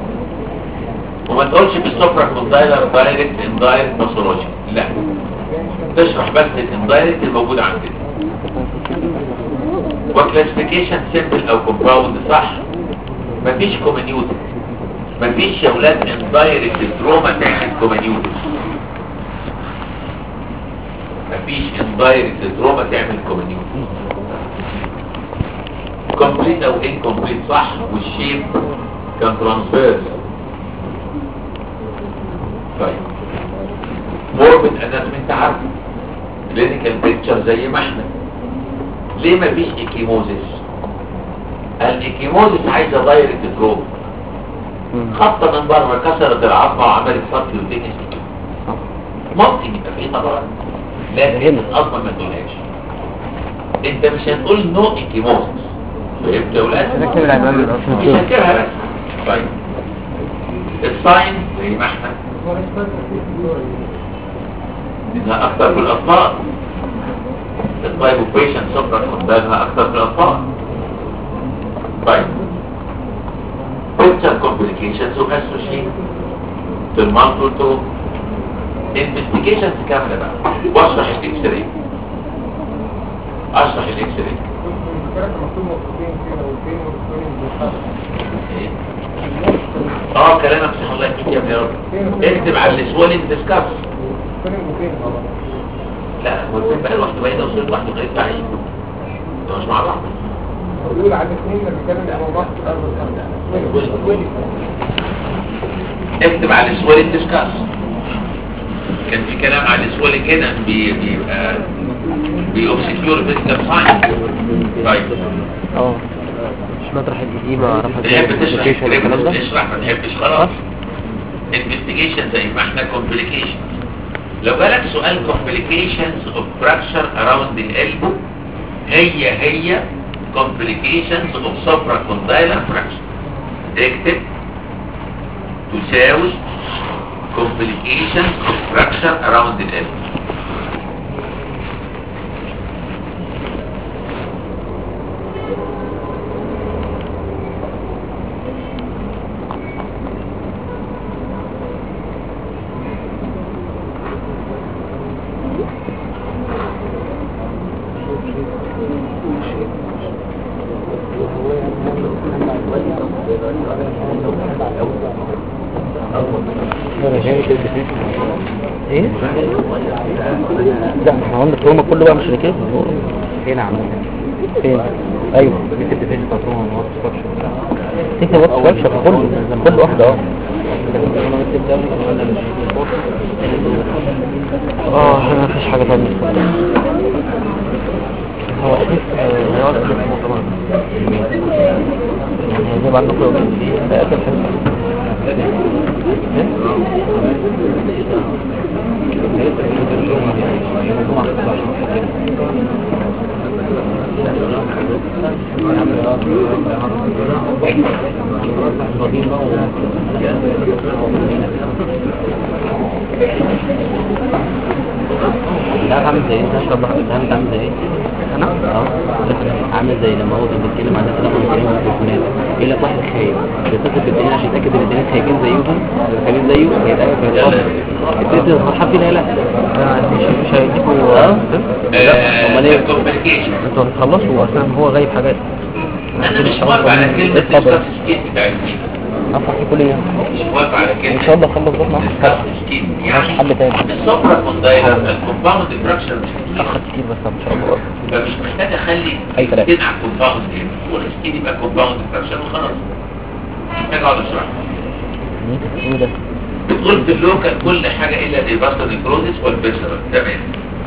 Speaker 2: وما تقولش في السفرة كوندايلر دايركت اندايركت باثولوجي لا تشرح بس الاندايركت الموجود عندنا وكلاسيفيكيشن سيمبل او كومباوند صح مفيش كومنيوتي مفيش يا ولاد اندايركت تروما تعمل كومنيوتي مفيش اندايركت تروما تعمل كومنيوتي كومبليت او انكومبليت صح والشيب كان ترانسفيرس طيب موربid اناتومي انت عارف كلينيكال بيكتشر زي ما احنا ليه مفيش ايكيموزيس الايكيموزيس عايزه دايركت دروب خبطه من بره كسرت العظمه وعملت سطل وتنس ممكن يبقى فيه طبعا لكن العظمه ما تقولهاش انت مش هتقول نو ايكيموزيس فهمت يا ولاد؟
Speaker 4: ركب العنوان من اصلا
Speaker 2: مش هتكرها بس طيب الساين زي ما احنا انها اكتر في الاطفال الطيب اوبريشن سكر قدامها اكتر في الاطفال طيب picture complications associated في المالتول تو investigations كاملة بقى واشرح الاكس راي اشرح الاكس راي إيه؟ اه كلامك صح الله يكفيك يا ابني يا رب اكتب على السوالين ديسكاس لا هو الفيلم بقى لوحده باينه وصل لوحده غير بعيد ده مش مع بعض
Speaker 3: بيقول عن اثنين لما كانوا يبقوا مصر الارض
Speaker 2: اكتب على السوالين ديسكاس كان في كلام على السوالين كده بي- بيبقى بيوبسكيور فيزيكال ساين طيب
Speaker 4: اه مش مطرح القديمة اعرفها
Speaker 2: تحب تشرح
Speaker 4: الكلام
Speaker 2: الكلام
Speaker 4: ده
Speaker 2: اشرح ما تحبش خلاص investigation زي ما احنا complications لو جالك سؤال complications of fracture around the elbow هي هي complications of supracondylar fracture اكتب تساوي complications of fracture around the elbow
Speaker 1: ايه لا احنا قلنا التروما كله بقى مش ركاز فين عم فين ايوه كتبت فين التروما تكتب وقت ستراكشر كله كل واحده اه اه احنا ما فيش حاجه ثانيه هو اساس هو اساس المؤتمر يعني زي ما عندكم ده اساس
Speaker 7: ده عامل زي انت اشرب بقى ده عامل زي ايه؟
Speaker 1: انا
Speaker 7: اه عامل زي لما هو كان بيتكلم عن الناس اللي بيتكلموا عن التليفونات يقول لك واحد خايف بيتصل بالدنيا عشان يتاكد ان الدنيا خايفين زيهم خايفين زيه هيتاكد من الوضع البيت الصحاب فيه لا لا
Speaker 1: مش مش هيديكوا
Speaker 7: اه امال ايه؟
Speaker 2: complications
Speaker 1: انتوا هتخلصوا اصلا هو غايب حاجات
Speaker 2: انا مش موافق على كلمة
Speaker 1: اتفضل
Speaker 2: discuss skin بتاعت مين
Speaker 1: افرح في كل يوم
Speaker 2: مش موافق على كلمة
Speaker 1: ان شاء الله خلص بطنك
Speaker 2: discuss skin
Speaker 1: ماشي
Speaker 2: يعني
Speaker 1: حل تاني
Speaker 2: الصبرة كوندايلر الكومباوند فراكشر مش كتير
Speaker 1: اخد كتير بس ان شاء الله
Speaker 2: فمش محتاج اخلي
Speaker 1: أي كلام.
Speaker 2: كلمتين على الكومباوند هنا هو السكين يبقى كومباوند فراكشر وخلاص مش محتاج اقعد اشرح
Speaker 1: ايه ده
Speaker 2: بتقول في اللوكال كل حاجة الا الريفاستر نيكروزيس والفيسرال تمام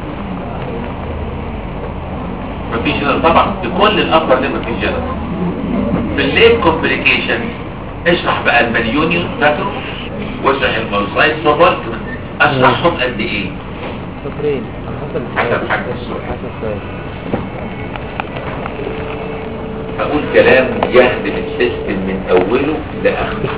Speaker 2: مفيش جنرال طبعا في كل الافر ده مفيش جنرال في الليت كومبليكيشن اشرح بقى المليونيون فاكره واشرح الموسايد صبر اشرحهم قد ايه
Speaker 4: شكرين
Speaker 2: حسب حجم السؤال
Speaker 4: حسب السؤال
Speaker 2: هقول كلام يهدم السيستم من اوله لاخره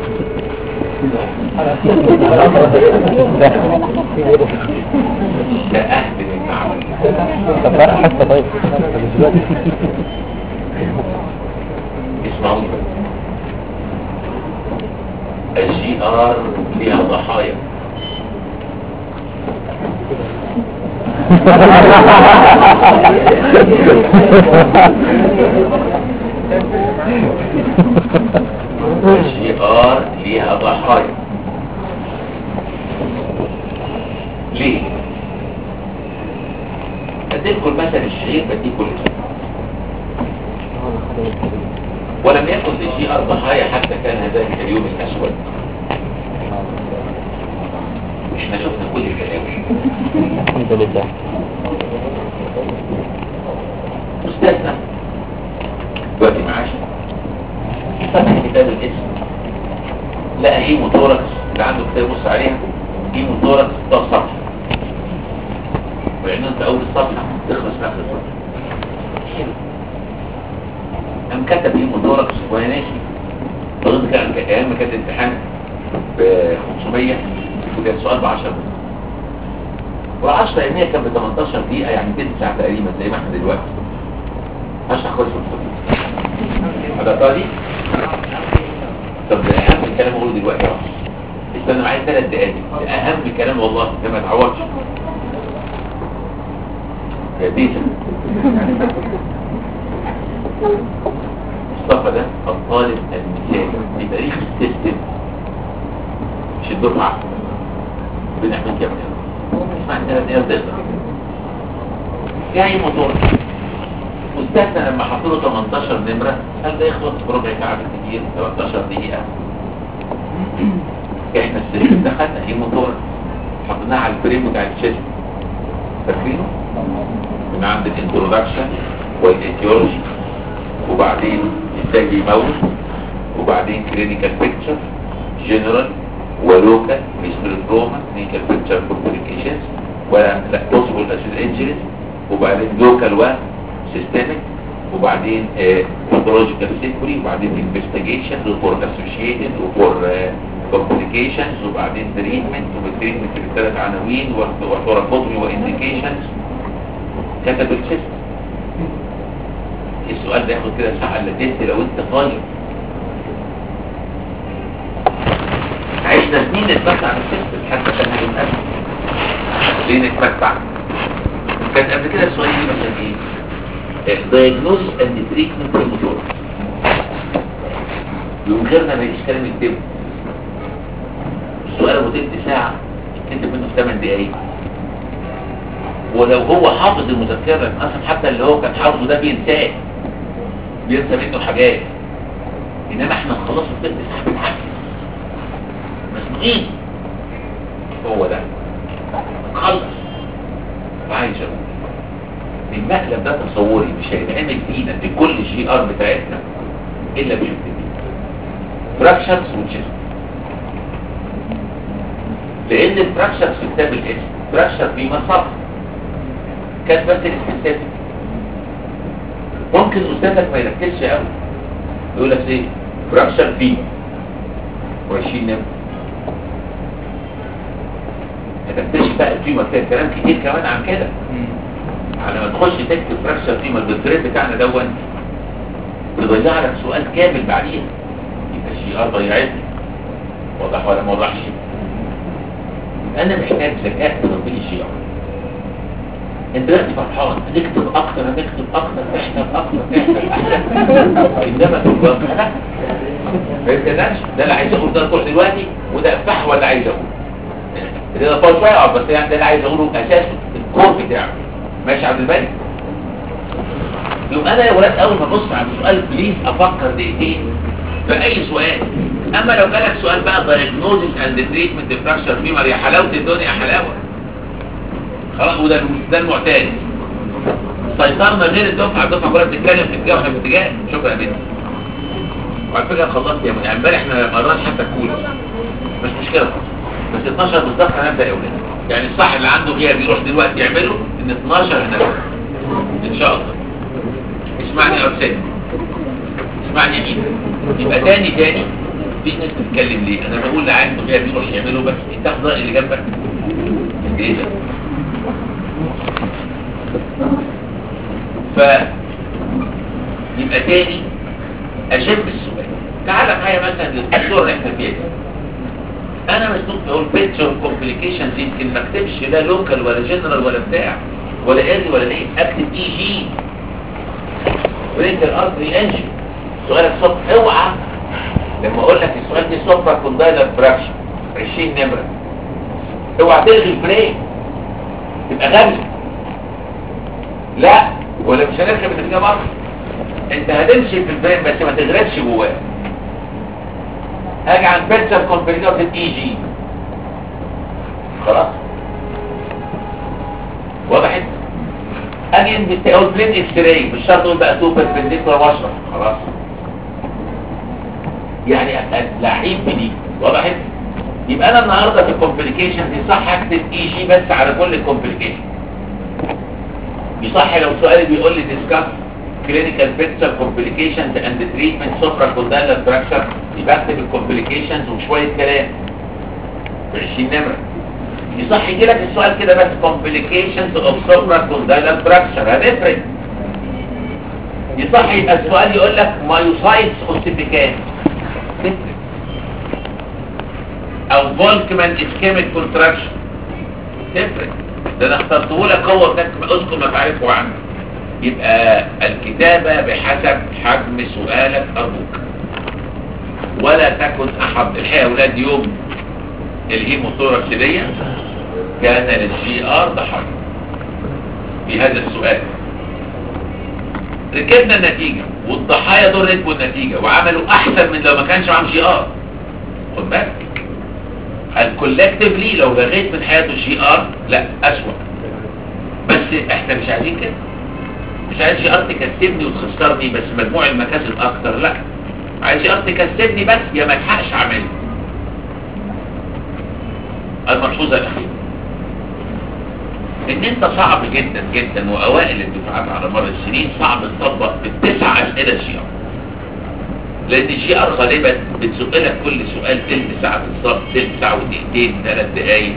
Speaker 2: لا اهدم المعمل
Speaker 1: طب فرق حتى طيب
Speaker 2: اسمعوا الجي ار فيها ضحايا الجي ار ليها ضحايا ليه؟ بديكم المثل الشهير بديكم الاسم ولم يكن للجي ار ضحايا حتى كان ذلك اليوم الاسود احنا شفنا كل الكلام
Speaker 1: الحمد لله
Speaker 2: استاذنا دلوقتي معاش فتح كتاب الاسم لقى هيموتوركس اللي عنده كتاب يبص عليها هيموتوركس ده صفحه ويعني انت اول الصفحه تخلص في اخر الصفحه حلو قام كتب هيموتوركس وانا ناسي اظن كان ايام ما كان الامتحان ب 500 وكان السؤال ب 10 وال10 يومية كان ب 18 دقيقة يعني تلت ساعة تقريبا زي ما احنا دلوقتي هشرح كويس في هذا طالي طب ده اهم كلام اقوله دلوقتي اهو استنى معايا ثلاث دقايق ده اهم كلام والله ده ما تعوضش يا ديتا مصطفى ده الطالب المثالي في تاريخ السيستم مش الدفعة بنحمد يا ابني اسمع ثلاث دقايق تقدر جاي موتور واستنى لما حطوا له 18 نمرة قال ده يخلص بربع ساعة بالكتير 13 دقيقة احنا السلم دخلنا هي موتور حطيناها على الفريم بتاع الشاشة فاكرينه؟ من عند الانترودكشن والايتيولوجي وبعدين ازاي بيموت وبعدين كلينيكال بيكتشر جنرال ولوكال ميستر تروما كلينيكال بيكتشر كومبليكيشنز ولا لا بوسيبل اسيد انجريز وبعدين لوكال و سيستميك وبعدين باثولوجيكال سيكوري وبعدين انفستيجيشن وفور اسوشيتد وفور كومبليكيشنز وبعدين تريتمنت وبالتريتمنت بالثلاث عناوين وثورافوتمي وانديكيشنز كتب السيستم السؤال ده ياخد كده ساعة الا تلت لو انت طالب عشنا سنين نتمتع بالسيستم حتى كان هيبقى ليه نتمتع كان قبل كده السؤال يجي مثلا ايه diagnosis and treatment premature يوم غيرنا ما يجيش كلام يكتبه السؤال ابو تلت ساعة يكتب منه في 8 دقايق ولو هو حافظ المذكرة اصلا حتى اللي هو كان حافظه ده بينساه بينسى منه حاجات انما احنا نخلصه في تلت ساعة بالعكس مسموعين هو ده خلص عايز اقول المقلب ده تصوري مش هيتعمل فينا بكل جي ار بتاعتنا الا بشكل دي فراكشرز وتشيست لان الفراكشرز في كتاب الاسم فراكشر في مسار كان بس الاسم ممكن استاذك ما يركزش قوي يقول لك ايه فراكشر في و20 نمر هتكتشف بقى القيمه فيها كلام كتير كمان عن كده على ما تخش تكتب فراكشر قيمه الدكتوريت بتاعنا دون يضيع لك سؤال كامل بعدين يبقى الشي ار ضيعتني واضح ولا ما وضحش انا محتاج ذكاء تنظيم الشي ار انت دلوقتي فرحان نكتب اكتر نكتب اكتر نحسب اكتر نحسب احسن انما في الواقع لا ما يمكنناش ده اللي عايز اقول ده الكورس دلوقتي وده افح ولا عايز اقول ده طول شويه اه بس يعني ده اللي عايز اقوله اساسه الكور بتاعه ماشي عبد الباري يوم انا يا ولاد اول ما ابص على السؤال بليز افكر دقيقتين في اي سؤال اما لو جالك سؤال بقى diagnosis and treatment fracture femur يا حلاوه الدنيا يا حلاوه خلاص وده ده المعتاد سيطرنا غير الدفعه الدفعه كلها بتتكلم في اتجاه واحنا في اتجاه شكرا يا بنتي وعلى فكره خلصت يا منى امبارح احنا ما قررناش حتى الكول مش مشكله خالص بس 12 بالظبط هنبدا يا اولاد يعني الصح اللي عنده غياب يروح دلوقتي يعمله ان 12 هنبدا ان شاء الله اسمعني يا استاذ اسمعني يا مين يبقى تاني تاني في ناس بتتكلم ليه انا بقول اللي عنده غياب يروح يعمله بس انت تاخد راي اللي جنبك ايه ده ف يبقى تاني اشد السؤال تعال معايا مثلا للصوره اللي احنا فيها دي. انا مسلوك بقول بيتشر كومبليكيشنز يمكن ما اكتبش لا لوكال ولا جنرال ولا بتاع ولا ايرلي ولا ليه اكتب اي جي بريك الارتري انجن سؤالك صبح اوعى لما اقول لك السؤال دي سوبرا كوندايلر فراكشن 20 نمره اوعى تلغي البريك تبقى غبي لا ولا مش هنركب النتيجه بره انت هتمشي في البرين بس ما تغرقش جواه هاجي عن بيرسر كومبريتور اي جي خلاص وضحت اجي انت اقول بلين اكس راي مش شرط اقول بقى سوبر بنديكولا واشرح خلاص يعني ابقى لعيب في دي وضحت يبقى انا النهارده في الكومبليكيشن دي صح اكتب اي جي بس على كل الكومبليكيشن يصح لو سؤالي بيقول لي ديسكاس كلينيكال بيكتشر كومبليكيشنز اند تريتمنت سوبرا كوندايلر فراكشر يبقى اكتب الكومبليكيشنز وشويه كلام ب 20 نمره يصح يجي لك السؤال كده بس complications of supracondylar fracture هتفرق يصح يبقى السؤال يقول لك مايوسايتس اوستيفيكان تفرق او فولكمان اسكيميك كونتراكشن تفرق ده انا اخترته لك هو اذكر ما تعرفه عنه يبقى الكتابة بحسب حجم سؤالك ارجوك ولا تكن احد الحقيقة يا اولاد يوم الهيموثوركسيدية كان للجي ار ضحايا في هذا السؤال ركبنا النتيجة والضحايا دول ركبوا النتيجة وعملوا احسن من لو ما كانش معاهم جي ار خد بالك الكولكتيفلي لو لغيت من حياته الجي ار لا اسوأ بس احنا مش عايزين كده مش عايز جي ار تكسبني وتخسرني بس مجموع المكاسب اكتر لا عايز جي ار تكسبني بس يا ما الحقش اعمله الملحوظة الأخيرة ان انت صعب جدا جدا واوائل الدفعات على مر السنين صعب تطبق بالتسع اسئله جي ار لان الجي ار غالبا بتسئلك كل سؤال تلت ساعه بالظبط تلت ساعه ودقيقتين ثلاث دقايق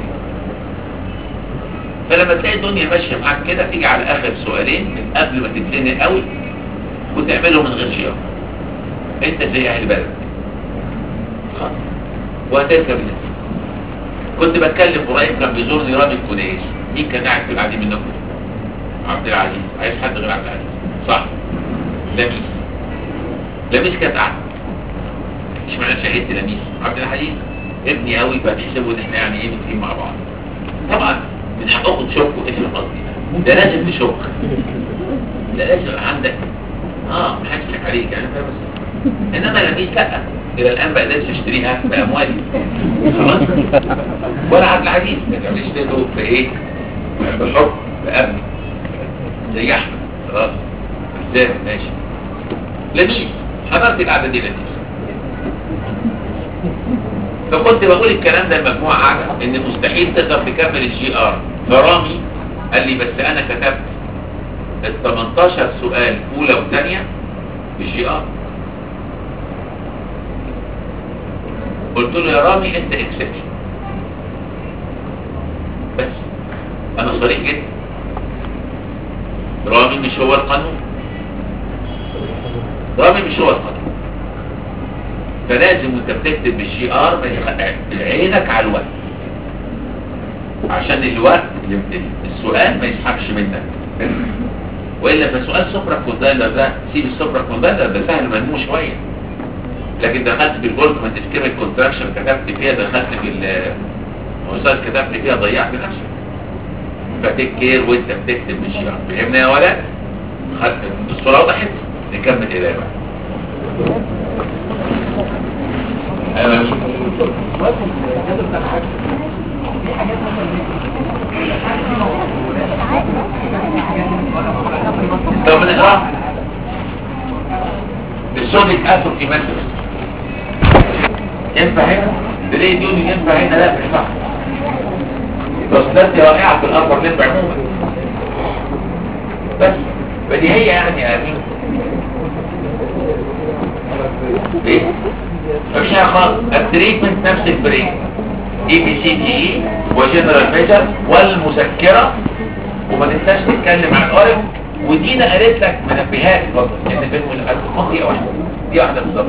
Speaker 2: فلما تلاقي الدنيا ماشيه معاك كده تيجي على اخر سؤالين من قبل ما تتزنق قوي وتعملهم من غير جي ار انت زي اهل بلد خلاص وهتركب النتيجه كنت بتكلم قريب كان بيزورني رامي الكونيس مين كان قاعد في القاعدين منكم عبد العزيز عايز حد غير عبد العزيز صح لميس لميس كانت قاعده مش معنى شهدت لميس عبد العزيز ابني قوي فبيحسبوا ان احنا يعني ايه متفقين مع بعض طبعا من حقكم تشكوا ايه في قصدي ده لازم تشك ده لازم عندك اه ما حدش يضحك عليك يعني فاهم بس انما لميس لا الى الان ما قدرتش اشتريها باموالي خلاص ولا عبد العزيز ما تعملش له بايه بالحب بأمن زي احمد خلاص ازاي ماشي لميس حضرت القعده دي لميس فكنت بقول الكلام ده المجموعه قاعده ان مستحيل تقدر تكمل الجي ار فرامي قال لي بس انا كتبت ال 18 سؤال اولى وثانيه بالجي ار قلت له يا رامي انت اكسبشن بس انا صريح جدا رامي مش هو القانون رامي مش هو القانون فلازم وانت بتكتب بالجي ار عينك على الوقت عشان الوقت السؤال ما يسحبش منك والا فسؤال سوبرا كوندايلر ده سيب السوبرا كوندايلر ده سهل ملموم شويه لكن دخلت في الفولكمنت سكيميك كونتراكشن كتبت فيها دخلت في المؤسسات كتبت فيها ضيعت نفسك فتيك كير وانت بتكتب مش يعني فهمنا يا ولد خدت الصوره وضحت نكمل الى بقى ايوه طب نقرا السونيك اتروفي مثلا ينفع هنا تلاقي ديون ينفع هنا لا مش صح تصلاتي رائعة في الأربع لب عموما بس بديهية يعني يا أمين ايه مفيش حاجة خالص التريتمنت نفس البريك اي بي سي دي اي وجنرال ميجر والمذكرة وما تنساش تتكلم عن الأورم ودينا قالت لك منبهات برضه ان في المذكرة دي واحدة دي واحدة بالظبط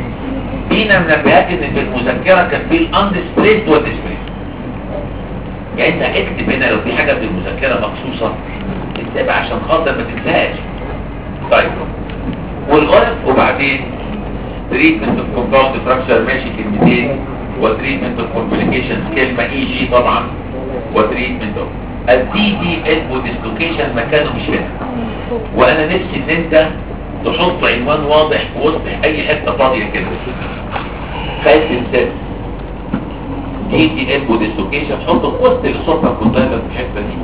Speaker 2: دينا منبهات ان في المذكرة كان في الاندسبريت والديسبريت يعني انت اكتب هنا لو في حاجه في المذكره مخصوصه اكتبها عشان خاطر ما تنساهاش طيب والغرف وبعدين تريتمنت اوف كومباوند فراكشر ماشي كلمتين وتريتمنت اوف كومبليكيشن كلمه اي جي طبعا وتريتمنت اوف الدي دي البو ديسلوكيشن مكانه مش هنا وانا نفسي ان انت تحط عنوان واضح في وسط اي حته فاضيه كده خايف تنساه دي دي البو ديسلوكيشن حطه في وسط الصفحه كلها في الحته دي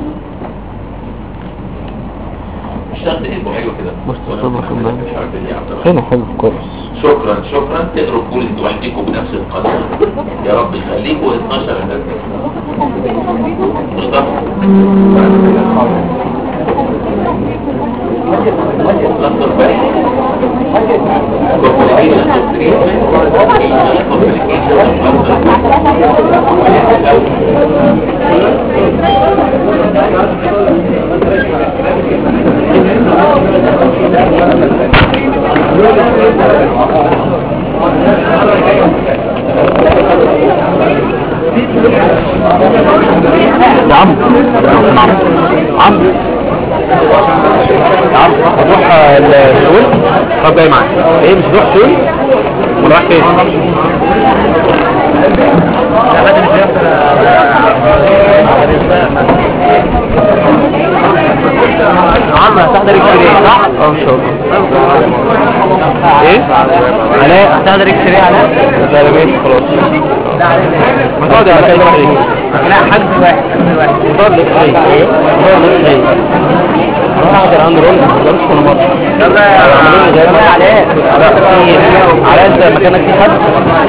Speaker 2: مش شرط البو حلو كده
Speaker 1: وسط
Speaker 2: وأنا
Speaker 1: الصفحة
Speaker 2: متحمل
Speaker 1: كلها.
Speaker 2: الحركة دي يا عبد الرحمن.
Speaker 1: حلو حلو كويس
Speaker 2: شكرا شكرا تقروا كل انتوا لوحدكم بنفس القدر يا رب يخليكم 12 هدف مصطفى لحظة بقى. Complication of treatment, complication of
Speaker 1: يا عم عم يا عم هتروح السوق طب جاي معاك ايه مش هتروح سوق ولا رايح فين يا عم هتحضر اكس راي صح؟ اه ان شاء الله ايه؟ علاء هتحضر اكس راي علاء؟ لا لا ماشي خلاص ما تقعد يا علاء لا حد واحد حد واحد تقعد الاكس راي تقعد الاكس راي اروح احضر عند رول ما تقدرش كل مره يلا يا علاء علاء انت مكانك في حد؟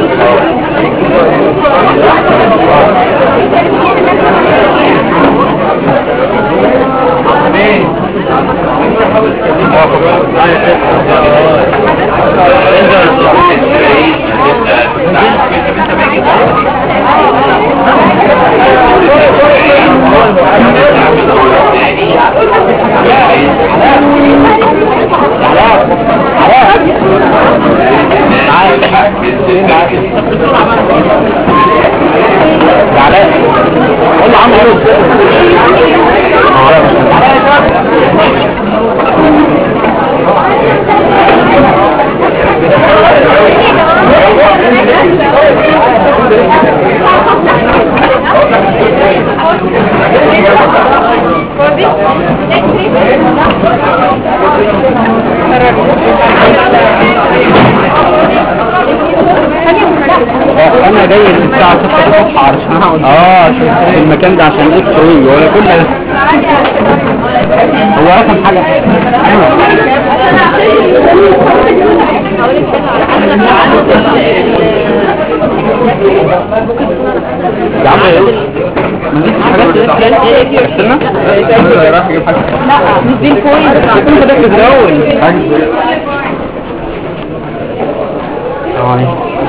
Speaker 1: يا علاء قول له عم رد انا جاي الساعة 6 الصبح علشان هقعد اه عشان المكان ده عشان اكس راي ولا كل ده هو رقم حاجة يا عم ما نجيش حاجات استنى راح اجيب حاجة
Speaker 5: لا مش دي الكويس
Speaker 1: كل ده في الاول ثواني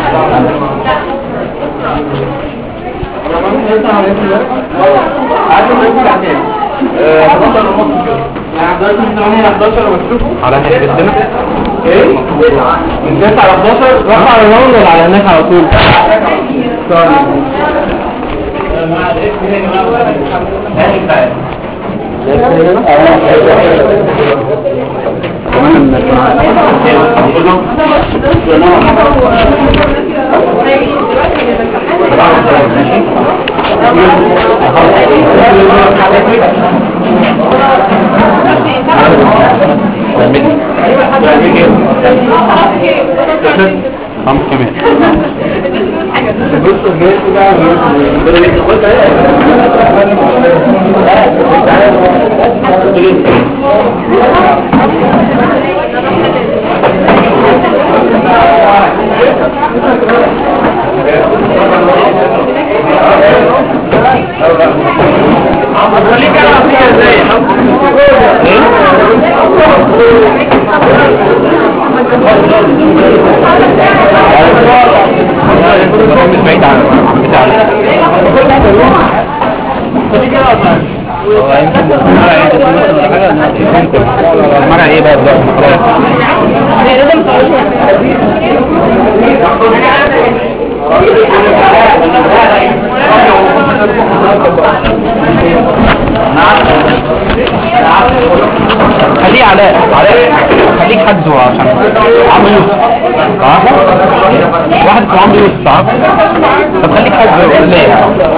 Speaker 1: على هناك السنة ايه؟ من 9 على 11 راح على الراوند ولا على هناك على طول؟ خمس كمان مش بعيد عن بتاع هو يمكن المرة ايه بقى دلوقتي خلاص خليك حجزه عشان عمرو يوسف ها واحد اسمه عمرو يوسف ها طب خليك حجزه ليه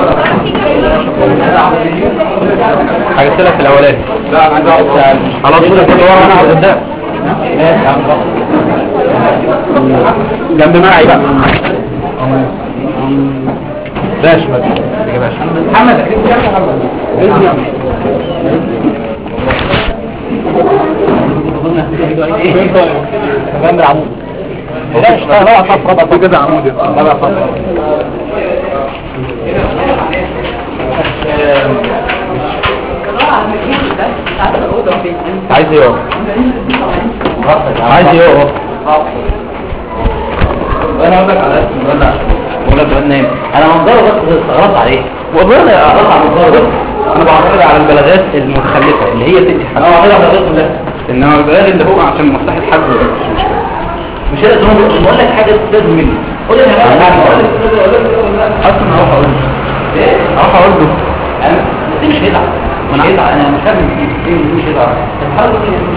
Speaker 1: حجزت لك في الاولاني خلاص كده كده ورا انا قدام جنب معي بقى باش بس يا باشا
Speaker 3: محمد اكيد يا محمد
Speaker 1: جنب العمود لا اشتغل هو صف ربع صف كده عمود ربع صف عايز ايه هو؟ عايز ايه هو؟ انا اقول لك على اسم ولا ولا بنام انا منظره بس استغربت عليه والله انا اقطع منظره بس انا بعترض على البلاغات المتخلفه اللي هي بتدي حد اه بعترض على البلاغات كلها انما البلاغ اللي هو عشان مصلحه حد مش مشكله مش هي بقول لك حاجه تستاذ مني قول لي انا اصلا هروح اقول له ايه هروح اقول له انا دي مش هيزعل مش هيزعل انا مش فاهم دي مش هيزعل طب حاول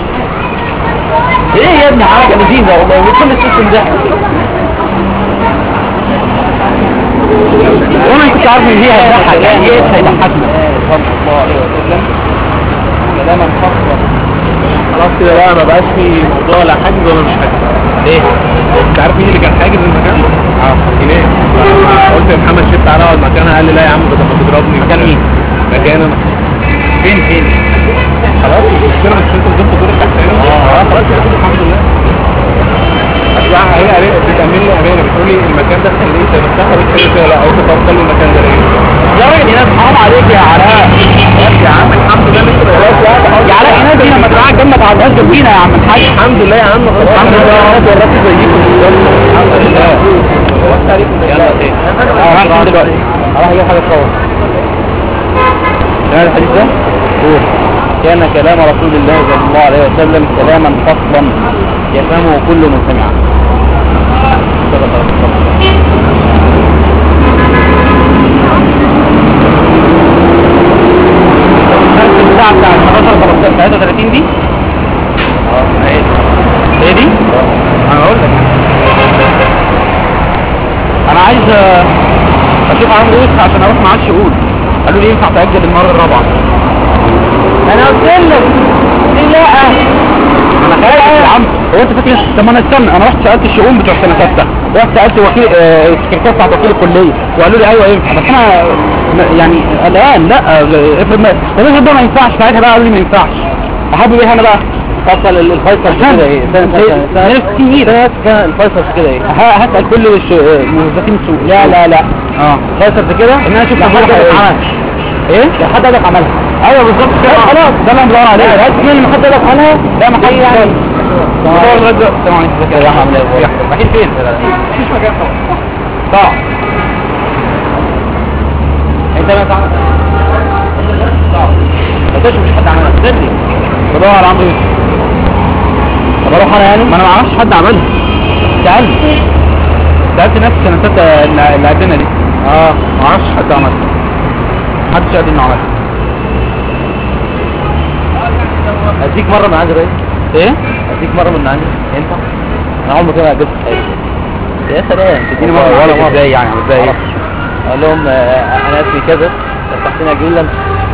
Speaker 1: ايه يا ابني حاجه لذيذه والله وكل السيستم ده وانا كنت عارف ان هي هتضحك يعني ايه هيضحكنا صلى الله عليه وسلم كلاما فصلا
Speaker 8: خلاص كده بقى ما بقاش في موضوع لا حاجز ولا مش حاجز
Speaker 1: ليه؟
Speaker 8: انت عارف مين اللي كان حاجز المكان؟ اه ايناس لما قلت لمحمد شيب تعالى اقعد مكانها قال لي لا يا عم ده ما تضربني
Speaker 1: مكان مين؟
Speaker 8: مكان انا
Speaker 1: فين فين؟
Speaker 8: خلاص مش مشكله بس انت بتضيف دور التحتاني اه خلاص يا عم الحمد لله اصل هي قالت بتعمل لي امانه بتقول لي المكان ده خليه انت نفسها بتقول لي لا قلت طب خلي المكان ده ليه
Speaker 1: يا راجل ايناس حرام عليك يا علاء
Speaker 8: يا عم الحمد لله انت
Speaker 1: يا علاء ايناس دي لما تبقى جنبك على الناس جنبينا يا عم الحاج
Speaker 8: الحمد لله يا عم خلاص
Speaker 1: الحمد لله انا اتورطت زيكم الحمد لله يلا خير اه هنروح دلوقتي هروح اجيب حاجه تصور سمعت الحديث ده؟ قول كان كلام رسول الله صلى الله عليه وسلم كلاما فصلا يفهمه كل من سمعه صدق رسول الله نفس البتاع بتاع 11 33 دي اه ايه ايه دي انا اقول لك انا عايز آه، اشوف عمرو يوسف عشان اروح معاه الشؤون قالوا لي ينفع تاجل المره الرابعه انا قلت لك ليه لا انا خايف يا عم هو انت فاكر طب ما انا استنى انا رحت سالت الشؤون بتوع سنه سته رحت سالت وكيل آه، السكرتير بتاعت وكيل الكليه وقالوا لي ايوه ينفع بس انا م- يعني الان لا آه، افرض ما طب افرض بقى ما ينفعش ساعتها بقى قالوا لي ما ينفعش احب ايه انا بقى فصل الفيصل كده ايه سنه 60 ايه كان الفيصل كده ايه هسال كل الش- آه، موظفين السوق لا لا لا اه فيصل كده ان انا اشوف حد عملها ايه لو حد قالك عملها ايوه بالظبط كده خلاص ده اللي انا بدور عليه بس مين اللي حد قالك عملها ده ما حد يعني بدور لغايه دلوقتي السلام عليكم ازيك يا عم رايحين فين مفيش مكان طبعا طبعا انت ما تعمل طبعا ما تقولش مش حد عملها سيبني بدور على عمرو يوسف طب اروح انا يعني ما انا ما اعرفش حد عملها سالني سالت نفسي سنه سته اللي اللي قدنا دي اه ما اعرفش حد عملها محدش قادر انه عملها اديك مره من عندي رئيس ايه اديك مره من عندي ينفع انا عمري كده ما جبت حاجه يا سلام تديني مره ولا مره ازاي يعني ازاي اقول لهم آه، انا اسمي كذا فتحتني اجي لك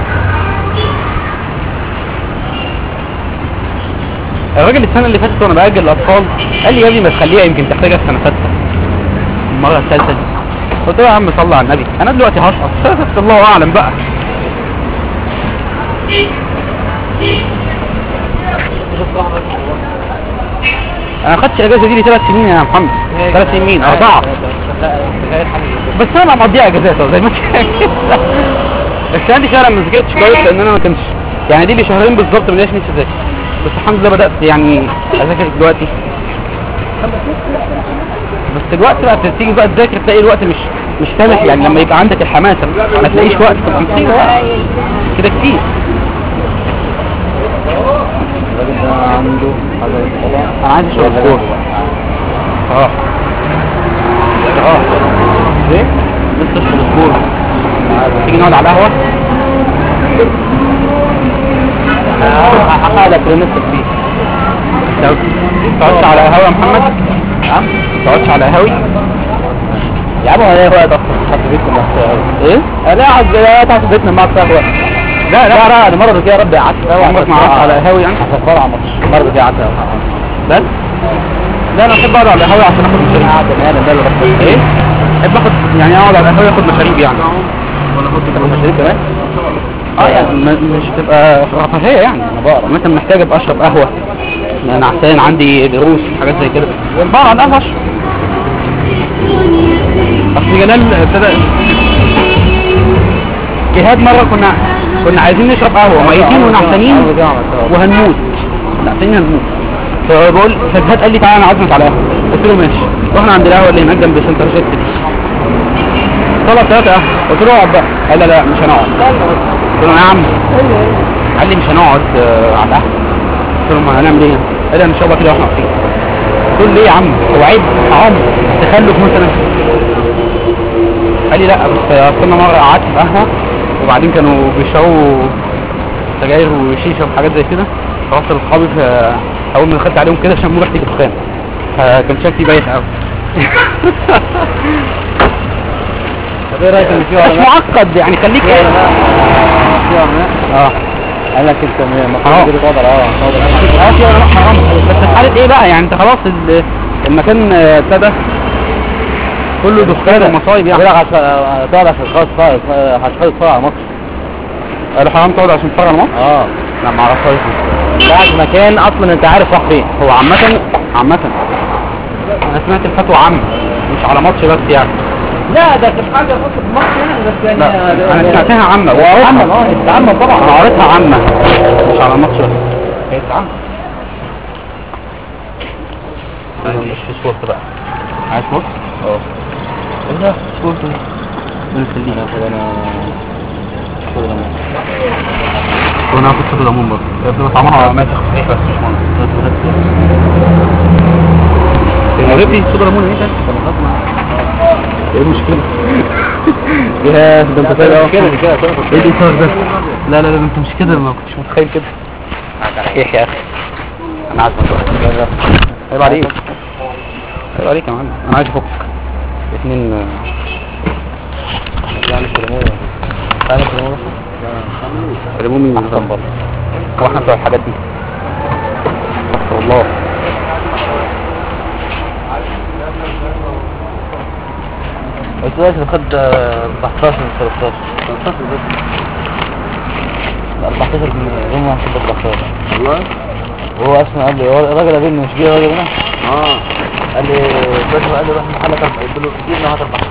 Speaker 1: الراجل السنه اللي فاتت وانا باجل الاطفال قال لي يا ابني ما تخليها يمكن تحتاجها السنه السادسه المره الثالثه دي قلت له يا عم صلى على النبي انا دلوقتي هسقط بس الله اعلم بقى انا خدتش الاجازه دي لثلاث سنين يا محمد ثلاث سنين اربعه بس انا مقضيها اجازات أهو زي ما انت شايف. بس عندي فعلا ما ذاكرتش كويس لان انا ما كانش يعني دي لي شهرين بالظبط ما لقيتش نفسي اذاكر بس الحمد لله بدات يعني اذاكر دلوقتي بس دلوقتي بقى تيجي بقى تذاكر تلاقي الوقت مش مش سامح يعني لما يبقى عندك الحماسه ما تلاقيش وقت تبقى كتير كده كتير الراجل ده عنده انا عايز اشرب كوره اه اه ايه لسه اشرب الكوره تيجي نقعد على القهوه هحقق لك اللي نفسك فيه
Speaker 8: لو تقعدش على قهوة يا محمد نعم تقعدش على قهوي
Speaker 1: يا عم انا هو ده حط بيتكم ايه انا قاعد تحت بيتنا معاك قهوه لا لا لا انا مره كده يا رب قعدت قهوه
Speaker 8: عمرك ما قعدت على قهاوي يعني
Speaker 1: هفكر على ماتش مره كده قعدت
Speaker 8: بس لا انا احب اقعد على القهوة عشان اخد مشاريب
Speaker 1: قعدت انا ده اللي رحت
Speaker 8: ايه احب اخد يعني اقعد على القهوة اخد مشاريب يعني
Speaker 1: تاخد مشاريب كمان
Speaker 8: اه يعني م- مش تبقى رفاهية يعني انا بقرا مثلا محتاج ابقى اشرب قهوة انا عشان عندي دروس حاجات زي كده بقرا على القهوة اشرب اصل جلال ابتدى جهاد مرة كنا كنا عايزين نشرب قهوة ميتين ونعسانين وهنموت نعسانين هنموت فبقول فجهاد قال لي تعالى انا عازمك على قهوة قلت له ماشي رحنا عند القهوة اللي هناك جنب سنتر جيت دي طلب ثلاثة قهوة قلت له اقعد بقى قال لا لا مش هنقعد قلت له نعم قال لي مش هنقعد آه، على القهوة قلت له ما هنعمل ايه قال لي هنشربها كده واحنا واقفين قلت له ليه يا عم هو عيب حرام تخلف مثلا قال لي لا بس اصل انا مره قعدت في قهوه وبعدين كانوا بيشربوا سجاير وشيشه وحاجات زي كده فرحت لاصحابي ف- اول ما دخلت عليهم كده شموا ريحه الدخان فكان شكلي بايخ قوي
Speaker 1: طب ايه رايك ان في
Speaker 8: مش
Speaker 1: علماء
Speaker 8: معقد يعني خليك
Speaker 1: في علماء في علماء
Speaker 8: اه
Speaker 1: قال لك انت
Speaker 8: حرام.
Speaker 1: المفروض تقعد على اه تقعد على
Speaker 8: اه في علماء حرام بس في حاله ايه بقى يعني انت خلاص ال- المكان آه، ابتدى كله دخان ومصايب يعني
Speaker 1: بيقول لك عشان تقعد عشان خلاص تتفرج هتتفرج تتفرج على ماتش
Speaker 8: قالوا حرام تقعد عشان تتفرج على الماتش
Speaker 1: اه
Speaker 8: لا ما اعرفهاش
Speaker 1: قاعد في مكان اصلا انت عارف راح فين
Speaker 8: هو عامة عامة انا سمعت الفتوى عامة مش على ماتش بس يعني
Speaker 1: لا ده كانت حاجه خاصه بماتش يعني بس يعني
Speaker 8: لا انا سمعتها عامة
Speaker 1: عامة اه
Speaker 8: وقريتها
Speaker 1: انت عامة طبعا
Speaker 8: انا قريتها عامة مش على الماتش بس كانت عامة
Speaker 1: مش في سبورت بقى
Speaker 8: عايز ماتش؟
Speaker 1: اه ايه سبورت
Speaker 8: من الخليج
Speaker 1: انا خد انا خد انا
Speaker 8: وانا هاخد صوت ليمون برضه هي بتبقى طعمها ماسخ صحيح بس مش مهم غريبتي صودا ليمون ايه تاني؟ ايه المشكلة؟ يا ده انت فاهم
Speaker 1: كده كده
Speaker 8: ايه الاثار ده؟ لا لا لا انت مش كده ما كنتش متخيل كده ايه يا اخي انا عايز مطلع عيب عليك عيب عليك يا معلم انا عايز افك اتنين آه،
Speaker 1: يعني في الموضوع انا في الموضوع
Speaker 8: كلموا مين
Speaker 1: احسن برضه
Speaker 8: هو احنا بتوع الحاجات دي استغفر الله
Speaker 1: قلت دلوقتي خد 14 من 13 13 بس 14 من يوم ما خد 14
Speaker 8: والله
Speaker 1: وهو اصلا قال لي هو الراجل قابلني مش جه الراجل هنا
Speaker 8: اه
Speaker 1: قال لي بس قال لي روح محلك قلت له كتير انه هات 14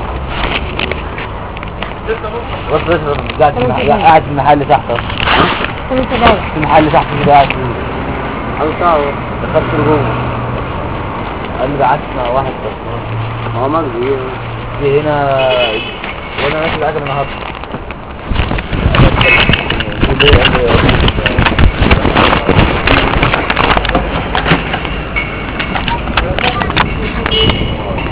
Speaker 1: بس بس قاعد في المحل قاعد في المحل تحت أصلاً. في المحل تحت كده قاعد فيه
Speaker 8: حاجة ساعة
Speaker 1: دخلت له جوه قال لي بعتنا واحد بس
Speaker 8: هو مجدي
Speaker 1: جه هنا وانا ماشي بعد النهارده قال لي قال لي